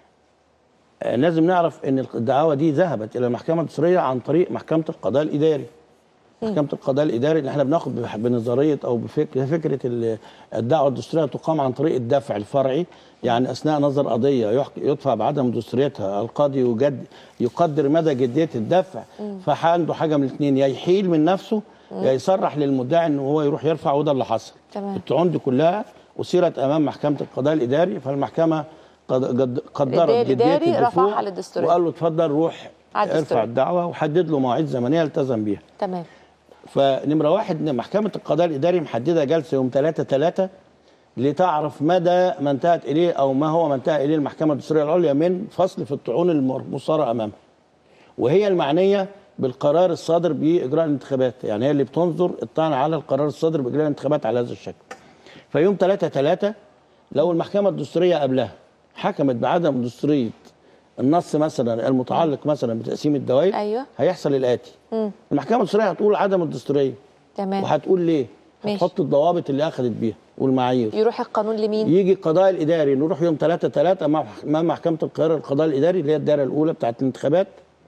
آه، لازم نعرف أن الدعوة دي ذهبت إلى المحكمة الدستورية عن طريق محكمة القضاء الإداري محكمة القضاء الإداري اللي احنا بناخد بح- بنظرية أو بفكرة فكرة ال- الدعوة الدستورية تقام عن طريق الدفع الفرعي يعني أثناء نظر قضية يحك- يدفع بعدم دستوريتها القاضي يجد يقدر مدى جدية الدفع مم. فعنده حاجة من الاثنين يا يحيل من نفسه مم. يا يصرح للمدعي ان هو يروح يرفع وده اللي حصل تمام الطعون دي كلها أثيرت أمام محكمة القضاء الإداري فالمحكمة قد- قد- قدرت الإداري جدية رفعها الدفوع للدستورية. وقال له اتفضل روح على ارفع الدستورية. الدعوة وحدد له مواعيد زمنية التزم بيها تمام فنمرة واحد إن محكمة القضاء الإداري محددة جلسة يوم 3 3 لتعرف مدى ما انتهت إليه أو ما هو ما انتهى إليه المحكمة الدستورية العليا من فصل في الطعون المصارة أمامها وهي المعنية بالقرار الصادر بإجراء الانتخابات يعني هي اللي بتنظر الطعن على القرار الصادر بإجراء الانتخابات على هذا الشكل فيوم 3 3 لو المحكمة الدستورية قبلها حكمت بعدم دستورية النص مثلا المتعلق مثلا بتقسيم الدوائر أيوه هيحصل الآتي مم. المحكمة الدستورية هتقول عدم الدستورية تمام وهتقول ليه ماشي. هتحط الضوابط اللي أخذت بيها والمعايير يروح القانون لمين؟ يجي القضاء الاداري نروح يوم 3 3 مع مع محكمه القاهره القضاء الاداري اللي هي الدائره الاولى بتاعه الانتخابات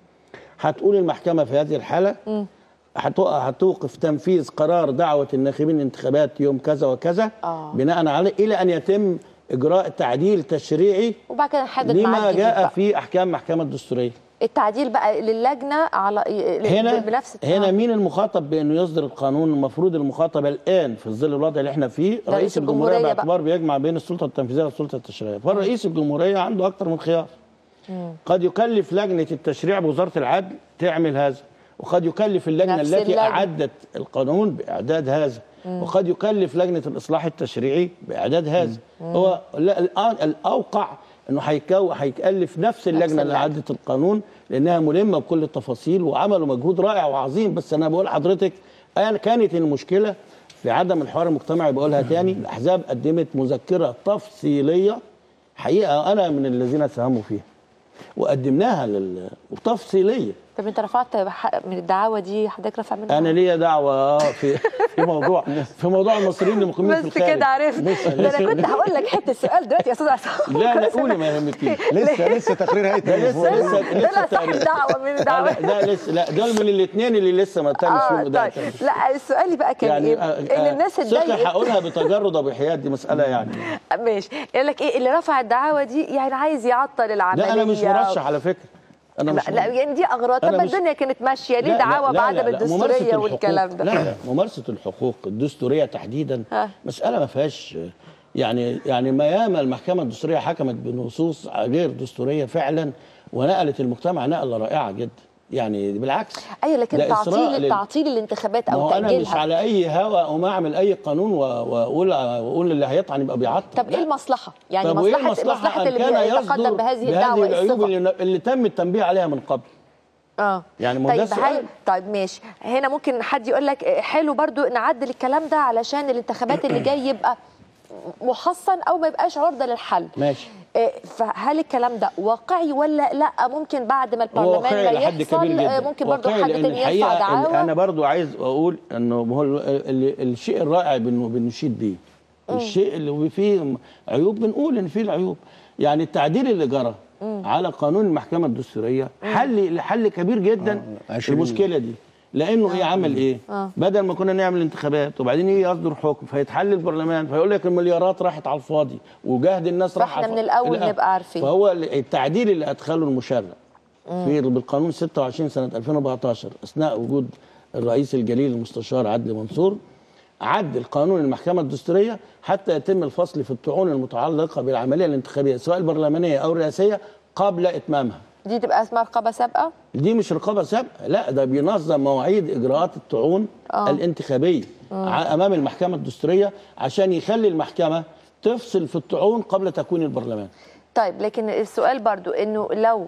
هتقول المحكمه في هذه الحاله مم. هتو- هتوقف تنفيذ قرار دعوه الناخبين الانتخابات يوم كذا وكذا آه. بناء عليه الى ان يتم اجراء تعديل تشريعي وبعد كده نحدد لما ميعاد جديد جاء بقى. في احكام المحكمه الدستوريه التعديل بقى للجنة على هنا بنفس هنا مين المخاطب بانه يصدر القانون المفروض المخاطب الان في ظل الوضع اللي احنا فيه رئيس رئيس الجمهوريه الجمهورية باعتبار بيجمع بين السلطه التنفيذيه والسلطه التشريعيه فالرئيس الجمهوريه عنده اكثر من خيار مم. قد يكلف لجنه التشريع بوزاره العدل تعمل هذا وقد يكلف اللجنه نفس التي اللجنة. اعدت القانون باعداد هذا مم. وقد يكلف لجنه الاصلاح التشريعي باعداد هذا مم. هو لا الان الاوقع انه هيكو هيكلف نفس اللجنه اللي اللجنة. اعدت القانون لانها ملمه بكل التفاصيل وعملوا مجهود رائع وعظيم بس انا بقول لحضرتك أنا كانت المشكله في عدم الحوار المجتمعي بقولها تاني الاحزاب قدمت مذكره تفصيليه حقيقه انا من الذين ساهموا فيها وقدمناها لل... وتفصيليه طب انت رفعت حق من الدعاوى دي حضرتك رافع منها انا ليا دعوه في في موضوع في موضوع المصريين المقيمين في بس الخارج كده عرفت لسه- ده لسه- انا كنت هقول لك حته سؤال دلوقتي يا استاذ عصام لا لا قولي ما يهمكيش لسه لسه تقرير هيئه ده لسه المفوضين. لسه لسه طلع صاحب التقرير. دعوه من لا الدعوات لا لسه لا دول من الاثنين اللي لسه ما تمش اه فيهم ده طيب لا سؤالي بقى كان يعني ايه؟ آه، ان آه، الناس ثقة اتضايقت هقولها بتجرد وبحياد دي مساله يعني ماشي يقول لك ايه اللي رفع الدعوه دي يعني عايز يعطل العمليه لا انا مش مرشح على فكره انا مش لا يعني دي اغراض طب أنا ما مش- الدنيا كانت ماشيه ليه لا، لا، دعاوى لا، بعدم لا، لا، ممارسة الدستوريه الحقوق- والكلام ده لا لا ممارسه الحقوق الدستوريه تحديدا ها. مساله ما فيهاش يعني يعني ما ياما المحكمه الدستوريه حكمت بنصوص غير دستوريه فعلا ونقلت المجتمع نقله رائعه جدا يعني بالعكس ايوه لكن ده إسراء تعطيل لل- تعطيل الانتخابات ما او هو انا مش تاجيلها على اي هوا اقوم اعمل اي قانون و- واقول واقول اللي هيطعن يبقى بيعطل طب ايه المصلحه؟ يعني طب وإيه مصلحه المصلحة مصلحه أن اللي كان بيتقدم يصدر بهذه الدعوه العيوب الصفه اللي, اللي تم التنبيه عليها من قبل اه يعني ما هو ده طيب السؤال. هل طيب ماشي هنا ممكن حد يقول لك حلو برضو نعدل الكلام ده علشان الانتخابات اللي جاي يبقى محصن او ما يبقاش عرضه للحل ماشي إيه، فهل الكلام ده واقعي ولا لا ممكن بعد ما هو البرلمان واقعي ما لحد يحصل كبير آه، جدا ممكن برضو واقعي حد لأن تاني يرفع الحقيقة دعاوى انا برضو عايز اقول انه هو ال- ال- الشيء الرائع بن- بنشيد بيه مم. الشيء اللي فيه عيوب بنقول ان فيه العيوب يعني التعديل اللي جرى على قانون المحكمه الدستوريه حل حل كبير جدا عشرين. المشكله دي لانه ايه عمل ايه آه. بدل ما كنا نعمل انتخابات وبعدين يجي يصدر حكم فيتحل البرلمان فيقول لك المليارات راحت على الفاضي وجهد الناس راح فاحنا على من الفاضي. الاول لا. نبقى عارفين فهو التعديل اللي ادخله المشرع مم. في بالقانون 26 سنه 2014 اثناء وجود الرئيس الجليل المستشار عدلي منصور عدل قانون المحكمه الدستوريه حتى يتم الفصل في الطعون المتعلقه بالعمليه الانتخابيه سواء البرلمانيه او الرئاسيه قبل اتمامها دي تبقى اسمها رقابه سابقه دي مش رقابه سابقه لا ده بينظم مواعيد اجراءات الطعون آه. الانتخابيه مم. ع- امام المحكمه الدستوريه عشان يخلي المحكمه تفصل في الطعون قبل تكوين البرلمان طيب لكن السؤال برضو انه لو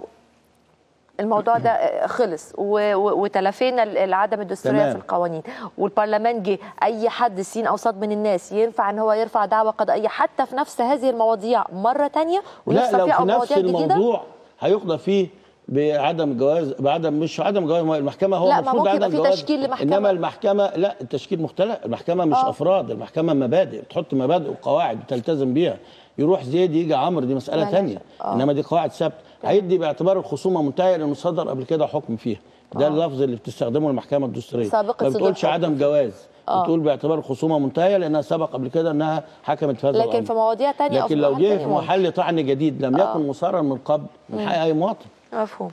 الموضوع ده خلص و- و- وتلافينا العدم الدستوريه تمام. في القوانين والبرلمان جه اي حد سين او صاد من الناس ينفع ان هو يرفع دعوه قضائيه حتى في نفس هذه المواضيع مره تانية لا ويفصل لو فيها في او نفس مواضيع جديده الموضوع هيقضى فيه بعدم جواز بعدم مش عدم جواز المحكمه هو لا، ما المفروض ممكن يبقى عدم في جواز تشكيل لمحكمة. انما المحكمه لا التشكيل مختلف المحكمه مش آه. افراد المحكمه مبادئ تحط مبادئ وقواعد وتلتزم بيها يروح زيد يجي عمرو دي مساله معلش. ثانيه آه. انما دي قواعد ثابته هيدي باعتبار الخصومه منتهيه لانه صدر قبل كده حكم فيها ده آه. اللفظ اللي بتستخدمه المحكمه الدستوريه سابقة ما صدور بتقولش حكم عدم فيه. جواز آه. بتقول باعتبار الخصومه منتهيه لانها سبق قبل كده انها حكمت في هذا لكن الامر في مواضيع تانية أو لكن في لو محل جه تاني في ممكن. محل طعن جديد لم آه. يكن مصرا من قبل من مم. حق اي مواطن مفهوم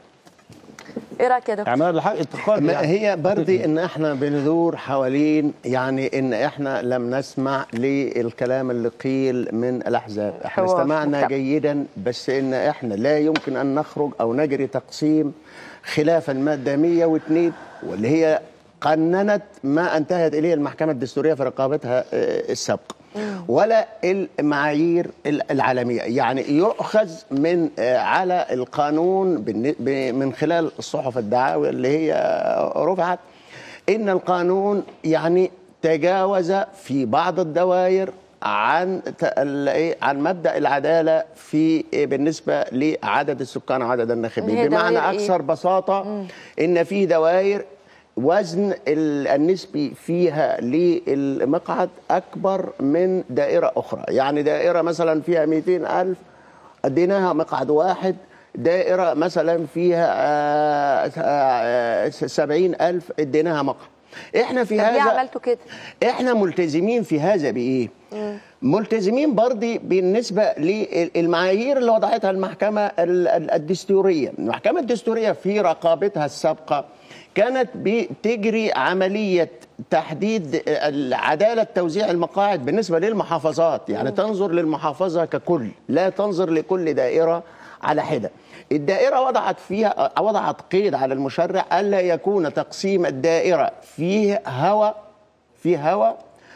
ايه رايك يا دكتور اعمال الحق اتقاد ما يعني. هي برضي ان احنا بندور حوالين يعني ان احنا لم نسمع للكلام اللي قيل من الاحزاب احنا حوار استمعنا مجتمع. جيدا بس ان احنا لا يمكن ان نخرج او نجري تقسيم خلاف الماده 102 واللي هي قننت ما انتهت اليه المحكمه الدستوريه في رقابتها آه، السابقه ولا المعايير العالميه يعني يؤخذ من آه، على القانون بالن- ب- من خلال الصحف الدعاوى اللي هي رفعت ان القانون يعني تجاوز في بعض الدوائر عن ت- ال- إيه؟ عن مبدا العداله في إيه؟ بالنسبه لعدد السكان وعدد الناخبين هي بمعنى دوائر إيه؟ اكثر بساطه ان في دوائر وزن ال- النسبي فيها للمقعد أكبر من دائرة أخرى يعني دائرة مثلا فيها 200 ألف اديناها مقعد واحد دائرة مثلا فيها آه، آه، سبعين ألف اديناها مقعد احنا في طب ليه هذا عملتوا كده احنا ملتزمين في هذا بايه ملتزمين برضي بالنسبة للمعايير اللي وضعتها المحكمة ال- ال- الدستورية المحكمة الدستورية في رقابتها السابقة كانت بتجري عملية تحديد عدالة توزيع المقاعد بالنسبة للمحافظات يعني تنظر للمحافظة ككل لا تنظر لكل دائرة على حدة الدائرة وضعت فيها وضعت قيد على المشرع ألا يكون تقسيم الدائرة فيه هوى في هوى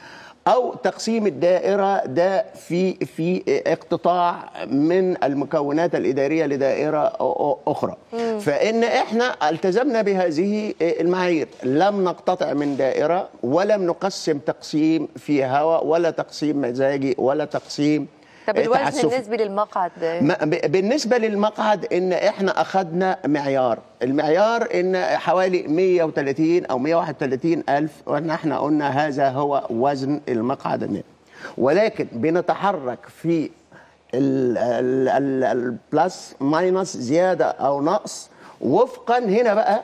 او تقسيم الدائره ده في في اقتطاع من المكونات الاداريه لدائره أ- أ- اخرى مم. فان احنا التزمنا بهذه المعايير لم نقتطع من دائره ولم نقسم تقسيم في هوى ولا تقسيم مزاجي ولا تقسيم طب الوزن تعسفي. النسبي للمقعد ما- ب- بالنسبة للمقعد إن إحنا أخذنا معيار المعيار إن حوالي 130 أو 131 ألف وإن إحنا قلنا هذا هو وزن المقعد النهائي ولكن بنتحرك في ال- ال- ال- البلس ماينس زيادة أو نقص وفقا هنا بقى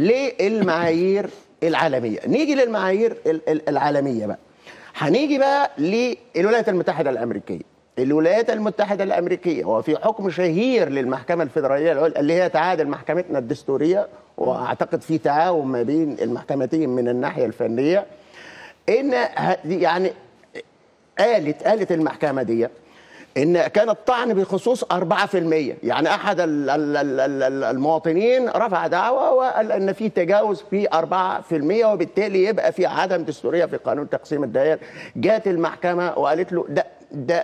للمعايير العالمية نيجي للمعايير ال- ال- العالمية بقى هنيجي بقى للولايات المتحدة الأمريكية الولايات المتحدة الأمريكية وفي حكم شهير للمحكمة الفيدرالية العليا اللي هي تعادل محكمتنا الدستورية وأعتقد في تعاون ما بين المحكمتين من الناحية الفنية إن ه- يعني قالت قالت المحكمة دي ان كان الطعن بخصوص 4% يعني احد ال- ال- ال- ال- ال- المواطنين رفع دعوى وقال ان في تجاوز في 4% وبالتالي يبقى في عدم دستوريه في قانون تقسيم الدائر جات المحكمه وقالت له ده ده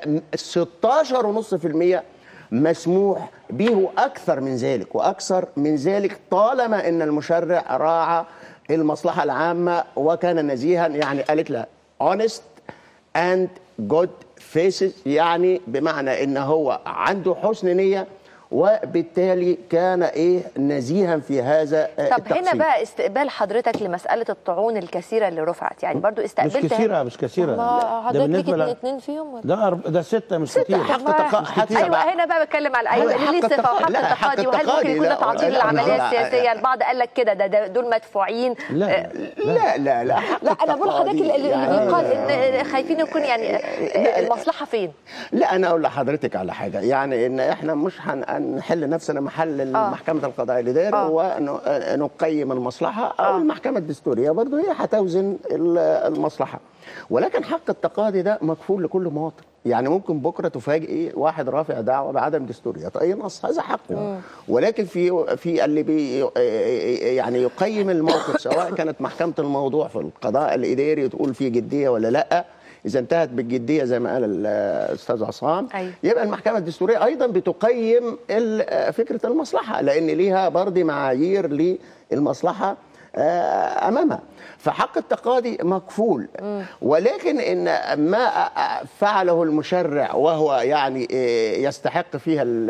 16.5% مسموح به اكثر من ذلك واكثر من ذلك طالما ان المشرع راعى المصلحه العامه وكان نزيها يعني قالت لها honest and good faces يعني بمعنى ان هو عنده حسن نيه وبالتالي كان ايه نزيها في هذا آه، طب التقسيم. هنا بقى استقبال حضرتك لمساله الطعون الكثيره اللي رفعت يعني برضو مش استقبلت كثيره مش كثيره ما ده حضرتك ليك بالنسبه اتنين ل... اتنين فيهم ولا؟ ده أرب... ده سته مش كتير طب ما- ايوه هنا بقى بتكلم على ايوه حق ليه صفه التق- وحق لا، حق التقاضي وهل ممكن التقاضي، يكون ده لا، تعطيل لا، للعمليه لا، السياسيه البعض قال لك كده ده, ده دول مدفوعين لا لا لا لا لا انا بقول لحضرتك اللي اللي يعني- بيقال ان خايفين يكون يعني المصلحه فين؟ لا انا اقول لحضرتك على حاجه يعني ان احنا مش هن- هنحل نفسنا محل آه. محكمه القضاء الاداري آه. ونقيم المصلحه او المحكمه الدستوريه برضه هي هتوزن ال- المصلحه ولكن حق التقاضي ده مكفول لكل مواطن يعني ممكن بكره تفاجئي واحد رافع دعوه بعدم دستوريه اي نص هذا حقه ولكن في في اللي بي يعني يقيم الموقف سواء كانت محكمه الموضوع في القضاء الاداري تقول فيه جديه ولا لا اذا انتهت بالجديه زي ما قال الاستاذ عصام أيوة. يبقى المحكمه الدستوريه ايضا بتقيم ال- فكره المصلحه لان ليها برضه معايير للمصلحه آه، امامها فحق التقاضي مكفول ولكن ان ما فعله المشرع وهو يعني آه، يستحق فيها ال-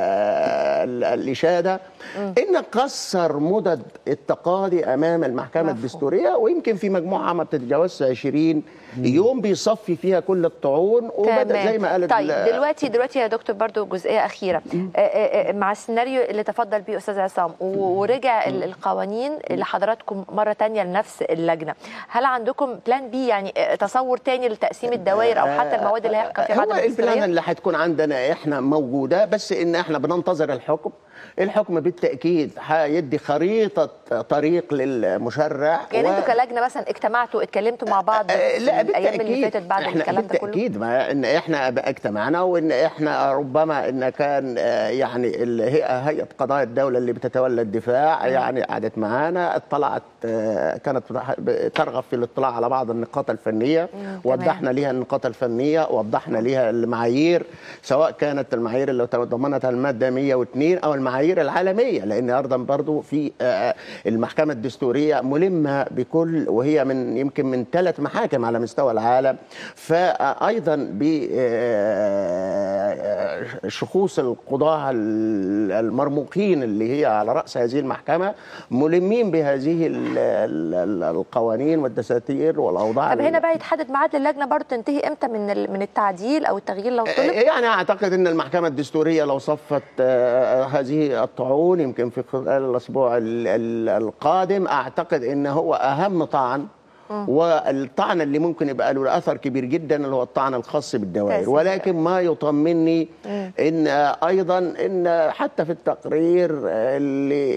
ال- الاشاده ان قصر مدد التقاضي امام المحكمه الدستوريه ويمكن في مجموعه ما بتتجاوزش 20 يوم بيصفي فيها كل الطعون وبدا تمام. زي ما قال طيب ال- دلوقتي دلوقتي يا دكتور برضو جزئيه اخيره آه، آه، آه، مع السيناريو اللي تفضل بيه استاذ عصام و- ورجع ال- القوانين لحضراتكم مره تانية لنفس اللجنه هل عندكم بلان بي يعني آه، تصور تاني لتقسيم الدوائر او حتى المواد اللي هيحكم فيها هو بعدم البلان الدستوريه اللي هتكون عندنا احنا موجوده بس ان احنا بننتظر الحكم الحكم بالتاكيد هيدي خريطه طريق للمشرع يعني و- انتوا كلجنه مثلا اجتمعتوا اتكلمتوا مع بعض آه، في لا الايام اللي بالتاكيد فاتت بعد احنا الكلام ده كله بالتاكيد ما ان احنا بقى اجتمعنا وان احنا ربما ان كان آه، يعني ال- هيئه هيئه قضاء الدوله اللي بتتولى الدفاع يعني قعدت معانا اطلعت آه، كانت ترغب في الاطلاع على بعض النقاط الفنيه وضحنا ليها النقاط الفنيه وضحنا ليها المعايير سواء كانت المعايير اللي تضمنتها الماده 102 او المعايير العالميه لان ايضا برضو في آه، المحكمه الدستوريه ملمه بكل وهي من يمكن من ثلاث محاكم على مستوى العالم فايضا بشخوص القضاه المرموقين اللي هي على راس هذه المحكمه ملمين بهذه ال- ال- القوانين والدساتير والاوضاع طب هنا بقى يتحدد ميعاد اللجنه برضو تنتهي امتى من ال- من التعديل او التغيير لو طلب يعني اعتقد ان المحكمه الدستوريه لو صفت آه، هذه الطعون يمكن في خلال الاسبوع ال- ال- القادم اعتقد ان هو اهم طعن والطعن اللي ممكن يبقى له اثر كبير جدا اللي هو الطعن الخاص بالدوائر تأثير. ولكن ما يطمني مم. ان ايضا ان حتى في التقرير اللي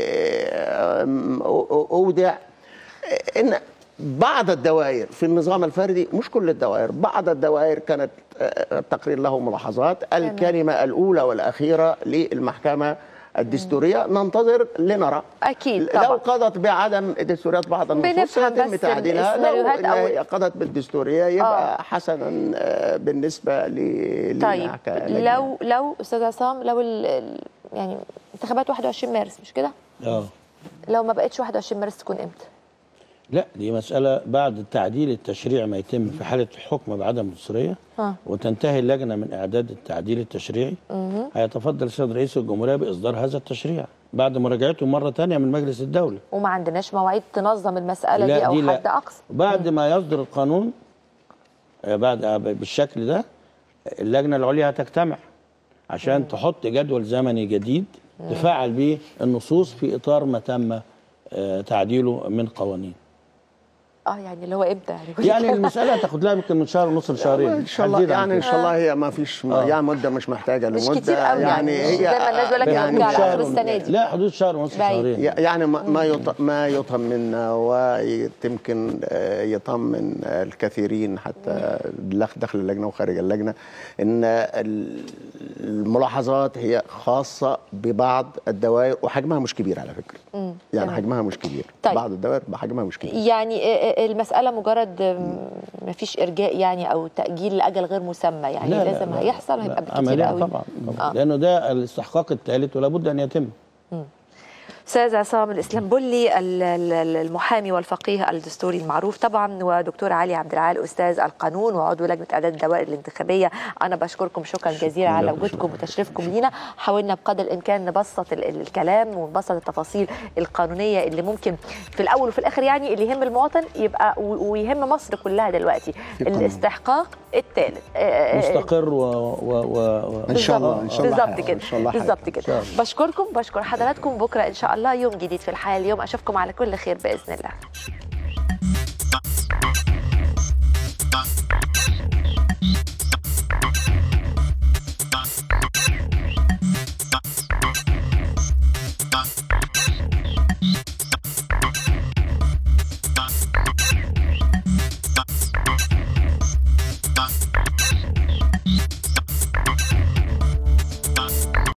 اودع ان بعض الدوائر في النظام الفردي مش كل الدوائر بعض الدوائر كانت آه، التقرير له ملاحظات الكلمه الاولى والاخيره للمحكمه الدستوريه ننتظر لنرى اكيد لو طبعا قضت بعدم دستوريات بعض النصوص بنفهم سيتم بس تعديلها لو السيناريوهات إن أو- هي قضت بالدستوريه يبقى آه. حسنا آه، بالنسبه ل لنا طيب كلجنة. لو لو استاذ عصام لو ال- ال- يعني انتخابات 21 مارس مش كده؟ اه لو ما بقتش 21 مارس تكون امتى؟ لا دي مسألة بعد تعديل التشريع ما يتم في حالة الحكم بعدم الدستورية ها وتنتهي اللجنة من إعداد التعديل التشريعي مهم. هيتفضل السيد رئيس الجمهورية بإصدار هذا التشريع بعد مراجعته مرة تانية من مجلس الدولة وما عندناش مواعيد تنظم المساله لا، دي او دي لا. حد اقصى بعد ما يصدر القانون آه، بعد آه، بالشكل ده اللجنة العليا هتجتمع عشان تحط جدول زمني جديد تفعل به النصوص في إطار ما تم آه، تعديله من قوانين اه يعني اللي هو امتى يعني يعني المسألة تاخد لها يمكن من شهر ونص لشهرين ان شاء الله تحديداً يعني ان كده. شاء الله هي ما فيش آه. يعني مده مش محتاجه مش لمده كتير قوي يعني مش هي زي ما الناس بيقول لك يعني ممكن على شهر اخر السنه دي لا حدود شهر ونص بعيد. شهرين يعني ما ما يط- ما يطمنا ويمكن آه، يطمن الكثيرين حتى داخل داخل اللجنه وخارج اللجنه ان ال- الملاحظات هي خاصه ببعض الدوائر وحجمها مش كبير على فكره مم. يعني تمام. حجمها مش كبير طيب. بعض الدوائر بحجمها مش كبير يعني آه، آه، المساله مجرد ما فيش ارجاء يعني او تاجيل لاجل غير مسمى يعني لا، لا، لازم لا، هيحصل لا، هيبقى بالكتير عملية قوي طبعا, طبعا. آه. لانه ده الاستحقاق الثالث ولا بد ان يتم استاذ عصام الاسلامبولي ال- ال- المحامي والفقيه الدستوري المعروف طبعا ودكتور علي عبد العال استاذ القانون وعضو لجنه اعداد الدوائر الانتخابيه انا بشكركم شكرا جزيلا على وجودكم وتشريفكم لينا حاولنا بقدر الامكان نبسط ال- ال- الكلام ونبسط التفاصيل القانونيه اللي ممكن في الاول وفي الاخر يعني اللي يهم المواطن يبقى و- ويهم مصر كلها دلوقتي القانون. الاستحقاق الثالث مستقر و, و, و, و إن شاء الله، إن شاء الله بالظبط حيحصل، كده إن شاء الله بالظبط حيحصل. كده إن شاء الله. بشكركم بشكر حضراتكم بكره ان شاء الله يوم جديد في الحياه اليوم اشوفكم على كل خير باذن الله